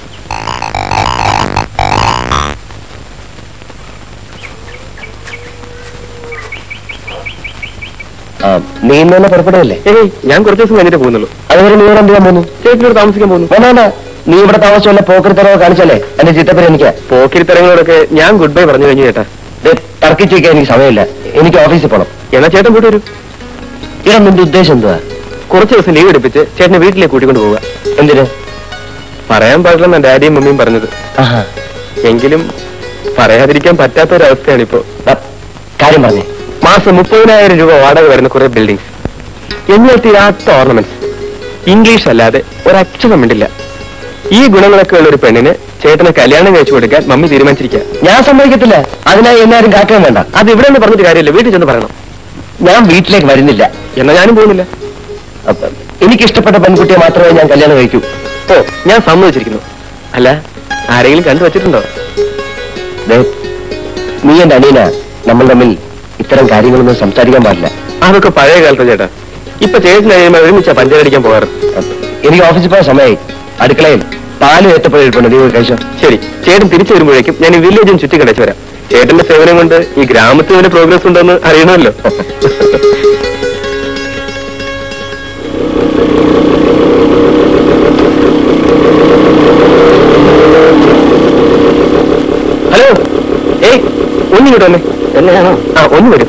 നീ ഇന്ന് തന്നെ പുറപ്പെടുകയല്ലേ ഏയ് ഞാൻ കുറച്ച് ദിവസം കഴിഞ്ഞിട്ട് പോകുന്നുള്ളൂ അതുവരെ നീ ഇവിടെ എന്ത് ചെയ്യാൻ പോകുന്നു ചേച്ചിയോട് താമസിക്കാൻ പോകുന്നു വേണ്ട വേണ്ട നീ ഇവിടെ താമസിച്ചല്ല പോക്കറിത്തരവ് കാണിച്ചല്ലേ എന്റെ ചിത്തപ്പേര് എനിക്ക് പോക്കിരിത്തരങ്ങളോടൊക്കെ ഞാൻ ഗുഡ് ബൈ പറഞ്ഞു കഴിഞ്ഞു ചേട്ടാ തർക്കിച്ച് വയ്ക്കാൻ എനിക്ക് സമയമില്ല എനിക്ക് ഓഫീസിൽ പോകണം എന്നാ ചേട്ടൻ കൂട്ടി വരൂ ഇടാ നിന്റെ ഉദ്ദേശം എന്തുവാ കുറച്ച് ദിവസം ലീവ് എടുപ്പിച്ച് ചേട്ടനെ വീട്ടിലേക്ക് കൂട്ടിക്കൊണ്ട് പോവുക എന്തിന് പറയാൻ പാടില്ലെന്ന ഡാഡിയും മമ്മിയും പറഞ്ഞത് ആഹാ എങ്കിലും പറയാതിരിക്കാൻ പറ്റാത്തൊരവസ്ഥയാണിപ്പോ ദാ, കാര്യം പറഞ്ഞേ മാസം മുപ്പതിനായിരം രൂപ വാടക വരുന്ന കുറെ ബിൽഡിംഗ്സ് എന്നിട്ട് ഓർണമെന്റ്സ് ഇംഗ്ലീഷ് അല്ലാതെ ഒരക്ഷരം മിണ്ടില്ല ഈ ഗുണങ്ങളൊക്കെ ഉള്ള ഒരു പെണ്ണിന് ചേട്ടനെ കല്യാണം കഴിച്ചു കൊടുക്കാൻ മമ്മി തീരുമാനിച്ചിരിക്കുക ഞാൻ സമ്മതിക്കത്തില്ല അതിനായി എല്ലാരും കാക്കാൻ വേണ്ട അത് ഇവിടെ നിന്ന് പറഞ്ഞിട്ട് കാര്യമില്ല വീട്ടിൽ ചെന്ന് പറയണം ഞാൻ വീട്ടിലേക്ക് വരുന്നില്ല എന്നാ ഞാനും പോകുന്നില്ല അപ്പൊ എനിക്ക് ഇഷ്ടപ്പെട്ട പെൺകുട്ടിയെ മാത്രമേ ഞാൻ കല്യാണം കഴിക്കൂ ഓ ഞാൻ സമ്മതിച്ചിരിക്കുന്നു അല്ല ആരെങ്കിലും കണ്ടു വച്ചിട്ടുണ്ടോ ദേ, നീ എന്റെ അനിയന നമ്മൾ തമ്മിൽ ഇത്തരം കാര്യങ്ങളൊന്നും സംസാരിക്കാൻ പാടില്ല അതൊക്കെ പഴയ കാലത്ത് ചേട്ടാ ഇപ്പൊ ചേട്ടൻ കഴിയുമ്പോൾ ഒരുമിച്ചാ പഞ്ചരടിക്കാൻ പോകാറ് അപ്പൊ എനിക്ക് ഓഫീസിൽ പോയ സമയമായി അടുക്കളയിൽ പാലും ഏത്തപ്പോഴിട്ടുണ്ട് നീ പോയി കഴിച്ചോ ശരി ചേട്ടൻ തിരിച്ചു വരുമ്പോഴേക്കും ഞാൻ ഈ വില്ലേജും ചുറ്റി കടച്ചു വരാം ചേട്ടന്റെ സേവനം കൊണ്ട് ഈ ഗ്രാമത്തിൽ വല്ല പ്രോഗ്രസ് ഉണ്ടെന്ന് അറിയണമല്ലോ ഹലോ ഏയ് ഒന്നിങ്ങോട്ട് വന്നേ എന്നെയാണോ ആ ഒന്ന് വരും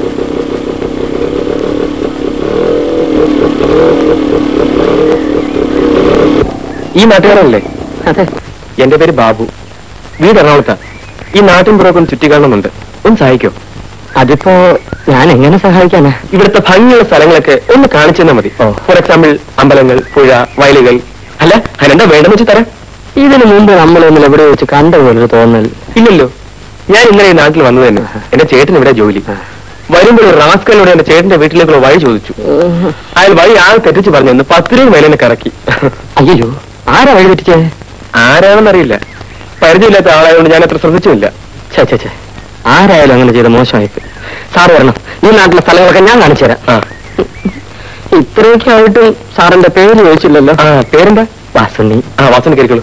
ഈ നാട്ടുകാരനല്ലേ അതെ എന്റെ പേര് ബാബു വീട് എറണാകുളത്താ ഈ നാട്ടിൻ പുറമൊക്കെ ഒന്ന് ചുറ്റിക്കാണുന്നുണ്ട് ഒന്ന് സഹായിക്കോ അതിപ്പോ ഞാൻ എങ്ങനെ സഹായിക്കാനാ ഇവിടുത്തെ ഭംഗിയുള്ള സ്ഥലങ്ങളൊക്കെ ഒന്ന് കാണിച്ചു തന്നാ മതി ഫോർ എക്സാമ്പിൾ അമ്പലങ്ങൾ പുഴ വയലുകൾ അല്ല അതിനെന്താ വേണ്ടെന്ന് വെച്ച് തരാം ഇതിനു മുമ്പ് നമ്മൾ ഒന്നിൽ എവിടെ വെച്ച് കണ്ട പോലൊരു തോന്നൽ ഇല്ലല്ലോ ഞാൻ ഇന്നലെ ഈ നാട്ടിൽ വന്നു തന്നെ എന്റെ ചേട്ടൻ ഇവിടെ ജോലി വരുമ്പോൾ ഒരു റാസ്കലിനോട് എന്റെ ചേട്ടന്റെ വീട്ടിലേക്കുള്ള വഴി ചോദിച്ചു അയാൾ വഴി ആൾ തെറ്റിച്ച് പറഞ്ഞു പത്ത് രൂപ മേലെ എന്നെ കറക്കി അയ്യോ ആരാ വഴി തെറ്റിച്ചേ ആരാണെന്നറിയില്ല പരിചയമില്ലാത്ത ആളായതുകൊണ്ട് ഞാൻ അത്ര ശ്രദ്ധിച്ചുമില്ല ഛേ ഛേ ഛേ ആരായാലും അങ്ങനെ ചെയ്ത മോശമായി സാറ് വരണം ഈ നാട്ടിലെ സ്ഥലങ്ങളൊക്കെ ഞാൻ കാണിച്ചു തരാം ഇത്രയൊക്കെ ആയിട്ടും സാറിന്റെ പേര് ചോദിച്ചില്ലല്ലോ ആ പേരെന്താ വാസുണ്ണി ആ വാസുണ്ണി കയറിക്കോളൂ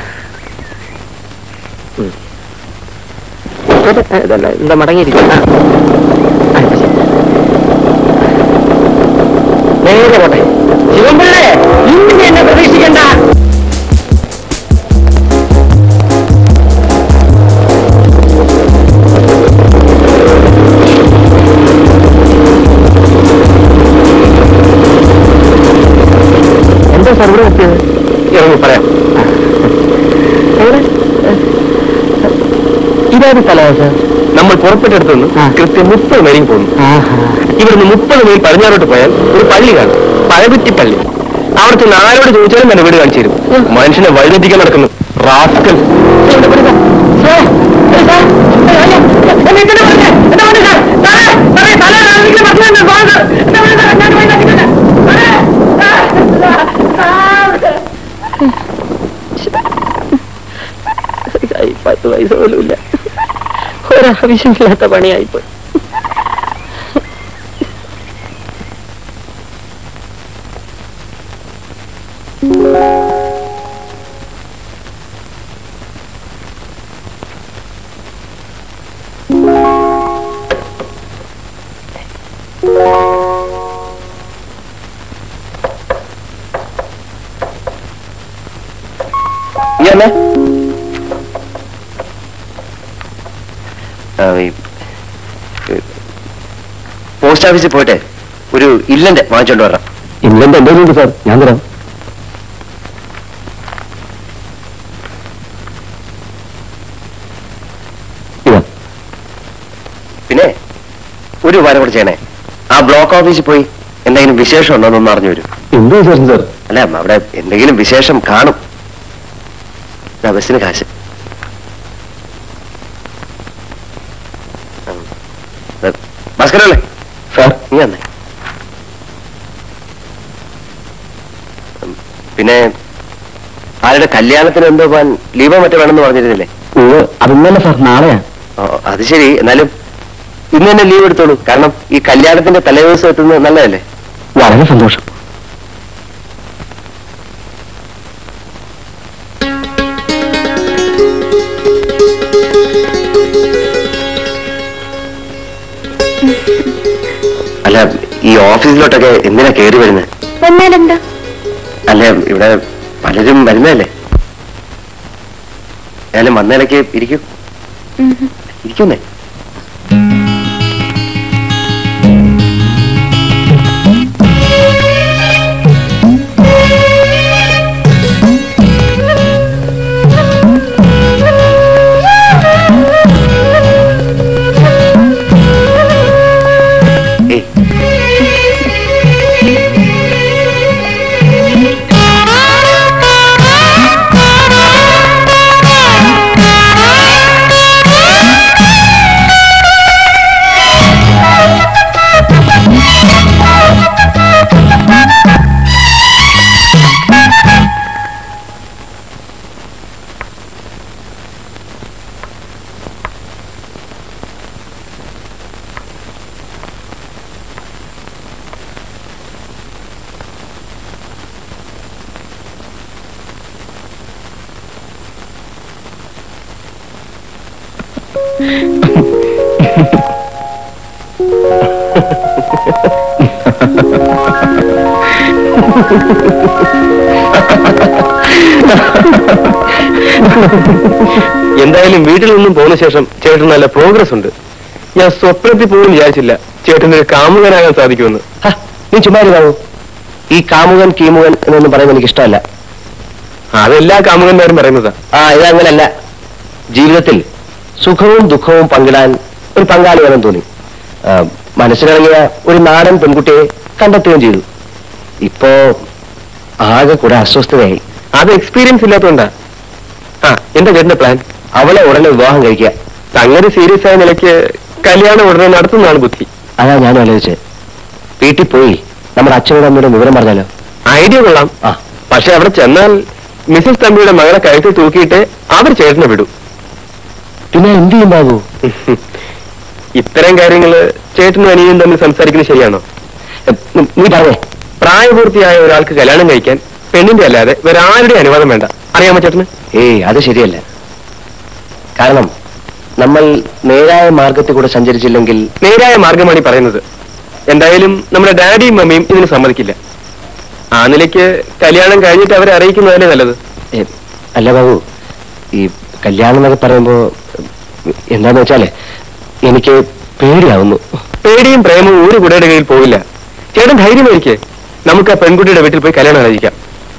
ഇതല്ല എന്താ മടങ്ങിയിരിക്കും ആ. ആ, ഇപ്പൊ ശരി. നേരെ പോട്ടെ ശിവൻപിള്ളേ ഇന്ന് എന്നെ പ്രതീക്ഷിക്കണ്ട എന്താ സാർ ഇവിടെ എത്തിയത് ഇറങ്ങി പറയാം എവിടെ ഇതേത് സ്ഥലമാണ് സാർ നമ്മൾ പുറപ്പെട്ടെടുത്തു നിന്ന് കൃത്യം മുപ്പത് മൈലിൽ പോകുന്നു ഇവിടുന്ന് മുപ്പത് മൈൽ പടിഞ്ഞാറോട്ട് പോയാൽ ഒരു പള്ളി കാണും പഴകുറ്റി പള്ളി അവിടെ ചെന്ന് ആരോട് ചോദിച്ചാലും എന്നെ വീട് കാണിച്ചു തരും മനുഷ്യനെ വഴിതെറ്റിക്കാൻ നടക്കുന്നു റാസ്കൽ പത്ത് പൈസ പോലും ഇല്ല ഒരാവശ്യമില്ലാത്ത പണിയായിപ്പോയി നീ വന്നേ. ആ, ഈ, ഈ, പോസ്റ്റ് ഓഫീസിൽ പോയിട്ട് ഒരു ഇല്ലന്റെ വാങ്ങിച്ചോണ്ട് വരാം ഇല്ലെന്റെ എന്തെങ്കിലും ഉണ്ട് സാർ ഞാൻ തരാം ഇതാ പിന്നെ ഒരു ഉപകാരം കൂടെ ചെയ്യണേ ആ ബ്ലോക്ക് ഓഫീസിൽ പോയി എന്തെങ്കിലും വിശേഷം ഉണ്ടോ എന്നൊന്ന് അറിഞ്ഞു വരും എന്ത് വിശേഷം സാർ അല്ല അവിടെ എന്തെങ്കിലും വിശേഷം കാണും ദാ ബസ്സിന് കാശ് ഉം. ദാ, ഭാസ്കരല്ലേ സാർ നീ വന്നേ ഉം, പിന്നെ ആരെ ആരുടെ കല്യാണത്തിന് എന്തോ പോകാൻ ലീവോ മറ്റോ വേണമെന്ന് പറഞ്ഞിരുന്നില്ലേ അതൊന്നല്ല സാർ നാളെയാ ഓ, അത് ശരി എന്നാലും ഇന്ന് തന്നെ ലീവ് എടുത്തോളൂ കാരണം ഈ കല്യാണത്തിന്റെ തലേദിവസം എത്തുന്നത് നല്ലതല്ലേ വളരെ സന്തോഷം അല്ല ഈ ഓഫീസിലോട്ടൊക്കെ എന്തിനാ കയറി വരുന്നത് വന്നാലെന്താ അല്ല ഇവിടെ പലരും വരുന്നതല്ലേ ഏതായാലും വന്നേലക്ക് ഇരിക്കും ഇരിക്കുന്നേ ഏയ് എന്തായാലും വീട്ടിൽ നിന്നും പോന്ന ശേഷം ചേട്ടൻ നല്ല പ്രോഗ്രസ് ഉണ്ട് ഞാൻ സ്വപ്നത്തിൽ പോലും വിചാരിച്ചില്ല ചേട്ടന് ഒരു കാമുകനാകാൻ സാധിക്കുമെന്ന് ഹ, നീ ചുമ്മാ ഇരുന്നാവൂ ഈ കാമുകൻ കീമുകൻ എന്നൊന്നും പറയുന്നത് എനിക്ക് ഇഷ്ടമല്ല അതെല്ലാ കാമുകന്മാരും പറയുന്നതാ ആ ഇതങ്ങനല്ല ജീവിതത്തിൽ സുഖവും ദുഃഖവും പങ്കിടാൻ ഒരു പങ്കാളി വേണം തോന്നി ആ, മനസ്സിലിറങ്ങിയ ഒരു നാടൻ പെൺകുട്ടിയെ കണ്ടെത്തുകയും ചെയ്തു ഇപ്പോ ആകെ കൂടെ അസ്വസ്ഥതയായി അത് എക്സ്പീരിയൻസ് ഇല്ലാത്തതുകൊണ്ടാ ആ എന്താ ചേട്ടന്റെ പ്ലാൻ അവളെ ഉടനെ വിവാഹം കഴിക്കുക സംഗതി സീരിയസ് ആയ നിലയ്ക്ക് കല്യാണം ഉടനെ നടത്തുന്നതാണ് ബുദ്ധി അതാ ഞാൻ ആലോചിച്ചത് വീട്ടിൽ പോയി നമ്മുടെ അച്ഛനോട് അമ്മയോടും വിവരം പറഞ്ഞാലോ ഐഡിയ കൊള്ളാം ആ പക്ഷെ അവിടെ ചെന്നാൽ മിസസ് തമ്പിയുടെ മകളെ കഴുത്തിൽ തൂക്കിയിട്ട് അവർ ചേട്ടനെ വിടും പിന്നെ എന്ത് ചെയ്യും ബാബു ഇത്തരം കാര്യങ്ങള് ചേട്ടനും അനിയനും തമ്മിൽ സംസാരിക്കുന്നത് ശരിയാണോ എ, നീ- നീ പറഞ്ഞേ പ്രായപൂർത്തിയായ ഒരാൾക്ക് കല്യാണം കഴിക്കാൻ പെണ്ണിന്റെ അല്ലാതെ വേറെ ആരുടെ അനുവാദം വേണ്ട അറിയാമോ ചേട്ടന് ഏയ് അത് ശരിയല്ല കാരണം നമ്മൾ നേരായ മാർഗത്തിൽ കൂടെ സഞ്ചരിച്ചില്ലെങ്കിൽ നേരായ മാർഗമാണ് ഈ പറയുന്നത് എന്തായാലും നമ്മുടെ ഡാഡിയും മമ്മിയും ഇതിന് സമ്മതിക്കില്ല ആ നിലയ്ക്ക് കല്യാണം കഴിഞ്ഞിട്ട് അവരെ അറിയിക്കുന്നതല്ലേ നല്ലത് ഏ, അല്ല ബാബു ഈ കല്യാണം എന്നൊക്കെ പറയുമ്പോ എന്താന്ന് വെച്ചാല് എനിക്ക് പേടിയാവുന്നു പേടിയും പ്രേമവും ഒരു കുടയുടെ കയ്യിൽ പോവില്ല ചേട്ടൻ ധൈര്യമായിരിക്കെ നമുക്ക് ആ പെൺകുട്ടിയുടെ വീട്ടിൽ പോയി കല്യാണം ആലോചിക്കാം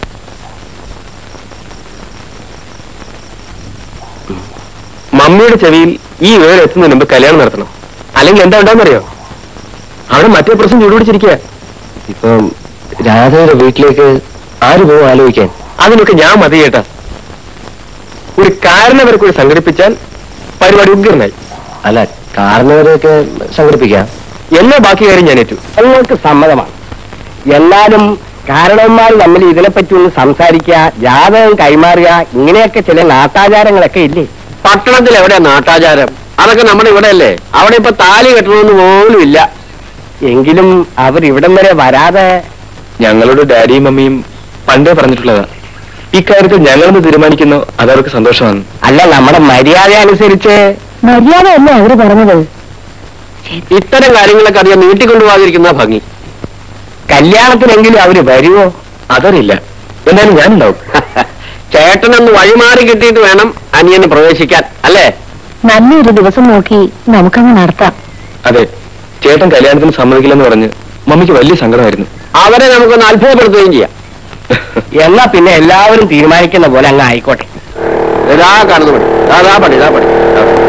മമ്മിയുടെ ചെവിയിൽ ഈ വിവരം എത്തുന്നതിന് മുമ്പ് കല്യാണം നടത്തണം അല്ലെങ്കിൽ എന്താ ഉണ്ടാവുന്നറിയോ അവിടെ മറ്റേ പ്രശ്നം ചൂടുപിടിച്ചിരിക്കുക ഇപ്പം രാധയുടെ വീട്ടിലേക്ക് ആര് പോകും ആലോചിക്കാൻ അതിനൊക്കെ ഞാൻ മതി കേട്ടാ ഒരു കാരണവരെ കൂടി സംഘടിപ്പിച്ചാൽ പരിപാടി ഉഗ്രനായി അല്ല കാരണവരെയൊക്കെ സംഘടിപ്പിക്കാം എല്ലാ ബാക്കി കാര്യം ഞാൻ ഏറ്റു ഞങ്ങൾക്ക് സമ്മതമാണ് എന്നാലും കാരണവന്മാർ തമ്മിൽ ഇതിനെപ്പറ്റി ഒന്ന് സംസാരിക്കുക ജാതകം കൈമാറുക ഇങ്ങനെയൊക്കെ ചില നാട്ടാചാരങ്ങളൊക്കെ ഇല്ലേ പട്ടണത്തിൽ എവിടെയാ നാട്ടാചാരം അതൊക്കെ നമ്മുടെ ഇവിടെ അല്ലേ അവിടെ ഇപ്പൊ താലി കെട്ടണമെന്ന് പോലും ഇല്ല എങ്കിലും അവർ ഇവിടം വരെ വരാതെ ഞങ്ങളുടെ ഡാഡിയും മമ്മിയും പണ്ടേ പറഞ്ഞിട്ടുള്ളതാ ഇക്കാര്യത്തിൽ ഞങ്ങളൊന്ന് തീരുമാനിക്കുന്നു അതവർക്ക് സന്തോഷമാണ് അല്ല നമ്മുടെ മര്യാദ അനുസരിച്ച് മര്യാദയല്ലേ അവര് പറഞ്ഞത് ഇത്തരം കാര്യങ്ങളൊക്കെ അധികം നീട്ടിക്കൊണ്ടുപോകാതിരിക്കുന്ന ഭംഗി കല്യാണത്തിനെങ്കിലും അവര് വരുമോ അതറിയില്ല എന്തായാലും ഞാനുണ്ടാവും ചേട്ടനൊന്ന് വഴിമാറി കിട്ടിയിട്ട് വേണം അനിയന് പ്രവേശിക്കാൻ അല്ലേ നല്ലൊരു ദിവസം നോക്കി നമുക്കങ്ങ് നടത്താം അതെ ചേട്ടൻ കല്യാണത്തിന് സമ്മതിക്കില്ലെന്ന് പറഞ്ഞ് മമ്മിക്ക് വലിയ സങ്കടമായിരുന്നു അവരെ നമുക്കൊന്ന് അത്ഭുതപ്പെടുത്തുകയും ചെയ്യാം എന്നാ പിന്നെ എല്ലാവരും തീരുമാനിക്കുന്ന പോലെ അങ്ങ് ആയിക്കോട്ടെ ഇതാ കാണുന്ന പണി അതാ പണി ഇതാ പണി ഇതാ പണി.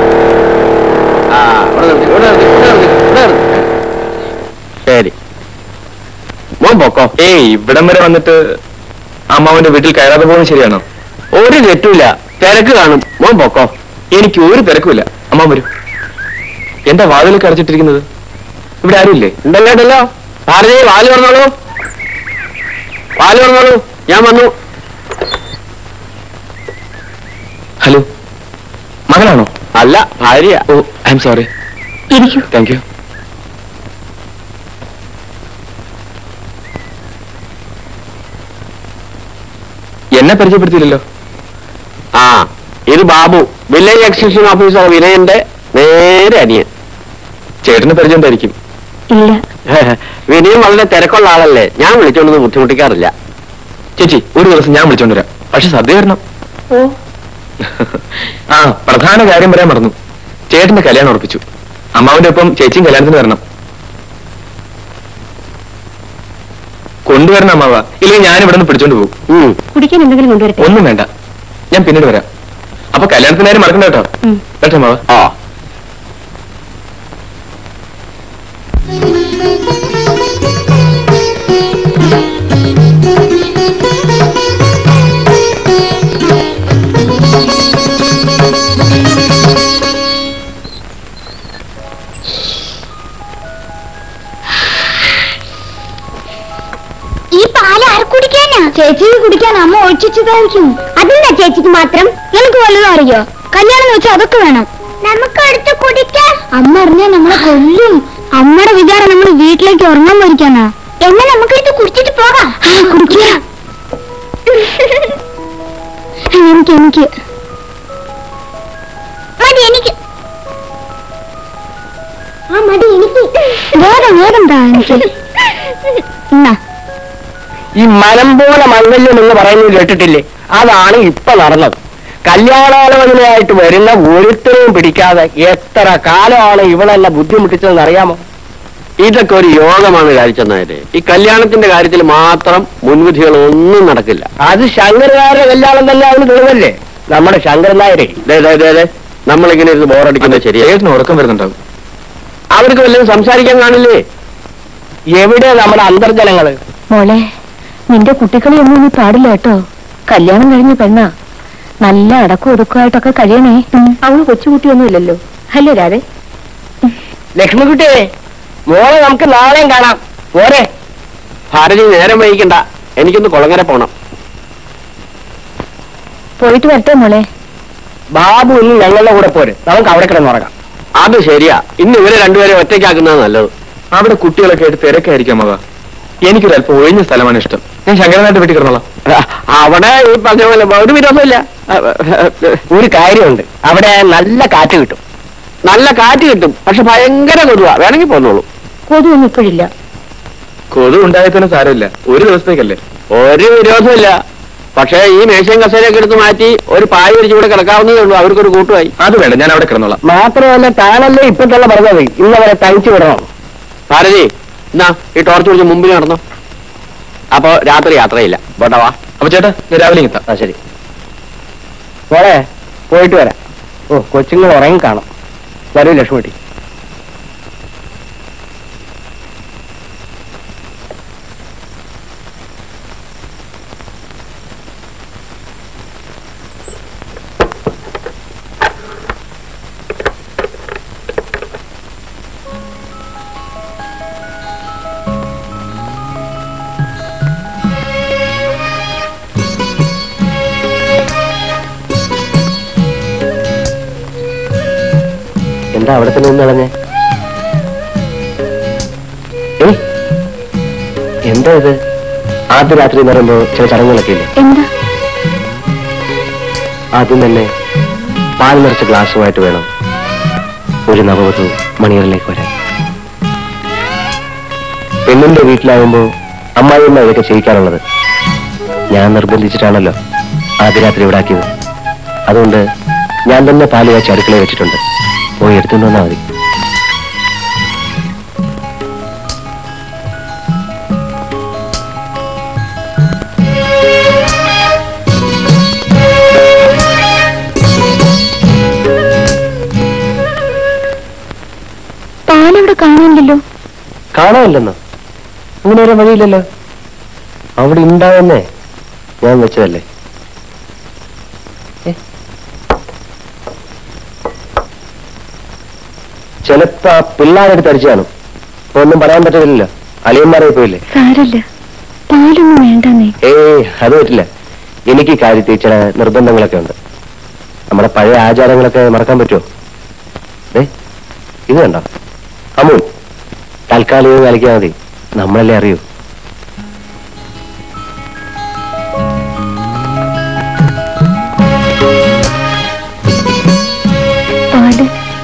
ആ ഇവിടെ നിർത്തി ഇവിടെ നിർത്തി ഇവിടെ നിർത്തി ഇവിടെ നിർത്തി ശരി മോൻ പൊക്കോ ഏയ് ഇവിടം വരെ വന്നിട്ട് അമ്മാവന്റെ വീട്ടിൽ കയറാതെ പോകുന്നത് ശരിയാണോ ഒരു തെറ്റുമില്ല തിരക്ക് കാണും മോൻ പൊക്കോ എനിക്ക് ഒരു തിരക്കുമില്ല അമ്മ വരൂ എന്താ വാതിലൊക്കെ അടച്ചിട്ടിരിക്കുന്നത് ഇവിടെ ആരുമില്ലേ ഉണ്ടല്ലോ ഉണ്ടല്ലോ സാറേ വാല് പറഞ്ഞോളൂ വാല് പറഞ്ഞോളൂ ഞാൻ വന്നു ഹലോ മകനാണോ അല്ല ഭാര്യ ഓ ഐ എം സോറി ഇരിക്കൂ താങ്ക് യു എന്നെ പരിചയപ്പെടുത്തിയില്ലല്ലോ ആ ഇത് ബാബു വില്ലേജ് എക്സ്റ്റൻഷൻ ഓഫീസർ വിനയന്റെ നേരെ അനിയൻ ചേട്ടന് പരിചയം ഉണ്ടായിരിക്കും ഇല്ല വിനയൻ വളരെ തിരക്കുള്ള ആളല്ലേ ഞാൻ വിളിച്ചോണ്ടൊന്നും ബുദ്ധിമുട്ടിക്കാറില്ല ചേച്ചി ഒരു ദിവസം ഞാൻ വിളിച്ചോണ്ട് വരാം പക്ഷെ സദ്യ വരണം ഓ ആ പ്രധാന കാര്യം പറയാൻ മറന്നു ചേട്ടന്റെ കല്യാണം ഉറപ്പിച്ചു അമ്മാവിന്റെ ഒപ്പം ചേച്ചിയും കല്യാണത്തിന് വരണം കൊണ്ടുവരണം അമ്മാവ ഇല്ലെങ്കിൽ ഞാൻ ഇവിടെ നിന്ന് പിടിച്ചോണ്ട് പോകും ഉം. കുടിക്കാൻ എന്തെങ്കിലും കൊണ്ടുവരട്ടെ ഒന്നും വേണ്ട ഞാൻ പിന്നീട് വരാം അപ്പൊ കല്യാണത്തിന് കാര്യം മറക്കണ്ട കേട്ടോ ഉം. കേട്ടോ അമ്മാവ ആ ഈ പാല് ആര് കുടിക്കാനാ ചേച്ചിക്ക് കുടിക്കാൻ അമ്മ ഒഴിച്ചിട്ടതായിരിക്കും അതെന്താ ചേച്ചിക്ക് മാത്രം എനിക്ക് വല്ലതും അറിയോ കല്യാണം എന്ന് വെച്ചാൽ അതൊക്കെ വേണം നമുക്ക് അടുത്ത് കുടിക്കാൻ അമ്മ അറിഞ്ഞാൽ നമ്മളെ കൊല്ലും അമ്മയുടെ വിചാരം നമ്മൾ വീട്ടിലേക്ക് ഉറങ്ങാൻ പോയിരിക്കാനാ എന്നാ നമുക്ക് എടുത്ത് കുടിച്ചിട്ട് പോകാം കുടിക്കുക എനിക്ക് എനിക്ക് മതി എനിക്ക് ആ മതി എനിക്ക് വേഗം വേഗം താ എനിക്ക് എന്നാ ഈ മനം പോലെ മംഗല്യം എന്ന് പറയുന്നത് കേട്ടിട്ടില്ലേ അതാണ് ഇപ്പൊ നടന്നത് കല്യാണാലോചനയായിട്ട് വരുന്ന ഒരുത്തരെയും പിടിക്കാതെ എത്ര കാലമാണ് ഇവളെന്നെ ബുദ്ധിമുട്ടിച്ചതെന്ന് അറിയാമോ ഇതൊക്കെ ഒരു യോഗമാണ് കാഴ്ചന്നായര് ഈ കല്യാണത്തിന്റെ കാര്യത്തിൽ മാത്രം മുൻവിധികളൊന്നും നടക്കില്ല അത് ശങ്കരനായരുടെ കല്യാണം തന്നെ അവന് തെളിവല്ലേ നമ്മുടെ ശങ്കരൻ നായരെ ദേ, ദേ, ദേ, ദേ, നമ്മളിങ്ങനെ ഇരുന്ന് ബോറടിക്കുന്നത് ശരിയാ ചേട്ടന് ഉറക്കം വരുന്നുണ്ടാവും അവർക്ക് വല്ലതും സംസാരിക്കാൻ കാണില്ലേ എവിടെ നമ്മുടെ അന്തർജനങ്ങള് മോളെ നിന്റെ കുട്ടികളെയൊന്നും നീ പാടില്ല കേട്ടോ കല്യാണം കഴിഞ്ഞ പെണ്ണാ നല്ല അടക്കം ഒതുക്കമായിട്ടൊക്കെ കഴിയണേ അവള് കൊച്ചുകുട്ടിയൊന്നുമില്ലല്ലോ അല്ലേ രാധേ ലക്ഷ്മിക്കുട്ടിയെ മോളെ നമുക്ക് നാളെയും കാണാം പോരെ ഭാരതി നേരം വൈകിക്കണ്ട എനിക്കൊന്ന് കുളങ്ങര പോണം പോയിട്ട് വരട്ടെ മോളെ ബാബു ഇന്ന് ഞങ്ങളുടെ കൂടെ പോരെ നമുക്ക് അവിടെ കിടന്നുറങ്ങാം അത് ശരിയാ ഇന്ന് ഇവരെ രണ്ടുപേരെ ഒറ്റയ്ക്കാക്കുന്നത് നല്ലത് അവിടെ കുട്ടികളൊക്കെ ആയിട്ട് തിരക്കായിരിക്കും അമ്മാവ എനിക്കൊരു അല്പം ഒഴിഞ്ഞ സ്ഥലമാണ് ഇഷ്ടം ഞാൻ ശങ്കരനായിട്ട് വീട്ടിൽ കിടന്നോളാം അവിടെ ഈ പറഞ്ഞ പോലെ ഒരു വിരോധമില്ല ഒരു കാര്യമുണ്ട് അവിടെ നല്ല കാറ്റ് കിട്ടും നല്ല കാറ്റ് കിട്ടും പക്ഷെ ഭയങ്കര കൊതുവാ വേണമെങ്കിൽ പോന്നോളൂ കൊതുവൊന്നും ഇപ്പോഴില്ല കൊതു ഉണ്ടായതിന് സാരമില്ല ഒരു ദിവസത്തേക്കല്ലേ ഒരു വിരോധമില്ല പക്ഷേ ഈ മേശയും കസേരയൊക്കെ എടുത്ത് മാറ്റി ഒരു പായ വിരിച്ച് ഇവിടെ കിടക്കാവുന്നതേ ഉള്ളൂ അവർക്കൊരു കൂട്ടുമായി അത് വേണ്ട ഞാൻ അവിടെ കിടന്നോളാം മാത്രമല്ല താനല്ലേ ഇപ്പൊ തന്നെ പറഞ്ഞത് ഇന്നവരെ തയ്ച്ചു വിടണം ഭാരതി എന്നാ ഈ ടോർച്ച് പിടിച്ച് മുമ്പിൽ നടന്നോ അപ്പൊ രാത്രി യാത്രയില്ല പോട്ടെ വാ അപ്പൊ ചേട്ടാ ഞാൻ രാവിലെ എത്താം ആ ശരി മോളെ പോയിട്ട് വരാം ഓ കൊച്ചുങ്ങൾ ഉറങ്ങി കാണും വരൂ ലക്ഷ്മിട്ടി എന്താ അവിടെ തന്നെ നിന്ന് കളഞ്ഞേ ഏയ് എന്താ ഇത് ആദ്യ രാത്രി എന്ന് പറയുമ്പോ ചില ചടങ്ങുകളൊക്കെ ഇല്ലേ എന്താ ആദ്യം തന്നെ പാൽ നിറച്ച ഗ്ലാസ്സുമായിട്ട് വേണം ഒരു നവവധു മണിയറിലേക്ക് വരാൻ പെണ്ണിന്റെ വീട്ടിലാവുമ്പോ അമ്മായിയമ്മ ഇതൊക്കെ ചെയ്യിക്കാറുള്ളത് ഞാൻ നിർബന്ധിച്ചിട്ടാണല്ലോ ആദ്യ രാത്രി ഇവിടെ ആക്കിയത് അതുകൊണ്ട് ഞാൻ തന്നെ പാല് കാച്ചി അടുക്കളയിൽ വെച്ചിട്ടുണ്ട് പോയി എടുത്തുകൊണ്ട് വന്നാൽ മതി പാലവിടെ കാണാനില്ലല്ലോ കാണാനില്ലെന്നോ അങ്ങനെ ഒരു വഴിയില്ലല്ലോ അവിടെ ഉണ്ടാവുന്നേ ഞാൻ വെച്ചതല്ലേ ഏ? ചിലപ്പോ ആ പിള്ളേരെടുത്ത് അടിച്ചു കാണും ഇപ്പൊ ഒന്നും പറയാൻ പറ്റത്തില്ലല്ലോ അളിയന്മാരെ പോയില്ലേ സാരല്ല പാലൊന്നും വേണ്ടെന്നേ ഏയ് അത് പറ്റില്ല എനിക്ക് ഈ കാര്യത്തിൽ ചില നിർബന്ധങ്ങളൊക്കെ ഉണ്ട് നമ്മുടെ പഴയ ആചാരങ്ങളൊക്കെ മറക്കാൻ പറ്റുമോ ദേ ഇത് കണ്ടോ അമൂൽ തൽക്കാലികം കളിക്കാൻ മതി നമ്മളല്ലേ അറിയൂ പാട്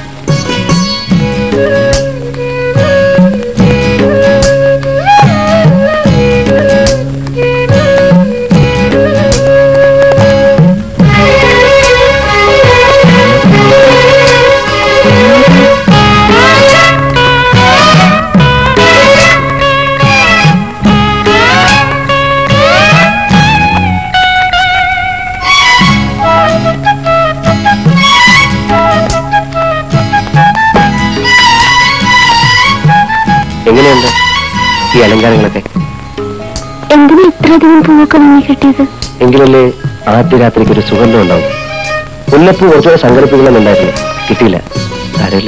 എങ്ങനെയുണ്ട് ഈ അലങ്കാരങ്ങളൊക്കെ എന്തിനാ ഇത്രയധികം പൂവൊക്കെ വാങ്ങി കിട്ടിയത് എങ്കിലല്ലേ ആദ്യ രാത്രിക്ക് ഒരു സുഗന്ധം ഉണ്ടാവും മുല്ലപ്പൂ കുറച്ചുകൂടെ സങ്കല്പിക്കണമെന്നുണ്ടായിരുന്നു കിട്ടിയില്ല സാരമില്ല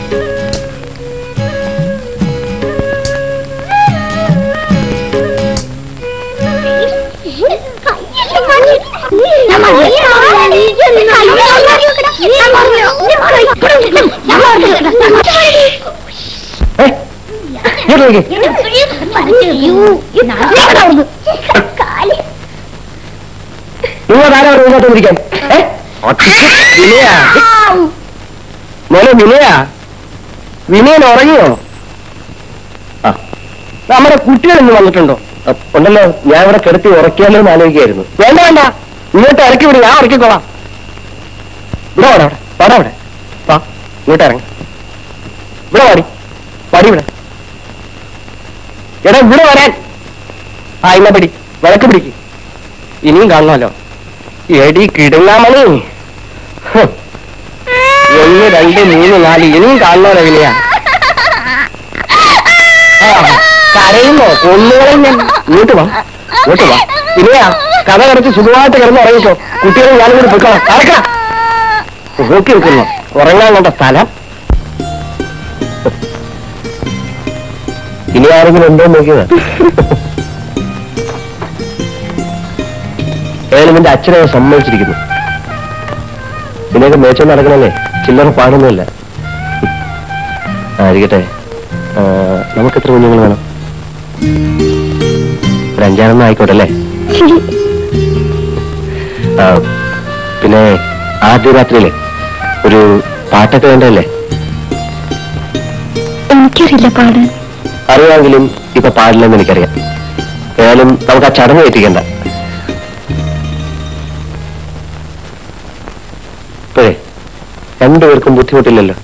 ഏ, ഇങ്ങോട്ട് നോക്കിയേ. നിങ്ങൾ ആരാ റൂമോട്ട് ഇരിക്കാൻ ഏ? ഒറ്റയ്ക്ക് വിനയാ മോനെ വിനയാ വിനയൻ ഉറങ്ങിയോ ആ നമ്മുടെ കുട്ടികൾ ഇന്ന് വന്നിട്ടുണ്ടോ അ, ഉണ്ടല്ലോ ഞാൻ ഇവിടെ കിടത്തി ഉറക്കിയാലോ എന്ന് ആലോചിക്കായിരുന്നു വേണ്ട വേണ്ട ഇങ്ങോട്ട് ഇറക്കി വിടും ഞാൻ ഉറക്കിക്കോളാം ഇവിടെ വാടാ അവിടെ വാടാ അവിടെ വാ ഇങ്ങോട്ട് ഇറങ്ങി ഇവിടെ വാടി വാടി ഇവിടെ എടാ ഇവിടെ വരാൻ ആ ഇന്ന പിടി വിളക്ക് പിടിക്ക് ഇനിയും കാണണമല്ലോ എടി കിടുങ്ങാമണി ഹ്. ഒന്ന് രണ്ട് മൂന്ന് നാല് ഇനിയും കാണണമല്ലോ വിനയാ ആ, കരയുന്നോ കൊന്നുകളയും ഞാൻ ഇങ്ങോട്ട് വാ ഇങ്ങോട്ട് വാ വിനയാ കഥ കടച്ച് സുഖമായിട്ട് കിടന്ന് ഉറങ്ങിക്കോ കുട്ടികളെ ഞാനും കൂടി പൊയ്ക്കണം അടക്കാം നോക്കി നിൽക്കുന്നു ഉറങ്ങാൻ കണ്ട സ്ഥലം ഇനി ആരെങ്കിലും ഉണ്ടോ എന്ന് നോക്കിയതാ ഏതായാലും എന്റെ അച്ഛനെ സമ്മതിച്ചിരിക്കുന്നു ഇതിനൊക്കെ മേച്ചോണ്ട് നടക്കണല്ലേ ചില്ലറ പാടൊന്നുമില്ല ആ ഇരിക്കട്ടെ ആ, നമുക്ക് എത്ര കുഞ്ഞുങ്ങൾ വേണം ഒരു അഞ്ചാറെണ്ണം ആയിക്കോട്ടെ അല്ലേ ശരി ആ, പിന്നെ ആദ്യ രാത്രിയിലെ ഒരു പാട്ടൊക്കെ വേണ്ടല്ലേ എനിക്കറിയില്ല പാടാൻ അറിയാമെങ്കിലും ഇപ്പൊ പാടില്ലെന്ന് എനിക്കറിയാം ഏതായാലും നമുക്ക് ആ ചടങ്ങ് ഏറ്റിക്കണ്ട ഇപ്പോഴേ രണ്ടുപേർക്കും ബുദ്ധിമുട്ടില്ലല്ലോ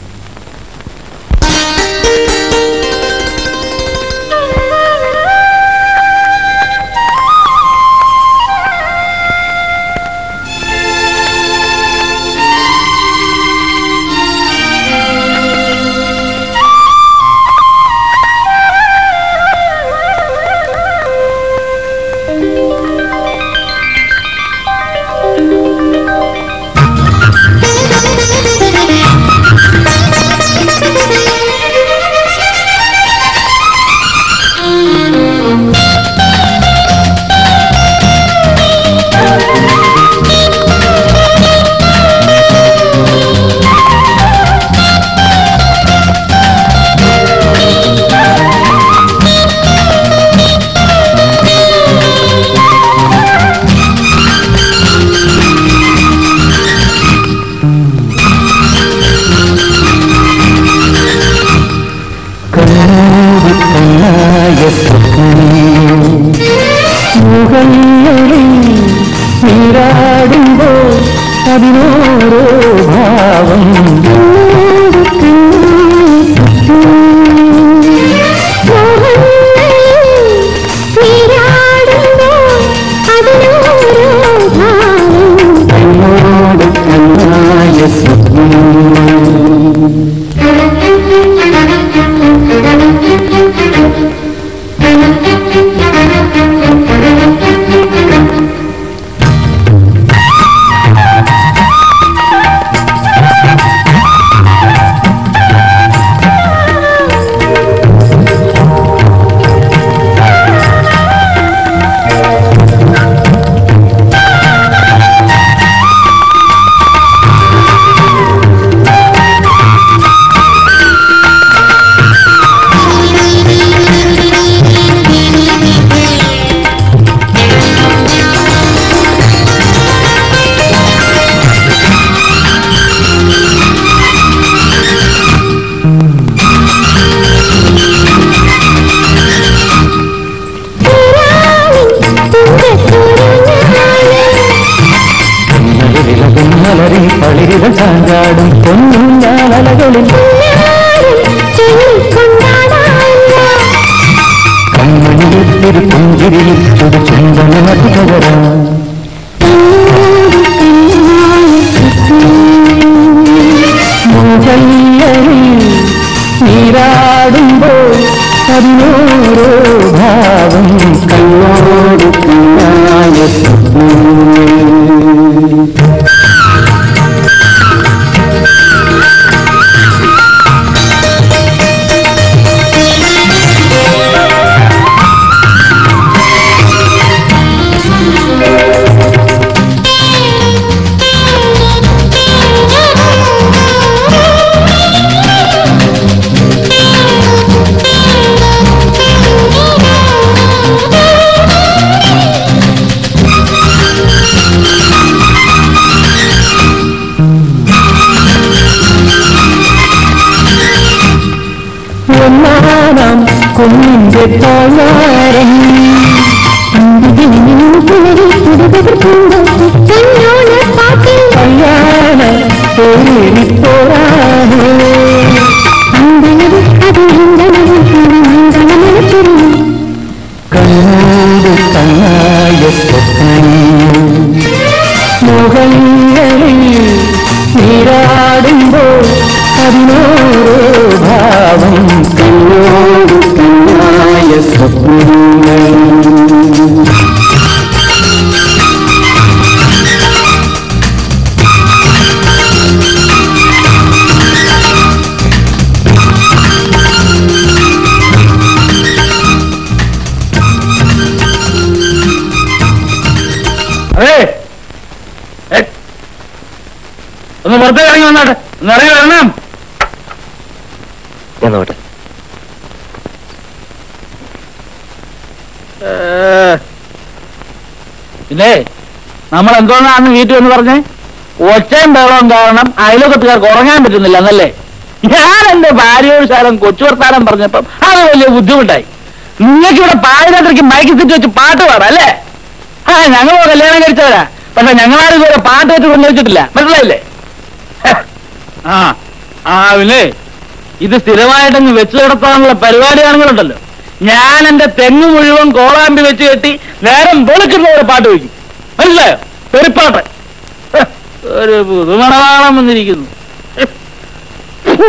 പൊന്നിഞ്ഞാലകളിൽ കണ്ണുനീരിൽ പുഞ്ചിരിയിൽ ഒരു ചുണ്ടനമതി പകരാം മുഖങ്ങളിൽ നീരാടുമ്പോൾ അതിനോരോ ഭാവം കണ്ണോട് കണ്ണായ സ്വപ്നം. ഒന്നാനാം കുഞ്ഞിന്റെ തോന്നാരൻ കല്യാണ പേരിപ്പോരാനേ കണ്ണോട് കണ്ണായ സ്വപ്നം മുഖങ്ങളിൽ നീരാടുമ്പോൾ അതിനോരോ ഭാവം കണ്ണോട് കണ്ണായ സ്വപ്നങ്ങൾ അതെ ഏ, ഒന്ന് പുറത്തേക്ക് ഇറങ്ങി വന്നാട്ടെ ഒന്ന് ഇറങ്ങി വരണം ഞാൻ നോട്ടെ ഏ, പിന്നെ നമ്മൾ എന്തോന്നാന്ന് വീട്ടിൽ എന്ന് പറഞ്ഞേ ഒച്ചയും ബഹളവും കാരണം അയലോകത്തുകാർക്ക് ഉറങ്ങാൻ പറ്റുന്നില്ല എന്നല്ലേ ഞാൻ എന്റെ ഭാര്യയോട് ശാലം കൊച്ചു വർത്താനം പറഞ്ഞപ്പം അത് വലിയ ബുദ്ധിമുട്ടായി നിങ്ങൾക്ക് ഇവിടെ പാതിരാത്രിക്ക് മയക്കി തെറ്റി വെച്ച് പാട്ട് പാടാം അല്ലേ ആ ഞങ്ങൾ കല്യാണം കഴിച്ചവരാ പക്ഷെ ഞങ്ങളാരും ഇതുവരെ പാട്ട് വെച്ച് കൊണ്ടുവച്ചിട്ടില്ല മനസ്സിലായില്ലേ ഹെ, ആ ആ പിന്നെ ഇത് സ്ഥിരമായിട്ടങ്ങ് വെച്ചു കിടത്താനുള്ള പരിപാടിയാണെങ്കിലുണ്ടല്ലോ ഞാൻ എന്റെ തെങ്ങ് മുഴുവൻ കോളാമ്പി വെച്ച് കെട്ടി നേരം വെളുക്കുന്നവരെ പാട്ട് വയ്ക്കും മനസ്സിലായോ പെരുപ്പാട്ട് ഹെ, ഒരു പുതുമണവാളം വന്നിരിക്കുന്നു ഹെ, ഫു.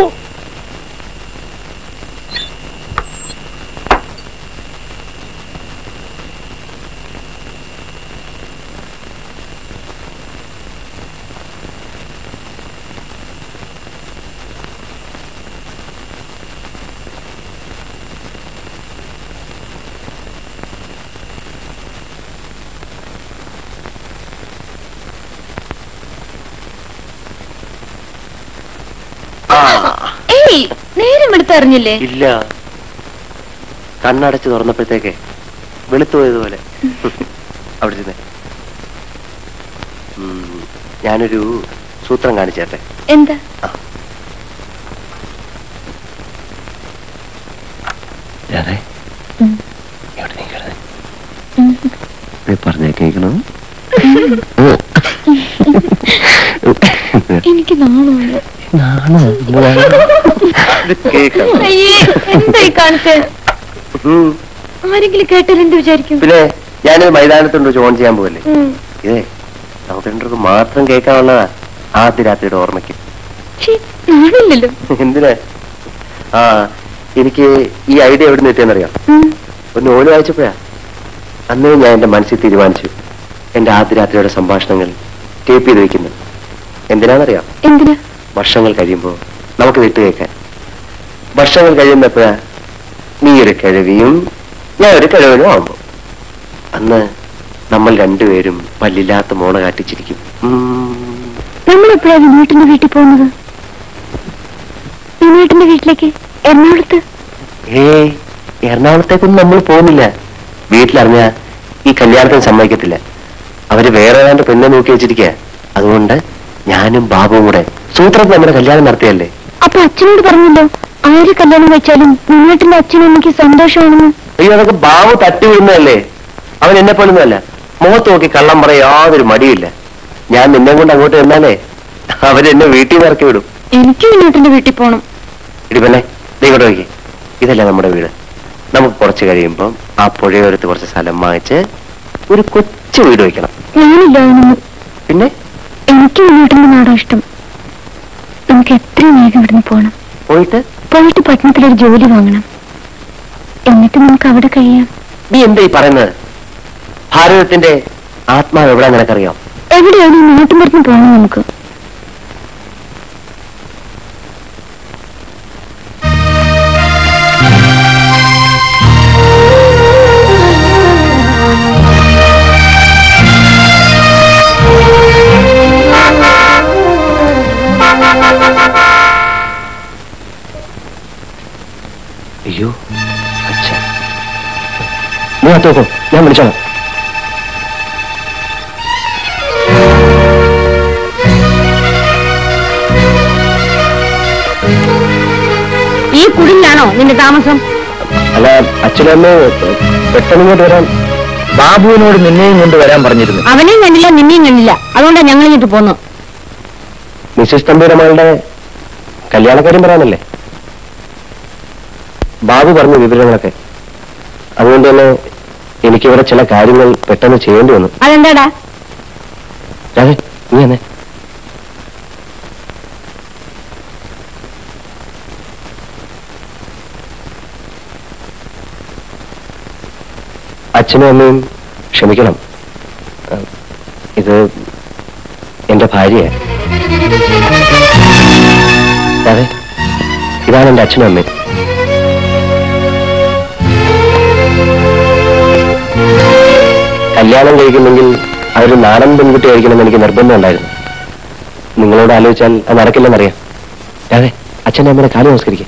ഏയ് നേരം എടുത്തറിഞ്ഞില്ലേ ഇല്ല കണ്ണടച്ച് തുറന്നപ്പോഴത്തേക്ക് വെളുത്തു പോയതുപോലെ അവിടെ ചെന്നേ ഉം, ഞാനൊരു സൂത്രം കാണിച്ചേട്ടെ എന്താ അതെ ഉം. എവിടെ നീക്കണേ ഉം. പറഞ്ഞേ കേൾക്കണം എനിക്ക് നാണമുണ്ട് കേൾക്കാം അയ്യേ എന്തായി കാണിച്ചേ ആരെങ്കിലും കേട്ടാൽ എന്ത് വിചാരിക്കും പിന്നെ ഞാനൊരു മൈതാനത്തുണ്ട് ജോൺ ചെയ്യാൻ പോകല്ലേ ഉം. ഇതേ നമുക്ക് രണ്ടുപേർക്ക് മാത്രം കേൾക്കാനുള്ളതാ ആദ്യ രാത്രിയുടെ ഓർമ്മയ്ക്ക് ഛീ, നാണില്ലല്ലോ എന്തിനാ ആ എനിക്ക് ഈ ഐഡിയ എവിടെ നിന്ന് എത്തിയെന്നറിയാം ഉം. ഒന്ന് ഓല് വായിച്ചപ്പോഴാ അന്നേ ഞാൻ എന്റെ മനസ്സിൽ തീരുമാനിച്ചു എന്റെ ആദ്യ രാത്രിയുടെ സംഭാഷണങ്ങൾ ടേപ്പ് ചെയ്ത് വെക്കുന്നു എന്തിനാണെന്നറിയാം എന്തിനാ വർഷങ്ങൾ കഴിയുമ്പോൾ നമുക്ക് വിട്ടു കേൾക്കാൻ വർഷങ്ങൾ കഴിയുന്നപ്പോഴാ നീ ഒരു കിഴവിയും ഞാൻ ഒരു കിഴവനും ആവുമ്പോ അന്ന് നമ്മൾ രണ്ടുപേരും പല്ലില്ലാത്ത മോണ കാട്ടിച്ചിരിക്കും ഉം. നമ്മൾ എപ്പോഴാണ് വീട്ടിന്റെ വീട്ടിൽ പോകുന്നത് വീട്ടിന്റെ വീട്ടിലേക്ക് എറണാകുളത്ത് ഏയ് എറണാകുളത്തേക്കൊന്നും നമ്മൾ പോകുന്നില്ല വീട്ടിലറിഞ്ഞ ഈ കല്യാണത്തിന് സമ്മതിക്കത്തില്ല അവര് വേറെ ഏതാണ്ട് പെണ്ണെ നോക്കി വെച്ചിരിക്കുക അതുകൊണ്ട് ഞാനും ബാബുവും കൂടെ സൂത്രത്തിൽ നമ്മുടെ കല്യാണം നടത്തിയല്ലേ അപ്പൊ അച്ഛനോട് പറഞ്ഞല്ലോ ആര് കല്യാണം കഴിച്ചാലും മുന്നോട്ടിന്റെ അച്ഛനും എനിക്ക് സന്തോഷമാണെന്ന് അയ്യോ അതൊക്കെ ബാബു തട്ടി വീഴുന്നതല്ലേ അവൻ എന്നെ പോലൊന്നുമല്ല മുഖത്ത് നോക്കി കള്ളം പറയാൻ യാതൊരു മടിയില്ല ഞാൻ നിന്നെ കൊണ്ട് അങ്ങോട്ട് ചെന്നാലേ അവരെന്നെ വീട്ടിൽ നിന്ന് ഇറക്കി വിടും എനിക്ക് വിനോട്ടിന്റെ വീട്ടിൽ പോണം ഇടിപ്പന്നെ ദേ ഇങ്ങോട്ട് നോക്കി ഇതല്ല നമ്മുടെ വീട് നമുക്ക് കുറച്ച് കഴിയുമ്പം ആ പുഴയോരത്ത് കുറച്ച് സ്ഥലം വാങ്ങിച്ച് ഒരു കൊച്ചു വീട് വെക്കണം ഞാനില്ല അതിനൊന്നും പിന്നെ എനിക്ക് വിനോട്ടിന്റെ നാടാ ഇഷ്ടം നമുക്ക് എത്രയും വേഗം ഇവിടുന്ന് പോണം പോയിട്ട് പോയിട്ട് പട്ടണത്തിലൊരു ജോലി വാങ്ങണം എന്നിട്ട് നമുക്ക് അവിടെ കഴിയാം നീ എന്താ ഈ പറയുന്നത് ഭാരതത്തിന്റെ ആത്മാവ് എവിടെ നിനക്കറിയാം എവിടെയാണ് ഈ നാട്ടും പുറത്തും പോകണം നമുക്ക് അയ്യോ അച്ഛാ നീ അത്തോക്കോ ഞാൻ വിളിച്ചോളാം ഈ കുടിലാണോ നിന്റെ താമസം അല്ല അച്ഛനും അമ്മയും പെട്ടെന്ന് ഇങ്ങോട്ട് വരാൻ ബാബുവിനോട് നിന്നെയും കൊണ്ട് വരാൻ പറഞ്ഞിരുന്നു അവനെയും കണ്ടില്ല നിന്നെയും കണ്ടില്ല അതുകൊണ്ടാണ് ഞങ്ങൾ ഇങ്ങോട്ട് പോന്നു മിസ്സിസ് തമ്പൂരമ്മളുടെ കല്യാണക്കാര്യം പറയാനല്ലേ ബാബു പറഞ്ഞു വിവരങ്ങളൊക്കെ അതുകൊണ്ട് തന്നെ എനിക്കിവിടെ ചില കാര്യങ്ങൾ പെട്ടെന്ന് ചെയ്യേണ്ടി വന്നു അതെന്താടാ രാജൻ നീ എന്നെ അച്ഛനും അമ്മയും ക്ഷമിക്കണം അഹ് ഇത് എന്റെ ഭാര്യയാ അതെ ഇതാണ് എന്റെ അച്ഛനും അമ്മയും കല്യാണം കഴിക്കുന്നെങ്കിൽ അതൊരു നാടൻ പെൺകുട്ടി ആയിരിക്കണമെന്ന് എനിക്ക് നിർബന്ധമുണ്ടായിരുന്നു നിങ്ങളോട് ആലോചിച്ചാൽ അത് നടക്കില്ലെന്നറിയാം അതെ അച്ഛൻ്റെ അമ്മയുടെ കാലം നമസ്കരിക്കും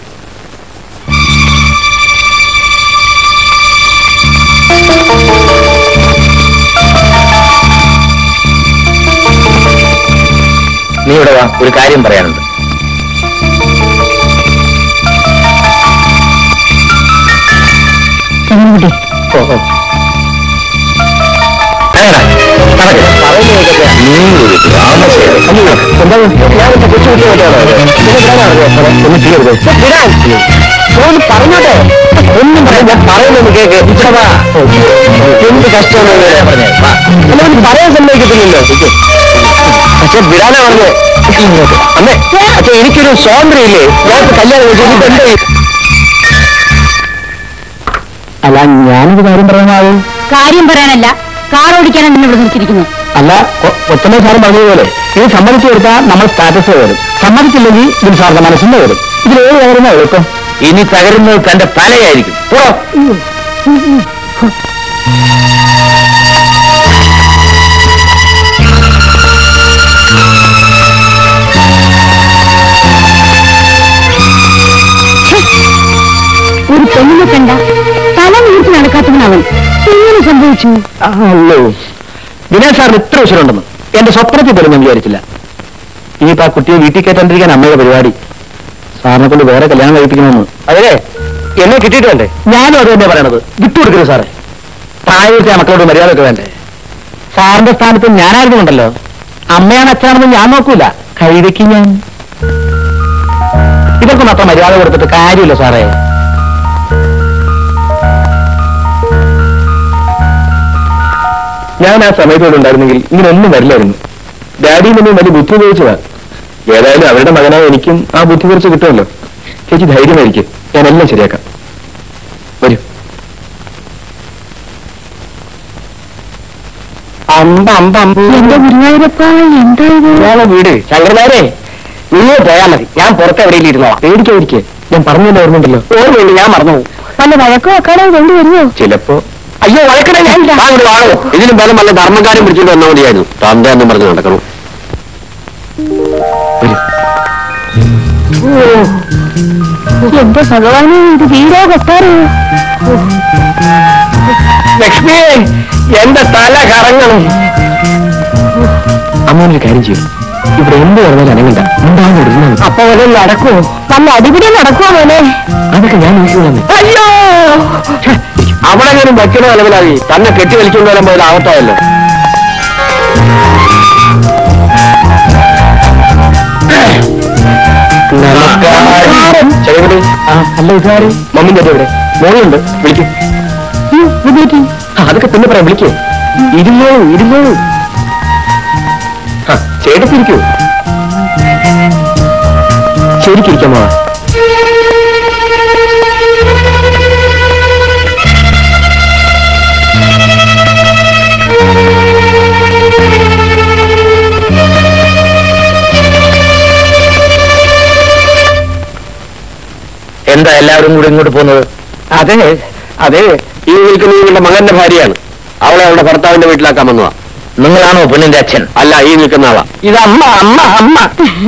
നീ ഇവിടെ വാ ഒരു കാര്യം പറയാനുണ്ട് ചെങ്ങുകുട്ടി ഓ ഓ വേണ്ട, നടക്ക്. നീ ഒരു താമസിയാതെ. അയ്യോ, എന്താ ഞാൻ എന്റെ കൊച്ചുകുട്ടി പോലെയാണോ ഇത്? പിന്നെ വിടാനാണോ സാറേ? ഒന്ന് ചെയ്യരുത്. വിടാൻ. ഒന്ന് പറഞ്ഞോട്ടെ ഒന്നും പറയാം ഞാൻ പറയുന്നത് കേക്ക് ഇവിടെ വാ. എന്ത് കഷ്ടമാണ് ഇത്? പറഞ്ഞേ, വാ. അല്ല, എനിക്ക് പറയാൻ സമ്മതിക്കത്തില്ലല്ലോ അച്ഛൻ വിടാനാ പറഞ്ഞത് ഇങ്ങോട്ട് അമ്മേ അച്ഛൻ എനിക്കൊരു സ്വാതന്ത്ര്യം ഇല്ലേ ഞാൻ ഇപ്പൊ കല്യാണം കഴിച്ചു ഇനിയിപ്പോ എന്താ ഈ- അല്ല ഞാനൊരു കാര്യം പറയുന്നതാവും കാര്യം പറയാനല്ല കാർ ഓടിക്കാനാണ് നിന്നെ ഇവിടെ നിർത്തിയിരിക്കുന്നത് അല്ല ഒത്തമേ സാറും പറഞ്ഞതുപോലെ ഇത് സമ്മതിച്ചു കൊടുത്താൽ നമ്മൾ സ്റ്റാറ്റസ് വരും സമ്മതിച്ചില്ലെങ്കിൽ ഇതിൽ സാറിന്റെ മനസ്സിന്റെ വരും ഇതിൽ ഏത് കാര്യമാ എളുപ്പം ഇനി തകരുന്നത് തന്റെ തലയായിരിക്കും പോ. ഒരു പെണ്ണിനെ കണ്ട തല നീർത്തി നടക്കാത്തവനവൻ എങ്ങനെ സംഭവിച്ചു അല്ലോ വിനയ് സാറിന് ഇത്ര ഉശരുണ്ടെന്ന് എന്റെ സ്വപ്നത്തിൽ പോലും ഞാൻ വിചാരിച്ചില്ല ഇനിയിപ്പോ ആ കുട്ടിയെ വീട്ടിൽ കയറ്റാണ്ടിരിക്കാൻ അമ്മയുടെ പരിപാടി സാറിനെ കൊണ്ട് വേറെ കല്യാണം കഴിപ്പിക്കണമെന്ന് അതെ എന്നെ കിട്ടിയിട്ട് വേണ്ടേ ഞാനും അത് തന്നെ പറയണത് വിട്ടുകൊടുക്കരുത് സാറേ പ്രായത്തെ ആ മക്കളോട് മര്യാദയൊക്കെ വേണ്ടേ സാറിന്റെ സ്ഥാനത്ത് ഞാനായിരുന്നുണ്ടല്ലോ അമ്മയാണ് അച്ഛനാണെന്ന് ഞാൻ നോക്കൂല കൈവയ്ക്ക് ഞാൻ ഇതൊക്കെ മാത്രം മര്യാദ കൊടുത്തിട്ട് കാര്യമില്ല സാറേ ഞാൻ ആ സമയത്തോടെ ഉണ്ടായിരുന്നെങ്കിൽ ഇങ്ങനെ ഒന്നും വരില്ലായിരുന്നു ഡാഡിയും എന്നെ വലിയ ബുദ്ധി ഉപയോഗിച്ചതാ ഏതായാലും അവരുടെ മകനായ എനിക്കും ആ ബുദ്ധി കുറച്ച് കിട്ടുമല്ലോ ചേച്ചി ധൈര്യമായിരിക്കും ഞാൻ എല്ലാം ശരിയാക്കാം വരൂ അമ്പ അമ്പ അമ്പ എന്റെ ഗുരുവായൂരപ്പ എന്താ ഇത് ഇതാണ് വീട് ശങ്കരനാരെ നിങ്ങൾ പോയാൽ മതി ഞാൻ പുറത്ത് എവിടെയെങ്കിലും ഇരുന്നോളാം പേടിക്കാതിരിക്കെ ഞാൻ പറഞ്ഞല്ലോ ഓർമ്മയുണ്ടല്ലോ ഓർമ്മയുണ്ട് ഞാൻ മറന്നു വല്ല വഴക്കോ വെക്കാനോ കൊണ്ടുവരുമോ ചിലപ്പോ അയ്യോ വഴക്കണേ ഞാൻ വാങ്ങോ ഇതിനും ബലം വല്ല ധർമ്മകാര്യം പിടിച്ചിട്ട് വന്നാൽ മതിയായിരുന്നു തന്ത എന്നും പറഞ്ഞ് നടക്കണം എന്റെ ഭഗവാനെ ഇത് വീടോ കൊട്ടാരോ ലക്ഷ്മി എന്റെ തല കറങ്ങണം അമ്മൊരു കാര്യം ചെയ്യും ഇവിടെ എന്ത് പറഞ്ഞാലും അനങ്ങണ്ട ഉണ്ടാകും അപ്പൊ വരെ നടക്കുമോ വല്ല അടിപിടി നടക്കുമോ മോനെ അതൊക്കെ ഞാൻ നോക്കിക്കൊള്ളാം അയ്യോ അവിടെ എങ്ങനെയും വയ്ക്കണോ അലവിലായി തന്നെ കെട്ടി വലിച്ചുകൊണ്ട് വരാൻ പോയത് ആവത്തായല്ലോ എവിടെ ആ അല്ല ഇതാര് മമ്മിന്റെ എവിടെ മോളുണ്ട് വിളിക്കും അതൊക്കെ പിന്നെ പറയാം വിളിക്കേ ഇരുന്നോളൂ ഇരുന്നോളൂ ആ ചേട്ടത്തിരിക്കൂ ശരിക്കിരിക്കാമോ എന്താ എല്ലാവരും കൂടി ഇങ്ങോട്ട് പോകുന്നത് അതെ അതെ ഈ നിൽക്കുന്ന ഇവളുടെ മകന്റെ ഭാര്യയാണ് അവളെ അവളുടെ ഭർത്താവിന്റെ വീട്ടിലാക്കാൻ വന്നതാ നിങ്ങളാണോ പെണ്ണിന്റെ അച്ഛൻ അല്ല ഈ നിൽക്കുന്ന ആളാ ഇത് അമ്മ അമ്മ അമ്മ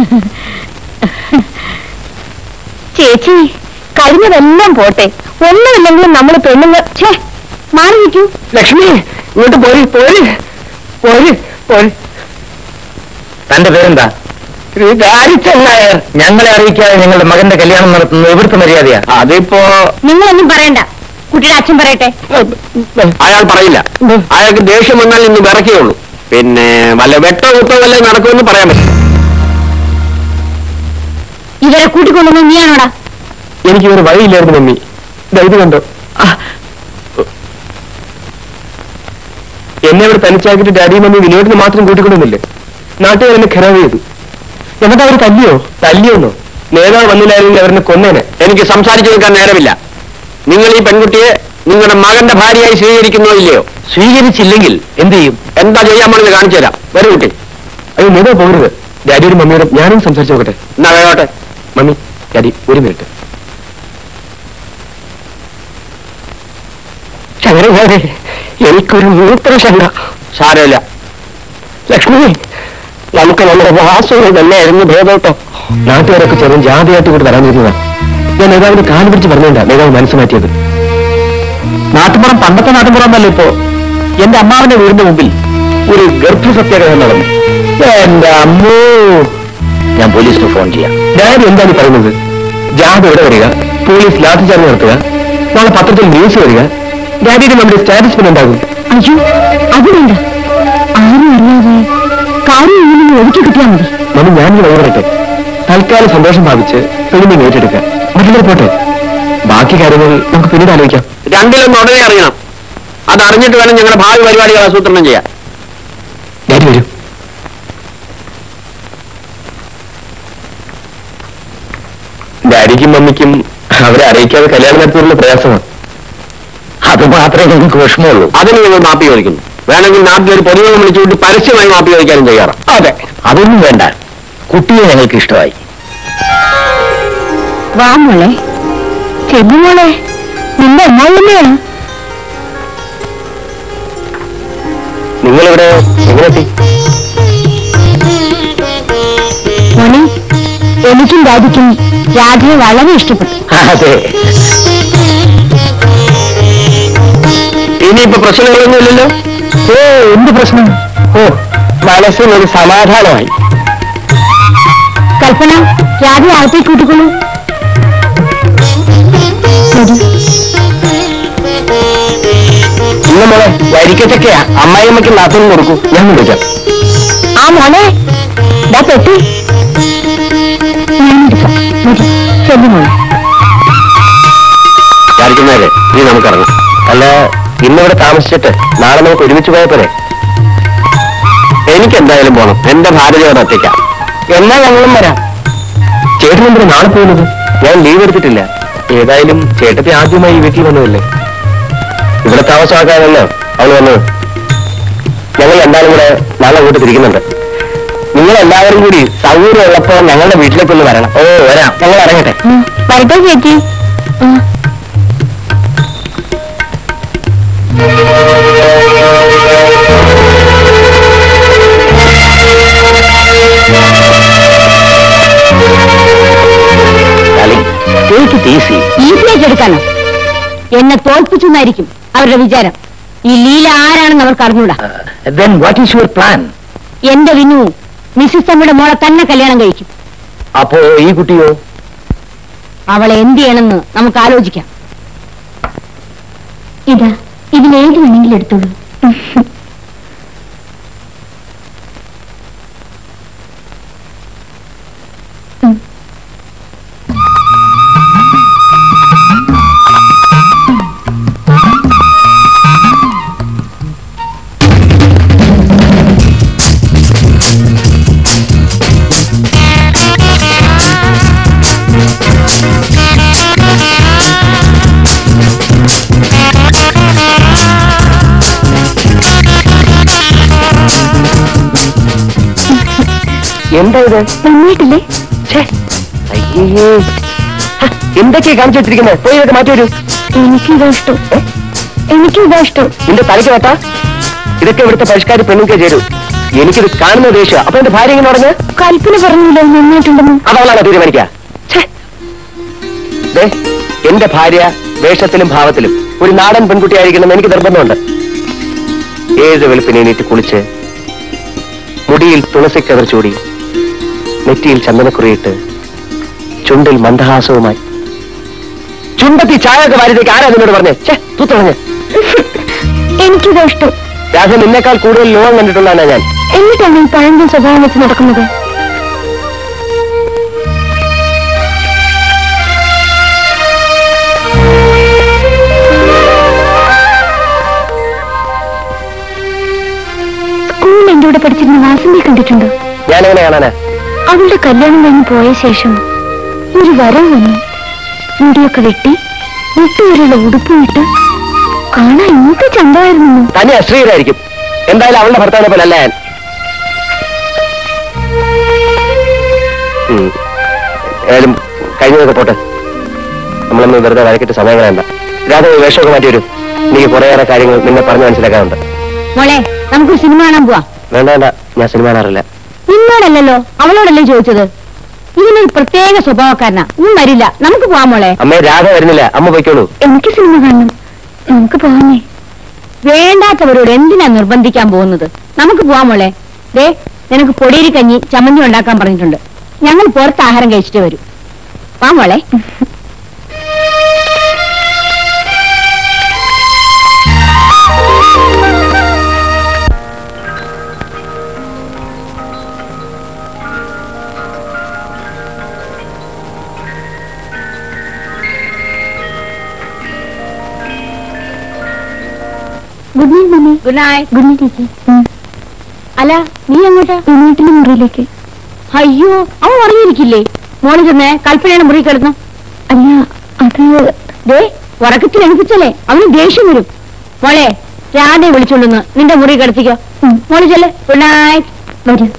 ചേച്ചി കഴിഞ്ഞതെല്ലാം പോട്ടെ ഒന്നുമില്ലെങ്കിലും നമ്മൾ പെണ്ണുങ്ങൾ ഛേ മാറി നിൽക്കൂ ലക്ഷ്മി ഇങ്ങോട്ട് പോരി പോരി പോരി പോരി തന്റെ പേരെന്താ ശ്രീകാരിച്ചൻ നായർ ഞങ്ങളെ അറിയിക്കാതെ നിങ്ങളുടെ മകന്റെ കല്യാണം നടത്തുന്നത് എവിടുത്തെ മര്യാദയാ അതിപ്പോ നിങ്ങളൊന്നും പറയണ്ട കുട്ടിയുടെ അച്ഛൻ പറയട്ടെ അയാൾ പറയില്ല അയാൾക്ക് ദേഷ്യം വന്നാൽ ഇന്ന് വിറക്കുകയുള്ളൂ പിന്നെ വല്ല വെട്ടോ കുത്തോ വല്ല നടക്കുമെന്ന് പറയാൻ പറ്റും ഇവരെ കൂട്ടിക്കൊണ്ടുവന്ന് നീയാണോടാ എനിക്ക് വേറെ വഴിയില്ലായിരുന്നു മമ്മി ദാ ഇത് കണ്ടോ ആ. എന്നെ ഇവിടെ തനിച്ചാക്കിയിട്ട് ഡാഡി മമ്മി വിനോദിന് മാത്രം കൂട്ടിക്കൊണ്ടുവന്നില്ലേ നാട്ടുകാർ എന്നെ ഖരാബ് ചെയ്തു എന്നിട്ട് അവർ തല്ലിയോ തല്ലിയോന്നോ നേതാവ് വന്നില്ലായിരുന്നെങ്കിൽ അവരെന്നെ കൊന്നേനെ എനിക്ക് സംസാരിച്ചു നിൽക്കാൻ നേരമില്ല നിങ്ങൾ ഈ പെൺകുട്ടിയെ നിങ്ങളുടെ മകന്റെ ഭാര്യയായി സ്വീകരിക്കുന്നോ ഇല്ലയോ സ്വീകരിച്ചില്ലെങ്കിൽ എന്ത് ചെയ്യും എന്താ ചെയ്യാൻ പോണെന്ന് കാണിച്ചു തരാം വരൂ കുട്ടി അയ്യോ നേതാവ് പോകരുത് ഡാഡിയോടും മമ്മിയോടും ഞാനും സംസാരിച്ചു നോക്കട്ടെ എന്നാ വേഗോട്ടെ മമ്മി ഡാഡി ഒരു മിനിറ്റ് ശങ്കരേ എനിക്കൊരു മൂത്ര ശങ്ക സാരമില്ല ലക്ഷ്മി നമുക്ക് നമ്മുടെ വാസുവിന് തന്നെയായിരുന്നു ഭേദോട്ടോ നാട്ടുകാരൊക്കെ ചെറും ജാതിയായിട്ട് കൂടി വരാൻ വരുന്നതാ ഞാൻ നേതാവിന് കാല് പിടിച്ച് പറഞ്ഞോണ്ടാ നേതാവ് മനസ്സ് മാറ്റിയത് നാട്ടുപുറം പണ്ടത്തെ നാട്ടുപുറം എന്നല്ല ഇപ്പോ എന്റെ അമ്മാവന്റെ വീടിന്റെ മുമ്പിൽ ഒരു ഗർഭ സത്യാഗ്രഹം നടന്നു എന്റെ അമ്മോ ഞാൻ പോലീസിന് ഫോൺ ചെയ്യാം ഡാഡി എന്താണ് ഈ പറയുന്നത് ജാഥ ഇവിടെ വരിക പോലീസ് ലാത്തിചാർജ് നടത്തുക നാളെ പത്രത്തിൽ ന്യൂസ് വരിക ഡാഡിയുടെ നമ്മുടെ സ്റ്റാറ്റസ് പിന്നെ ഉണ്ടാകും അയ്യോ അത് വേണ്ട ആരും അറിയാതെ കാര്യം ഇങ്ങനെ ഒതുക്കി കിട്ടിയാൽ മതി മമ്മി ഞാനിത് വഴി പറയട്ടെ തൽക്കാലം സന്തോഷം ഭാവിച്ച് പെണ്ണിനെ ഏറ്റെടുക്കുക മറ്റുള്ളവർ പോട്ടെ ബാക്കി കാര്യങ്ങൾ നമുക്ക് പിന്നീട് ആലോചിക്കാം രണ്ടിലൊന്ന് ഉടനെ അറിയണം അത് അറിഞ്ഞിട്ട് വേണം ഞങ്ങളുടെ ഭാവി പരിപാടികൾ ആസൂത്രണം ചെയ്യാൻ ഡാഡി വരൂ ഡാഡിക്കും മമ്മിക്കും അവരെ അറിയിക്കാതെ കല്യാണം നടത്തിയുള്ള പ്രയാസമാണ് അത് മാത്രമേ നിങ്ങൾക്ക് വിഷമമുള്ളൂ അതിന് ഞങ്ങൾ മാപ്പി ചോദിക്കുന്നു വേണമെങ്കിൽ നാട്ടിൽ ഒരു പൊതുയോഗം വിളിച്ചുകൊണ്ട് പരസ്യമായി മാപ്പി ചോദിക്കാനും തയ്യാറാണ് അതെ അതൊന്നും വേണ്ട കുട്ടിയെ ഞങ്ങൾക്ക് ഇഷ്ടമായി വാ മോളെ ചെല്ലു മോളെ നിന്റെ അമ്മാവന്നെയാണ് നിങ്ങളിവിടെ എങ്ങനെ എത്തി മോനെ എനിക്കും രാധിക്കും രാധയെ വളരെ ഇഷ്ടപ്പെട്ടു അതെ ഇനിയിപ്പോ പ്രശ്നങ്ങളൊന്നും ഇല്ലല്ലോ ഓ എന്ത് പ്രശ്നം ഓ മനസ്സിനൊരു സമാധാനമായി കൽപ്പന രാധയെ അകത്തേക്ക് കൂട്ടിക്കൊള്ളൂ വരൂ. ഇന്ന് മോളെ വരിക്കച്ചക്കയാ അമ്മായിയമ്മയ്ക്ക് നാട്ടിൽ കൊടുക്കൂ ഞാൻ വിളിക്കാം ആ മോളെ ദാ പെട്ടി ഞാനെടുക്കാം മതി ചെല്ലു മോളെ വിചാരിക്കുന്നതല്ലേ ഇനി നമുക്കിറങ്ങാം അല്ല ഇന്നിവിടെ താമസിച്ചിട്ട് നാളെ നമുക്ക് ഒരുമിച്ച് പോയ പോരെ എനിക്ക് എന്തായാലും പോണം എന്റെ ഭാര്യയോട് ഒറ്റയ്ക്കാം എന്നാ ഞങ്ങളും വരാം ചേട്ടൻ എന്തിനാ നാളെ പോകുന്നത് ഞാൻ ലീവ് എടുത്തിട്ടില്ല ഏതായാലും ചേട്ടത്തി ആദ്യമായി ഈ വീട്ടിൽ വന്നതല്ലേ ഇവിടെ താമസമാക്കാനല്ലോ അവൾ വന്നത് ഞങ്ങൾ രണ്ടാളും കൂടെ നാളെ അങ്ങോട്ട് തിരിക്കുന്നുണ്ട് നിങ്ങൾ എല്ലാവരും കൂടി സൗകര്യം ഉള്ളപ്പോ ഞങ്ങളുടെ വീട്ടിലേക്കൊന്ന് വരണം ഓ വരാം ഞങ്ങൾ ഇറങ്ങട്ടെ ഉം. വരട്ടെ ചേച്ചി ഉം. ടേക്ക് ഇറ്റ് ഈസി ഈസിയായിട്ട് എടുക്കാനോ എന്നെ തോൽപ്പിച്ചെന്നായിരിക്കും അവരുടെ വിചാരം ഈ ലീല ആരാണെന്ന് അവർക്ക് അറിഞ്ഞൂടാ then what is your plan എന്റെ വിനു മിസ്സിസ് തമ്മിയുടെ മോളെ തന്നെ കല്യാണം കഴിക്കും അപ്പോ ഈ കുട്ടിയോ അവളെ എന്ത് ചെയ്യണമെന്ന് നമുക്ക് ആലോചിക്കാം ഇതാ ഇതിലേത് വേണമെങ്കിലും എടുത്തോളൂ എന്താ ഇത് നന്നായിട്ടില്ലേ ഛേ, അയ്യേ ഹ, എന്തൊക്കെയാ കാണിച്ചു വെച്ചിരിക്കുന്നത് പോയി ഇതൊക്കെ മാറ്റി വരൂ എനിക്കിതാ ഇഷ്ടം എനിക്കിതാ ഇഷ്ടം നിന്റെ തലയ്ക്ക് വേട്ടാ ഇതൊക്കെ ഇവിടുത്തെ പരിഷ്കാരി പെണ്ണുക്കെ ചേരൂ എനിക്കിത് കാണുന്ന ദേഷ്യം അപ്പൊ എന്റെ ഭാര്യ ഇങ്ങനെ പറഞ്ഞ് കൽപ്പന പറഞ്ഞില്ലേ നന്നായിട്ടുണ്ടെന്ന് അതവളാണ് തീരുമാനിക്കുക ഛേ. ദേ, എന്റെ ഭാര്യ വേഷത്തിലും ഭാവത്തിലും ഒരു നാടൻ പെൺകുട്ടിയായിരിക്കണം എനിക്ക് നിർബന്ധമുണ്ട് ഏഴ് വെളുപ്പിനെ എണീറ്റ് കുളിച്ച് മുടിയിൽ തുളസിക്കതർ ചൂടി നെറ്റിയിൽ ചന്ദനക്കുറിയിട്ട് ചുണ്ടിൽ മന്ദഹാസവുമായി ചുണ്ടത്തി ചായ ഒക്കെ വാരിതേക്ക് ആരാ നിന്നോട് പറഞ്ഞേ ചേ തൂത്തുളഞ്ഞ് എനിക്കിതാ ഇഷ്ടം രാധ നിന്നേക്കാൾ കൂടുതൽ ലോകം കണ്ടിട്ടുള്ളതാണ് ഞാൻ എന്നിട്ടാണ് ഈ പഴഞ്ചൻ സ്വഭാവം വെച്ച് നടക്കുന്നത് സ്കൂളിൽ എന്റെ കൂടെ പഠിച്ചിരുന്ന വാസന്തി കണ്ടിട്ടുണ്ടോ ഞാൻ എങ്ങനെ കാണാനാ അവളുടെ കല്യാണം കഴിഞ്ഞ് പോയ ശേഷം ഒരു വരവ് വന്നു മുടിയൊക്കെ വെട്ടി മുട്ടുവരെയുള്ള ഉടുപ്പിട്ട് കാണാൻ എന്ത് ചന്തമായിരുന്നു തന്നെ അശ്രീരായിരിക്കും എന്തായാലും അവളുടെ ഭർത്താവിനെ പോലെ അല്ല ഞാൻ ഉം. ഏതായാലും കഴിഞ്ഞതൊക്കെ പോട്ടെ നമ്മളൊന്ന് വെറുതെ വരക്കിട്ട് സമയം കളയണ്ട രാധ ഈ വേഷമൊക്കെ മാറ്റി വരും എനിക്ക് കുറേയേറെ കാര്യങ്ങൾ നിന്നെ പറഞ്ഞു മനസ്സിലാക്കാനുണ്ട് മോളെ നമുക്കൊരു സിനിമ കാണാൻ പോവാം വേണ്ട വേണ്ട ഞാൻ സിനിമ കാണാറില്ല നിന്നോടല്ലല്ലോ അവളോടല്ലേ ചോദിച്ചത് ഇതിനൊരു പ്രത്യേക സ്വഭാവക്കാരനാ നീ വരില്ല നമുക്ക് പോവാം മോളെ അമ്മേ രാധ വരുന്നില്ല അമ്മ പൊയ്ക്കോളൂ എനിക്ക് സിനിമ കാണണം നമുക്ക് പോവാനേ വേണ്ടാത്തവരോട് എന്തിനാ നിർബന്ധിക്കാൻ പോകുന്നത് നമുക്ക് പോവാം മോളെ ദേ നിനക്ക് പൊടിയരി കഞ്ഞി ചമ്മന്തി ഉണ്ടാക്കാൻ പറഞ്ഞിട്ടുണ്ട് ഞങ്ങൾ പുറത്ത് ആഹാരം കഴിച്ചിട്ട് വരും വാ മോളെ good night mummy good night good night ചേച്ചി അല്ല നീ എങ്ങോട്ടാ വീട്ടിലെ മുറിയിലേക്ക് അയ്യോ അവൻ ഉറങ്ങിയിരിക്കില്ലേ മോള് ചെന്നേ കൽപ്പനയുടെ മുറി കിടന്നു അല്ല അത് ദേ ഉറക്കത്തിൽ എണിപ്പിച്ചല്ലേ അവന് ദേഷ്യം വരും മോളെ രാധയെ വിളിച്ചോണ്ടുന്ന് നിന്റെ മുറി കിടത്തിക്കോ മോള് ചെല്ലേ ഗുഡ് നൈറ്റ് വരൂ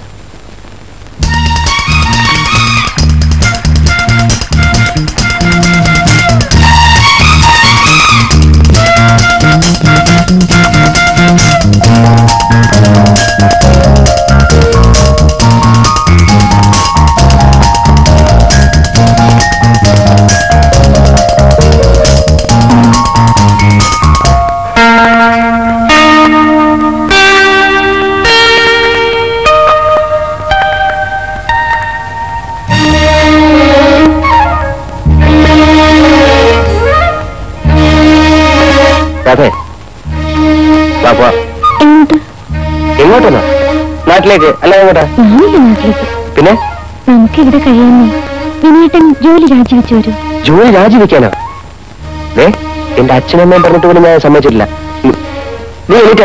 രാധേ വാ പോവാം എങ്ങോട്ട് എങ്ങോട്ടെന്നോ നാട്ടിലേക്ക് അല്ല എങ്ങോട്ടാ ഞാനില്ല നാട്ടിലേക്ക് പിന്നെ നമുക്ക് ഇവിടെ കഴിയാന്നേ വിനേട്ടൻ ജോലി രാജിവെച്ചു വരൂ ജോലി രാജിവെക്കാനോ ഏ എന്റെ അച്ഛനമ്മയും പറഞ്ഞിട്ട് പോലും ഞാൻ സമ്മതിച്ചിട്ടില്ല ഉം. നീ എണീറ്റേ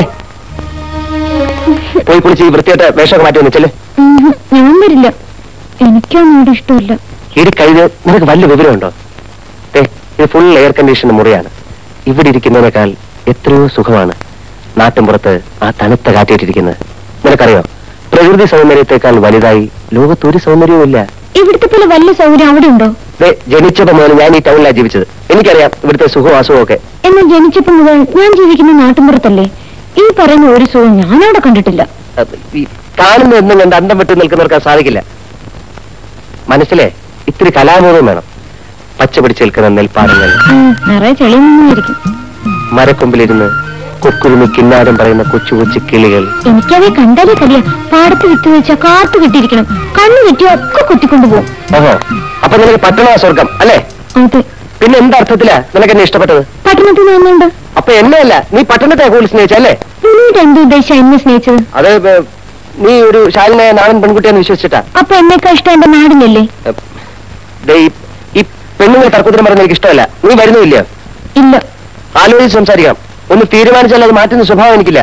പോയി കുളിച്ച് ഈ വൃത്തിയായിട്ട് വേഷമൊക്കെ മാറ്റി വന്നിച്ചല്ലേ ഉം, ഞാൻ വരില്ല എനിക്കൊന്നും ഇവിടെ ഇഷ്ടമില്ല ഇത് കഴിഞ്ഞ് നിനക്ക് വല്ല വിവരമുണ്ടോ ഏ ഇത് ഫുൾ എയർ കണ്ടീഷൻ മുറിയാണ് ഇവിടെ ഇരിക്കുന്നതിനേക്കാൾ എത്രയോ സുഖമാണ് നാട്ടിൻപുറത്ത് ആ തണുത്ത കാറ്റേറ്റിരിക്കുന്നത് നിനക്കറിയോ പ്രകൃതി സൗന്ദര്യത്തെക്കാൾ വലുതായി ലോകത്തൊരു സൗന്ദര്യവുമില്ല ഇവിടുത്തെ പോലെ വലിയ സൗകര്യം അവിടെ ഉണ്ടോ ദേ, ജനിച്ചപ്പോ മുതൽ ഞാൻ ഈ ടൗണിലാണ് ജീവിച്ചത് എനിക്കറിയാം ഇവിടുത്തെ സുഖവും അസുഖവും ഒക്കെ എന്നാൽ ജനിച്ചപ്പോ മുതൽ ഞാൻ ജീവിക്കുന്ന നാട്ടിൻപുറത്തല്ലേ ഈ പറയുന്ന ഒരു സുഖം ഞാനവിടെ കണ്ടിട്ടില്ല അഹ് ഈ കാണുന്ന എന്നും കണ്ട് അന്തം വിട്ട് നിൽക്കുന്നവർക്ക് അത് സാധിക്കില്ല മനസ്സിലെ ഇത്തിരി കലാബോധം വേണം പച്ച പിടിച്ച് നിൽക്കുന്ന നെൽപ്പാടങ്ങൾ ഉം, നിറയെ ചെളിയൊന്നുമായിരിക്കും മരക്കൊമ്പിലിരുന്ന് കൊക്കുരുമി കിന്നാരം പറയുന്ന കൊച്ചു കൊച്ചു കിളികൾ എനിക്കവയെ കണ്ടാലേ കലിയ പാടത്ത് വിത്ത് വെച്ചാ കാത്തു കിട്ടിയിരിക്കണം കണ്ണു കിട്ടിയ ഒക്കെ കുത്തിക്കൊണ്ടു പോകും ഓഹോ അപ്പൊ നിനക്ക് പട്ടണ സ്വർഗം അല്ലേ അതെ പിന്നെ എന്തർത്ഥത്തിലാ നിനക്ക് എന്നെ ഇഷ്ടപ്പെട്ടത് പട്ടണത്തിൽ നിന്നുണ്ട് അപ്പൊ എന്നെയല്ല നീ പട്ടണത്തെ കൂടുതൽ സ്നേഹിച്ചല്ലേ പിന്നീട് എന്ത് ഉദ്ദേശിച്ച എന്നെ സ്നേഹിച്ചത് അത് ഏ, നീ ഒരു ശാലിനായ നാടൻ പെൺകുട്ടിയെന്ന് വിശ്വസിച്ചിട്ടാ അപ്പൊ എന്നേക്കാ ഇഷ്ടം എന്റെ നാടിനല്ലേ ഏ, ദേ ഈ- ഈ പെണ്ണുങ്ങൾ തർക്കത്തിന് പറയുന്നത് എനിക്ക് ഇഷ്ടമല്ല നീ വരുന്നില്ല ഇല്ല ആലോചിച്ച് സംസാരിക്കാം ഒന്ന് തീരുമാനിച്ചാൽ അത് മാറ്റുന്ന സ്വഭാവം എനിക്കില്ല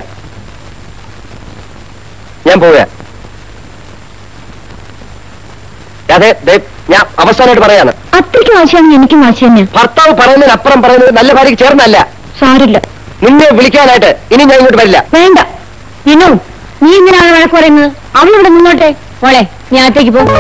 ഞാൻ പോവുക അതെ ദേ, ഞാൻ അവസാനമായിട്ട് പറയാണ് അത്രയ്ക്ക് വാശിയാണ് എനിക്കും വാശി തന്നെ ഭർത്താവ് പറയുന്നതിനപ്പുറം പറയുന്നത് നല്ല ഭാര്യയ്ക്ക് ചേർന്നല്ല സാരില്ല നിന്നെ വിളിക്കാനായിട്ട് ഇനി ഞാൻ ഇങ്ങോട്ട് വരില്ല വേണ്ട വിനു നീ എന്തിനാണ് വഴക്ക് പറയുന്നത് അവളിവിടെ നിന്നോട്ടെ മോളെ ഞാൻ അകത്തേക്ക് പോ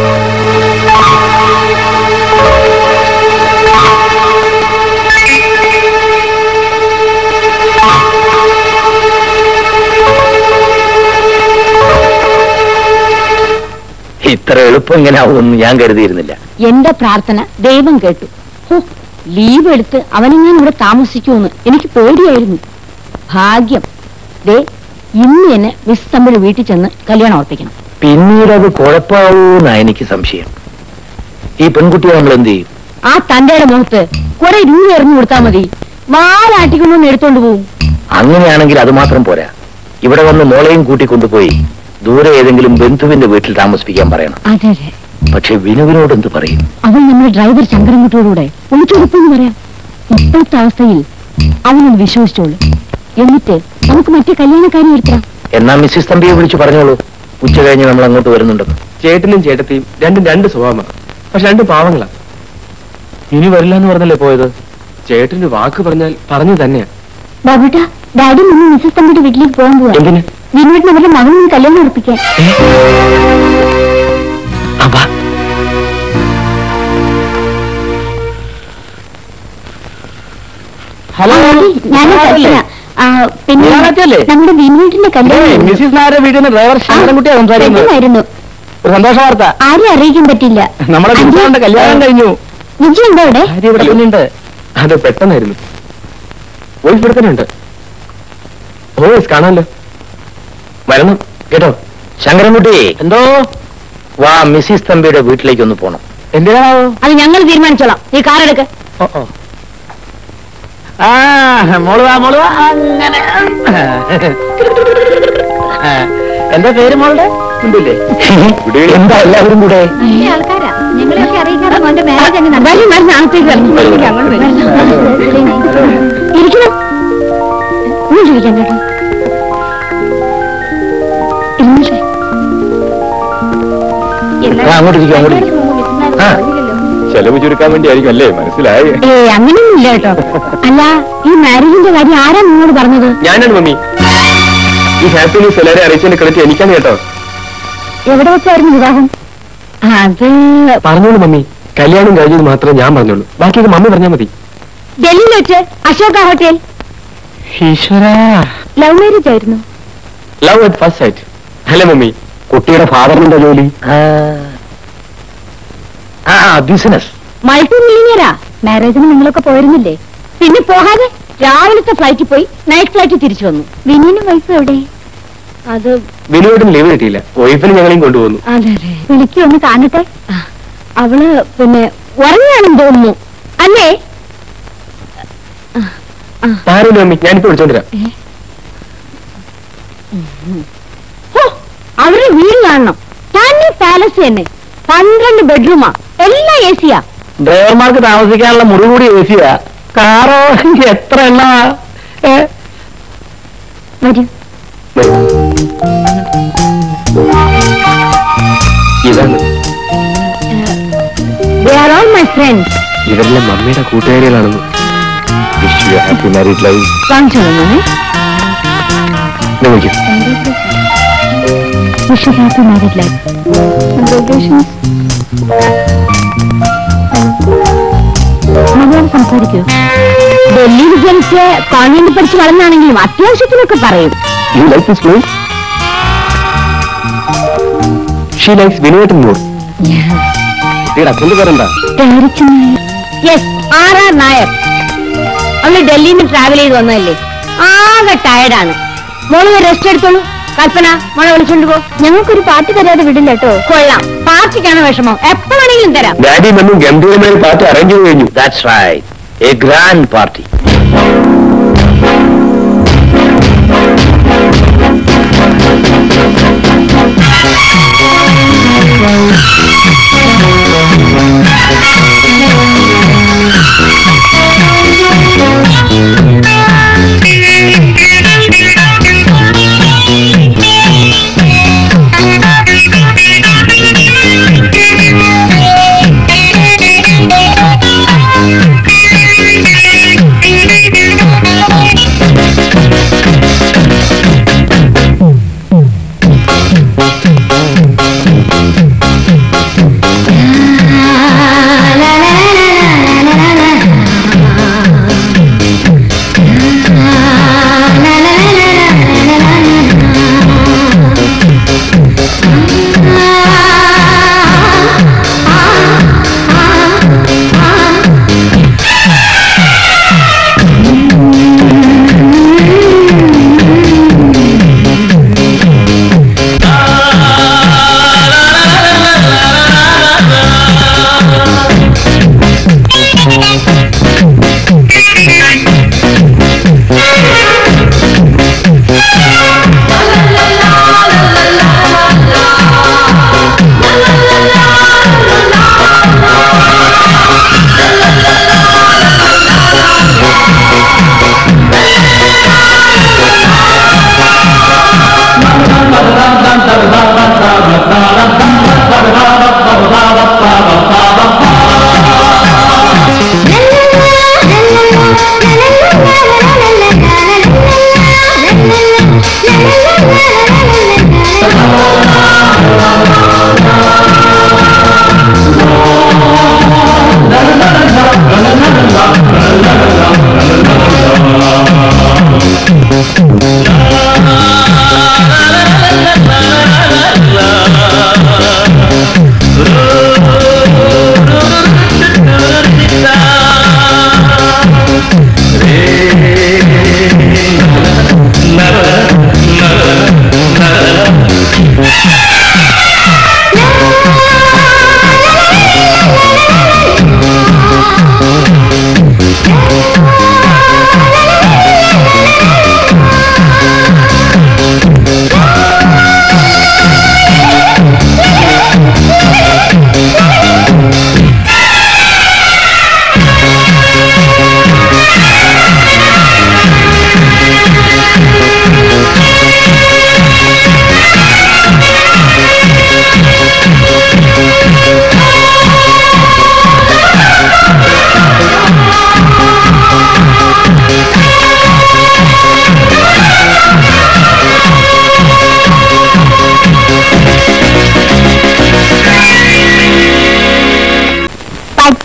ഇത്ര എളുപ്പം ഇങ്ങനെ ആവുമെന്ന് ഞാൻ കരുതിയിരുന്നില്ല എന്റെ പ്രാർത്ഥന ദൈവം കേട്ടു ഹോ ലീവ് എടുത്ത് അവനെങ്ങനെ ഇവിടെ താമസിക്കുമെന്ന് എനിക്ക് പേടിയായിരുന്നു ഭാഗ്യം ദേ ഇന്ന് എന്നെ മിസ് തമ്മിൽ വീട്ടിൽ ചെന്ന് കല്യാണം ഉറപ്പിക്കണം പിന്നീട് അത് കുഴപ്പമാവൂന്നാ എനിക്ക് സംശയം ഈ പെൺകുട്ടിയെ നമ്മൾ എന്ത് ചെയ്യും ആ തന്റെയുടെ മുഖത്ത് കുറെ രൂപ എറിഞ്ഞു കൊടുത്താൽ മതി വാലാട്ടിക്കൊണ്ടൊന്ന് എടുത്തോണ്ട് പോവും അങ്ങനെയാണെങ്കിൽ അത് മാത്രം പോരാ ഇവിടെ വന്ന് മോളെയും കൂട്ടിക്കൊണ്ടുപോയി ദൂരെ ഏതെങ്കിലും ബന്ധുവിന്റെ വീട്ടിൽ താമസിപ്പിക്കാൻ പറയണം അതെ അതെ പക്ഷെ വിനുവിനോട് എന്ത് പറയും അവൾ നമ്മുടെ ഡ്രൈവർ ശങ്കരൻകുട്ടിയോടുകൂടെ ഒളിച്ചൊടുപ്പെന്ന് പറയാം ഇപ്പോഴത്തെ അവസ്ഥയിൽ അവനൊന്ന് വിശ്വസിച്ചോളൂ എന്നിട്ട് നമുക്ക് മറ്റേ കല്യാണക്കാരി എടുക്കാം എന്നാ മിസ്സിസ് തമ്പിയെ വിളിച്ചു പറഞ്ഞോളൂ ഉച്ച കഴിഞ്ഞ് നമ്മൾ അങ്ങോട്ട് വരുന്നുണ്ടെന്ന് ചേട്ടനും ചേട്ടത്തിയും രണ്ടും രണ്ട് സ്വഭാവമാണ് പക്ഷെ രണ്ടും പാവങ്ങളാ ഇനി വരില്ല എന്ന് പറഞ്ഞല്ലേ പോയത് ചേട്ടന് വാക്ക് പറഞ്ഞാൽ പറഞ്ഞു തന്നെയാ ബാബുട്ടാ ഡാഡി മുന്നേ മിസ്സസ് തമ്മിയുടെ വീട്ടിലേക്ക് പോകാൻ പോവാ എന്തിന് വിനോദിന് അവരുടെ മകനും കല്യാണം ഉറപ്പിക്കാൻ അപ്പാ ഹലോ ഞാൻ കൽപ്പന ആ, പിന്നെ ഞാനൊക്കെയല്ലേ? നമ്മുടെ വിനോദിന്റെ കല്യാണം മിസ്സിസ് നായരുടെ വീട്ടിൽ നിന്ന് ഡ്രൈവർ ശങ്കരൻകുട്ടിയാണ് സംസാരിക്കുന്നത് പെട്ടെന്നായിരുന്നു ഒരു സന്തോഷ വാർത്ത ആരും അറിയിക്കാൻ പറ്റില്ല നമ്മുടെ കുട്ടികളുടെ കല്യാണം കഴിഞ്ഞു വിജി ഉണ്ടോ അവിടെ ഭാര്യ ഇവിടെ തന്നെ ഉണ്ട് അത് പെട്ടെന്നായിരുന്നു വൈഫ് ഇവിടെ തന്നെ ഉണ്ട് ഓ കാണാമല്ലോ വരണം കേട്ടോ ശങ്കരൻകുട്ടി എന്തോ വാ മിസ്സിസ് തമ്പിയുടെ വീട്ടിലേക്ക് ഒന്ന് പോണം എന്തിനാണോ അത് ഞങ്ങൾ തീരുമാനിച്ചോളാം ഈ കാർ എടുക്ക് ഓ ഓ ആ മോള് വാ മോള് വാ അങ്ങനെ ആ, എന്താ പേര് മോളുടെ ഉണ്ടല്ലേ എന്താ എല്ലാവരും കൂടെ നല്ല ആൾക്കാരാ ഞങ്ങളെയൊക്കെ അറിയിക്കാതെ മോന്റെ മാരേജ് അങ്ങ് നടന്നു. വരും വരും അകത്തേക്ക് വരണം. അങ്ങോട്ട് വരും. ഇരിക്കണം ഒന്നും ചോദിക്കാൻ കേട്ടോ ഇരുന്നോട്ടെ ആ, അങ്ങോട്ട് ഇരിക്കും അങ്ങോട്ട് ഇരിക്കും ആ. ചെലവ് ചുരുക്കാൻ വേണ്ടി ആയിരിക്കും അല്ലേ മനസ്സിലായി ഏയ് അങ്ങനെയൊന്നും ഇല്ല കേട്ടോ അല്ല ഈ മാരേജിന്റെ കാര്യം ആരാ നിങ്ങളോട് പറഞ്ഞത് ഞാനാണ് മമ്മി ഈ ഹാപ്പി ന്യൂസ് എല്ലാവരും അറിയിച്ചതിന്റെ ക്രെഡിറ്റ് എനിക്കാണ് കേട്ടോ എവിടെ വെച്ചായിരുന്നു വിവാഹം അത് പറഞ്ഞോളൂ മമ്മി കല്യാണം കഴിഞ്ഞത് മാത്രമേ ഞാൻ പറഞ്ഞോളൂ ബാക്കിയൊക്കെ മമ്മി പറഞ്ഞാൽ മതി ഡൽഹിയിൽ വെച്ച് അശോക ഹോട്ടൽ ഈശ്വര ലവ് മാരേജ് ആയിരുന്നു ലവ് അറ്റ് ഫസ്റ്റ് സൈറ്റ് അല്ലേ മമ്മി കുട്ടിയുടെ ഫാദറിന്റെ ജോലി ആ. ആ ബിസിനസ് മൾട്ടി മില്ലിയനറാ മാരേജിന് നിങ്ങളൊക്കെ പോയിരുന്നില്ലേ പിന്നെ പോകാതെ രാവിലത്തെ ഫ്ലൈറ്റിൽ പോയി നൈറ്റ് ഫ്ലൈറ്റിൽ തിരിച്ചു വന്നു വിനീനും വൈഫും എവിടെ അത് വിനുവായിട്ടും ലീവ് കിട്ടിയില്ല വൈഫിന് ഞങ്ങളെയും കൊണ്ടുപോകുന്നു അതെ അതെ വിളിക്കൂ ഒന്ന് കാണട്ടെ അവള് പിന്നെ ഉറങ്ങാണെന്ന് തോന്നുന്നു അല്ലേ ആരും മമ്മി ഞാനിപ്പോ വിളിച്ചോണ്ടിരാം ഹോ, അവരുടെ വീട് കാണണം തന്നെ പാലസ് തന്നെ പന്ത്രണ്ട് ബെഡ്റൂമാ എല്ലാം എ സിയാ ഡ്രൈവർമാർക്ക് താമസിക്കാനുള്ള മുറി കൂടി ഏസിയാ കാറോ എത്ര എണ്ണമാ ഏ? വരൂ ഇതാണ് they are all my friends ഇവരെല്ലാം മമ്മിയുടെ കൂട്ടുകാരികളാണെന്ന് wish you happy married life കാണിച്ചു തന്നെ വിളിക്കും wish happy married life congratulations Malayalam സംസാരിക്കൂ ഡൽഹിയിൽ ജനിച്ച് കോൺവെന്റ് പഠിച്ച് വളർന്നാണെങ്കിലും അത്യാവശ്യത്തിനൊക്കെ പറയും you like this place she likes വിനുവേട്ടൻ മോർ കുട്ടിയുടെ അച്ഛൻ്റെ പേരെന്താ ഡയറക്റ്റ് Nair yes R R Nair അവള് ഡൽഹിയിൽ നിന്ന് ട്രാവൽ ചെയ്ത് വന്നതല്ലേ ആകെ ടയർഡാണ് മോള് റെസ്റ്റ് എടുത്തോളൂ കൽപ്പന മോളെ വിളിച്ചോണ്ട് പോ ഞങ്ങൾക്കൊരു പാർട്ടി തരാതെ വിടില്ല കേട്ടോ കൊള്ളാം പാർട്ടിക്കാണ് വിഷമം എപ്പോഴാണെങ്കിലും തരാം ഡാഡി മമ്മും ഗംഭീരമായ പാർട്ടി അറേഞ്ച് ചെയ്ത് കഴിഞ്ഞു that's right a grand party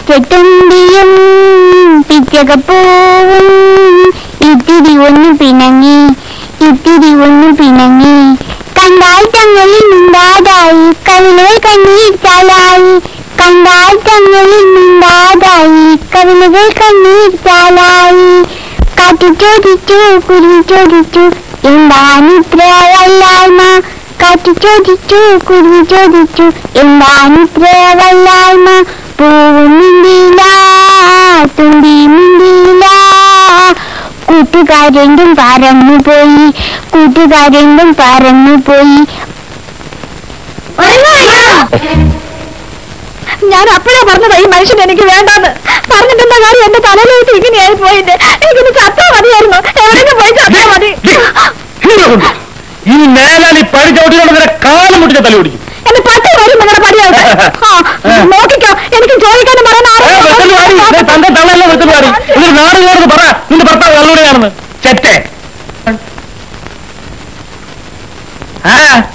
പച്ചത്തുണ്ടിയും പിച്ചകപ്പൂവും ഇത്തിരി ഒന്ന് പിണങ്ങി ഇത്തിരി ഒന്ന് പിണങ്ങി കണ്ടാൽ തങ്ങളിൽ മിണ്ടാതായി കവിളുകൾ കണ്ണീർ ചാലായി കണ്ടാൽ തങ്ങളിൽ മിണ്ടാതായി കവിളുകൾ കണ്ണീർ ചാലായി കാറ്റു ചോദിച്ചു കുരുവി ചോദിച്ചു എന്താണിത്ര വല്ലായ്മ കാറ്റു ചോദിച്ചു കുരുവി ചോദിച്ചു എന്താണിത്ര വല്ലായ്മ പൂവും മിണ്ടിയില്ല തുമ്പി മിണ്ടിയില്ല കൂട്ടുകാരെന്തും പറന്നു പോയി കൂട്ടുകാരെന്തും പറന്നു പോയി ഞാൻ അപ്പോഴേ പറഞ്ഞതാ ഈ മനുഷ്യൻ എനിക്ക് വേണ്ടാന്ന് പറഞ്ഞിട്ടെന്താ കാര്യം എന്റെ തലയിലേക്ക് ഇങ്ങനെയായി പോയിട്ട് എനിക്കിത് ചത്താ മതിയായിരുന്നു എവിടെയെങ്കിലും പോയി ചത്താ മതി ഈ മേലാൽ ഈ പഴി ചവിട്ടിയോടെ കാലം മുട്ടിച്ച തല പിടിക്കും എന്റെ പത്ത് വരും നിങ്ങളുടെ പടിയായിട്ട് നോക്കിക്കോ എനിക്ക് ചോദിക്കാനും പറയാൻ ആരും തന്റെ തള്ളയല്ല വെറുതെ പാടി എന്നിട്ട് നാട് കയറുന്നു പറ നിന്റെ ഭർത്താവ് കള്ളുകൂടെയാണെന്ന് ചെറ്റേ ആ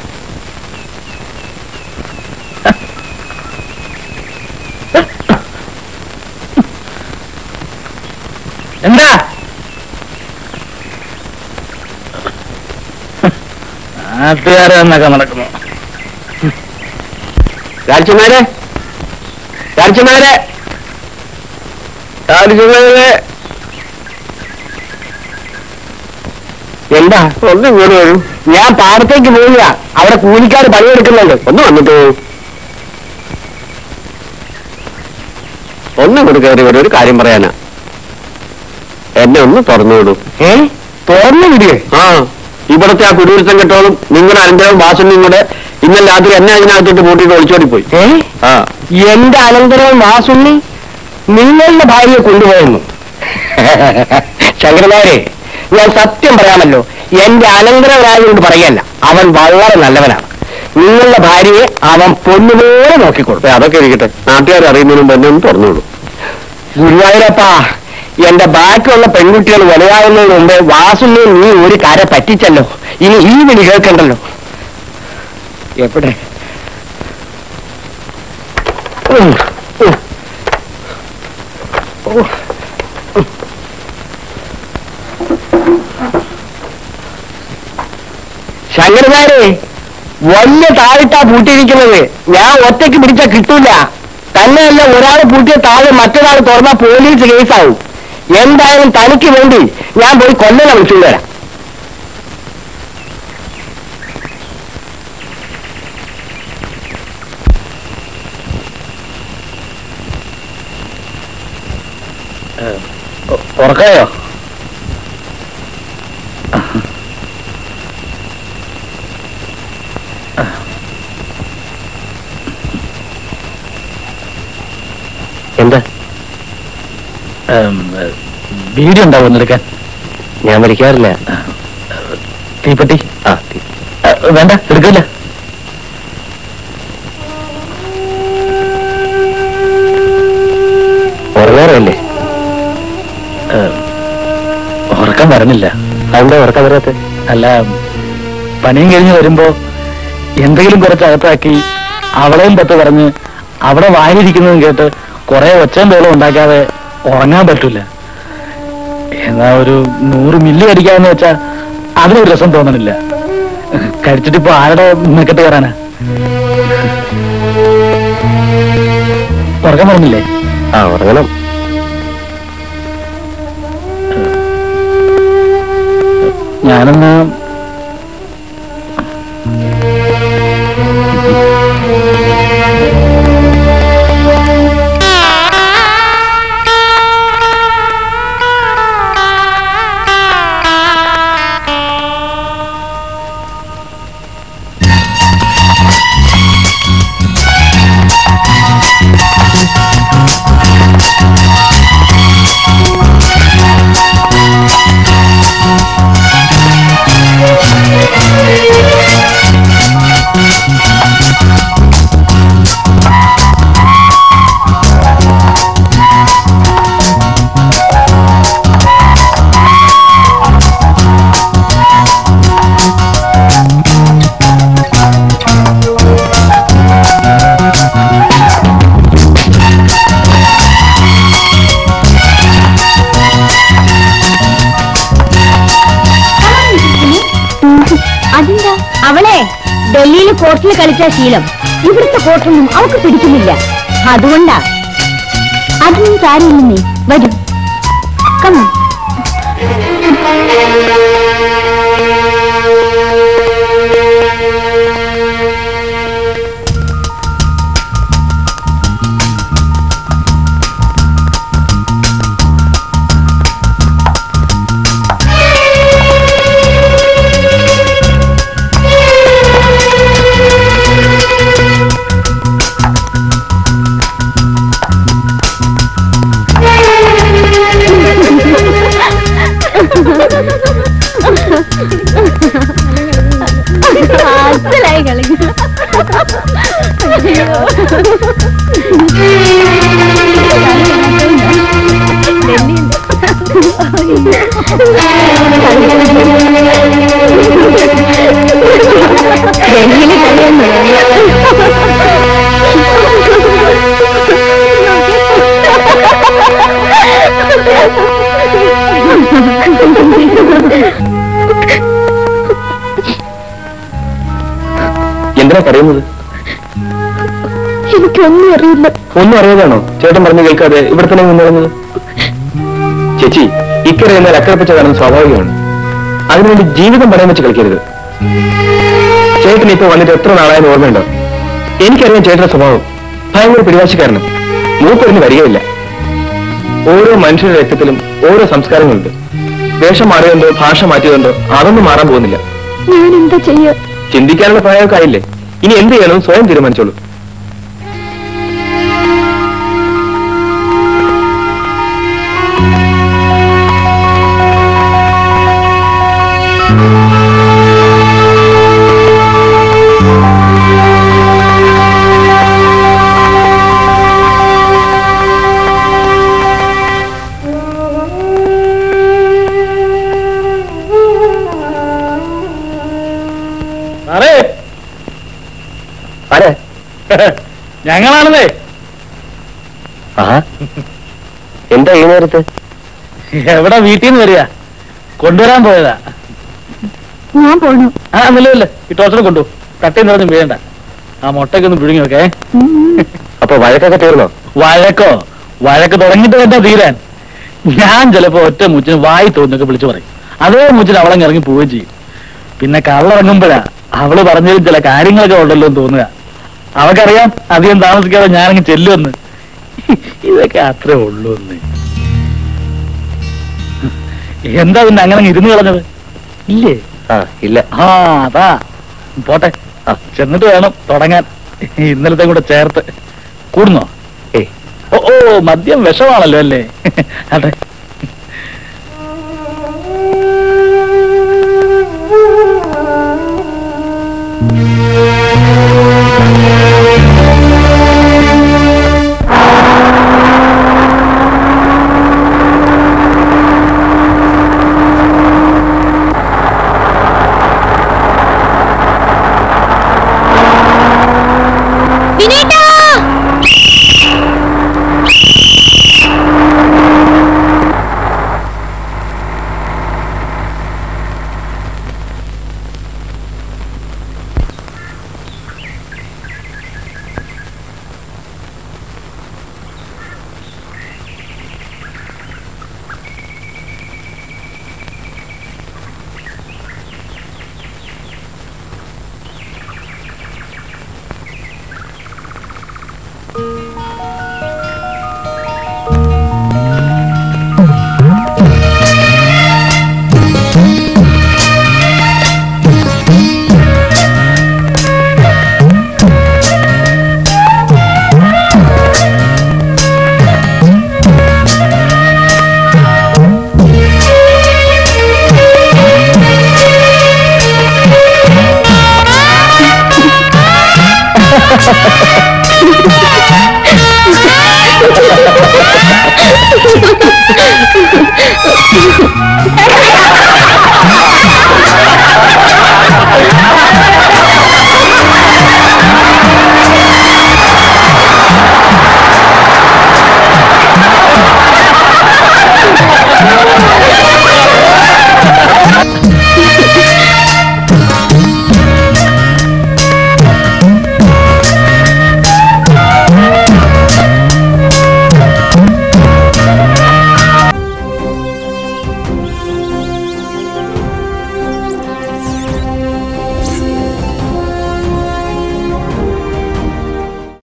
എന്താ നാട്ടുകാരെ എന്നൊക്കെ നടക്കുന്നു രാജകുമാരെ രാജകുമാരെ രാജകുമാരെ എന്താ ഒന്ന് ഇങ്ങോട്ട് വരൂ ഞാൻ പാടത്തേക്ക് പോവുക അവിടെ കൂലിക്കാർ പണിയെടുക്കുന്നുണ്ട് ഒന്ന് വന്നിട്ട് പോകൂ ഒന്ന് ഇങ്ങോട്ട് കയറി വരും ഒരു കാര്യം പറയാനാ എന്നെ ഒന്ന് തുറന്നു വിടൂ ഏ തുറന്നു വിടിയേ ആ ഇവിടത്തെ ആ കുടിയിരുത്തം കെട്ടോളും നിങ്ങളുടെ അനന്തരവും വാസനും കൂടെ ഇന്നലെ രാത്രി എന്നെ അതിനകത്തോട്ട് പൂട്ടിയിട്ട് ഒളിച്ചോടി പോയി ആ എന്റെ അനന്തരവും വാസുണ്ണി നിങ്ങളുടെ ഭാര്യയെ കൊണ്ടുപോയെന്നു ശങ്കരനാരെ ഞാൻ സത്യം പറയാമല്ലോ എന്റെ അനന്തരവനായതുകൊണ്ട് പറയല്ല അവൻ വളരെ നല്ലവനാണ് നിങ്ങളുടെ ഭാര്യയെ അവൻ പൊന്നുപോലെ നോക്കിക്കൊടുത്തു അതൊക്കെ ഇരിക്കട്ടെ നാട്ടുകാർ അറിയുന്നതിന് മുമ്പ് എന്നെ ഒന്ന് തുറന്നുള്ളൂ ഗുരുവായൂരപ്പാ എന്റെ ബാക്കിയുള്ള പെൺകുട്ടികൾ വലുതാകുന്നതിന് മുമ്പ് വാസുണ്ണി നീ ഒരു കര പറ്റിച്ചല്ലോ ഇനി ഈ വിളി കേൾക്കണ്ടല്ലോ എവിടെ ഉം, ഉം. ഓ. ശങ്കരനാരെ വലിയ താഴിട്ടാ പൂട്ടിയിരിക്കുന്നത് ഞാൻ ഒറ്റയ്ക്ക് പിടിച്ചാ കിട്ടൂല തന്നെയല്ല ഒരാൾ പൂട്ടിയ താഴെ മറ്റൊരാൾ തുറന്ന പോലീസ് കേസാവും എന്തായാലും തനിക്ക് വേണ്ടി ഞാൻ പോയി കൊല്ലനെ വിളിച്ചുകൊണ്ട് വരാം ഉറക്കായോ എന്താ വീഡിയോ ഉണ്ടാവും എടുക്കാൻ ഞാൻ വലിക്കാറില്ല തീപ്പെട്ടി ആ ആ, വേണ്ട എടുക്കില്ല ഉറങ്ങാറല്ലേ ഉറക്കം വരണില്ല അതെന്താ ഉറക്കം വരാത്ത അല്ല പണിയും കഴിഞ്ഞ് വരുമ്പോ എന്തെങ്കിലും കുറച്ച് അകത്താക്കി അവളെയും പത്ത് പറഞ്ഞ് അവിടെ വായിരിക്കുന്നതും കേട്ട് കുറെ ഒച്ചയും തോളം ഉണ്ടാക്കാതെ ഉറങ്ങാൻ പറ്റൂല എന്നാ ഒരു നൂറ് മില്ലി അടിക്കാന്ന് വെച്ചാ അതിനൊരു രസം തോന്നണില്ല കഴിച്ചിട്ടിപ്പോ ആരുടെ മെക്കെട്ട് കയറാനാ ഉറക്കം പറഞ്ഞില്ലേ ആ ഉറങ്ങണം ഞാനെന്നാ ആ അവളെ ഡൽഹിയിൽ കോർട്ടിൽ കളിച്ച ശീലം ഇവിടുത്തെ കോർട്ടൊന്നും അവൾക്ക് പിടിക്കുന്നില്ല അതുകൊണ്ടാ അതൊന്നും സാരമില്ലെന്നേ വരും കമ്മ അസലായി കളിക്കും ഡൽഹിയിൽ എന്തിനാ കരയുന്നത് എനിക്കൊന്നും അറിയില്ല ഒന്നും അറിയാതാണോ ചേട്ടൻ പറഞ്ഞു കേൾക്കാതെ ഇവിടെ തന്നെ നിന്നിറങ്ങുന്നത് ചേച്ചി ഇക്കരെ എന്നാൽ അക്കരപ്പിച്ച കാണുന്നത് സ്വാഭാവികമാണ് അതിനുവേണ്ടി ജീവിതം പണയം വെച്ച് കളിക്കരുത് ചേട്ടൻ ഇപ്പൊ വന്നിട്ട് എത്ര നാളായെന്ന് ഓർമ്മയുണ്ടോ എനിക്കറിയാം ചേട്ടന്റെ സ്വഭാവം ഭയങ്കര പിടിവാശിക്കാരനും മൂക്കൊരിഞ്ഞ് വരികയില്ല ഓരോ മനുഷ്യരുടെ രക്തത്തിലും ഓരോ സംസ്കാരങ്ങളുണ്ട് വേഷം മാറിയതുകൊണ്ടോ ഭാഷ മാറ്റിയതുകൊണ്ടോ അതൊന്നും മാറാൻ പോകുന്നില്ല ഞാൻ എന്താ ചെയ്യാ ചിന്തിക്കാനുള്ള പ്രായമൊക്കെ ആയില്ലേ ഇനി എന്ത് ചെയ്യണം സ്വയം തീരുമാനിച്ചോളൂ സാറേ ആരെ ഞങ്ങളാണതേ ആഹാ എന്താ ഈ നേരത്ത് എവിടെ വീട്ടിൽ നിന്ന് വരിക കൊണ്ടുവരാൻ പോയതാ ഞാൻ പോണു ആ നിലവില്ല ഈ ടോച്ചർ കൊണ്ടു തട്ടയും നിറഞ്ഞും വീഴണ്ട ആ മുട്ടയ്ക്കൊന്ന് പിഴുങ്ങി വെക്കേ അപ്പൊ വഴക്കൊക്കെ തീർന്നോ വഴക്കോ വഴക്ക് തുടങ്ങിയിട്ട് എന്താ തീരാൻ ഞാൻ ചിലപ്പോ ഒറ്റ മുച്ചിന് വായി തോന്നൊക്കെ വിളിച്ചു പറയും അതേ മുച്ചിന് അവളങ്ങ് ഇറങ്ങി പോവുകയും ചെയ്യും പിന്നെ കള്ളിറങ്ങുമ്പോഴാ അവള് പറഞ്ഞതിൽ ചില കാര്യങ്ങളൊക്കെ ഉണ്ടല്ലോ എന്ന് തോന്നുക അവക്കറിയാം അധികം താമസിക്കാതെ ഞാനങ്ങ് ചെല്ലുമെന്ന് ഇതൊക്കെ അത്രേ ഉള്ളൂ എന്ന് എന്താ പിന്നെ അങ്ങനെ അങ്ങ് ഇരുന്ന് കളഞ്ഞത് ഇല്ലേ ആ ഇല്ല ആ അതാ പോട്ടെ ആ ചെന്നിട്ട് വേണം തുടങ്ങാൻ ഇന്നലത്തെ കൂടെ ചേർത്ത് കൂടുന്നോ ഏയ് ഓ ഓ മദ്യം വിഷമാണല്ലോ അല്ലേ അതെ വിനീട്ടാ ha ha ha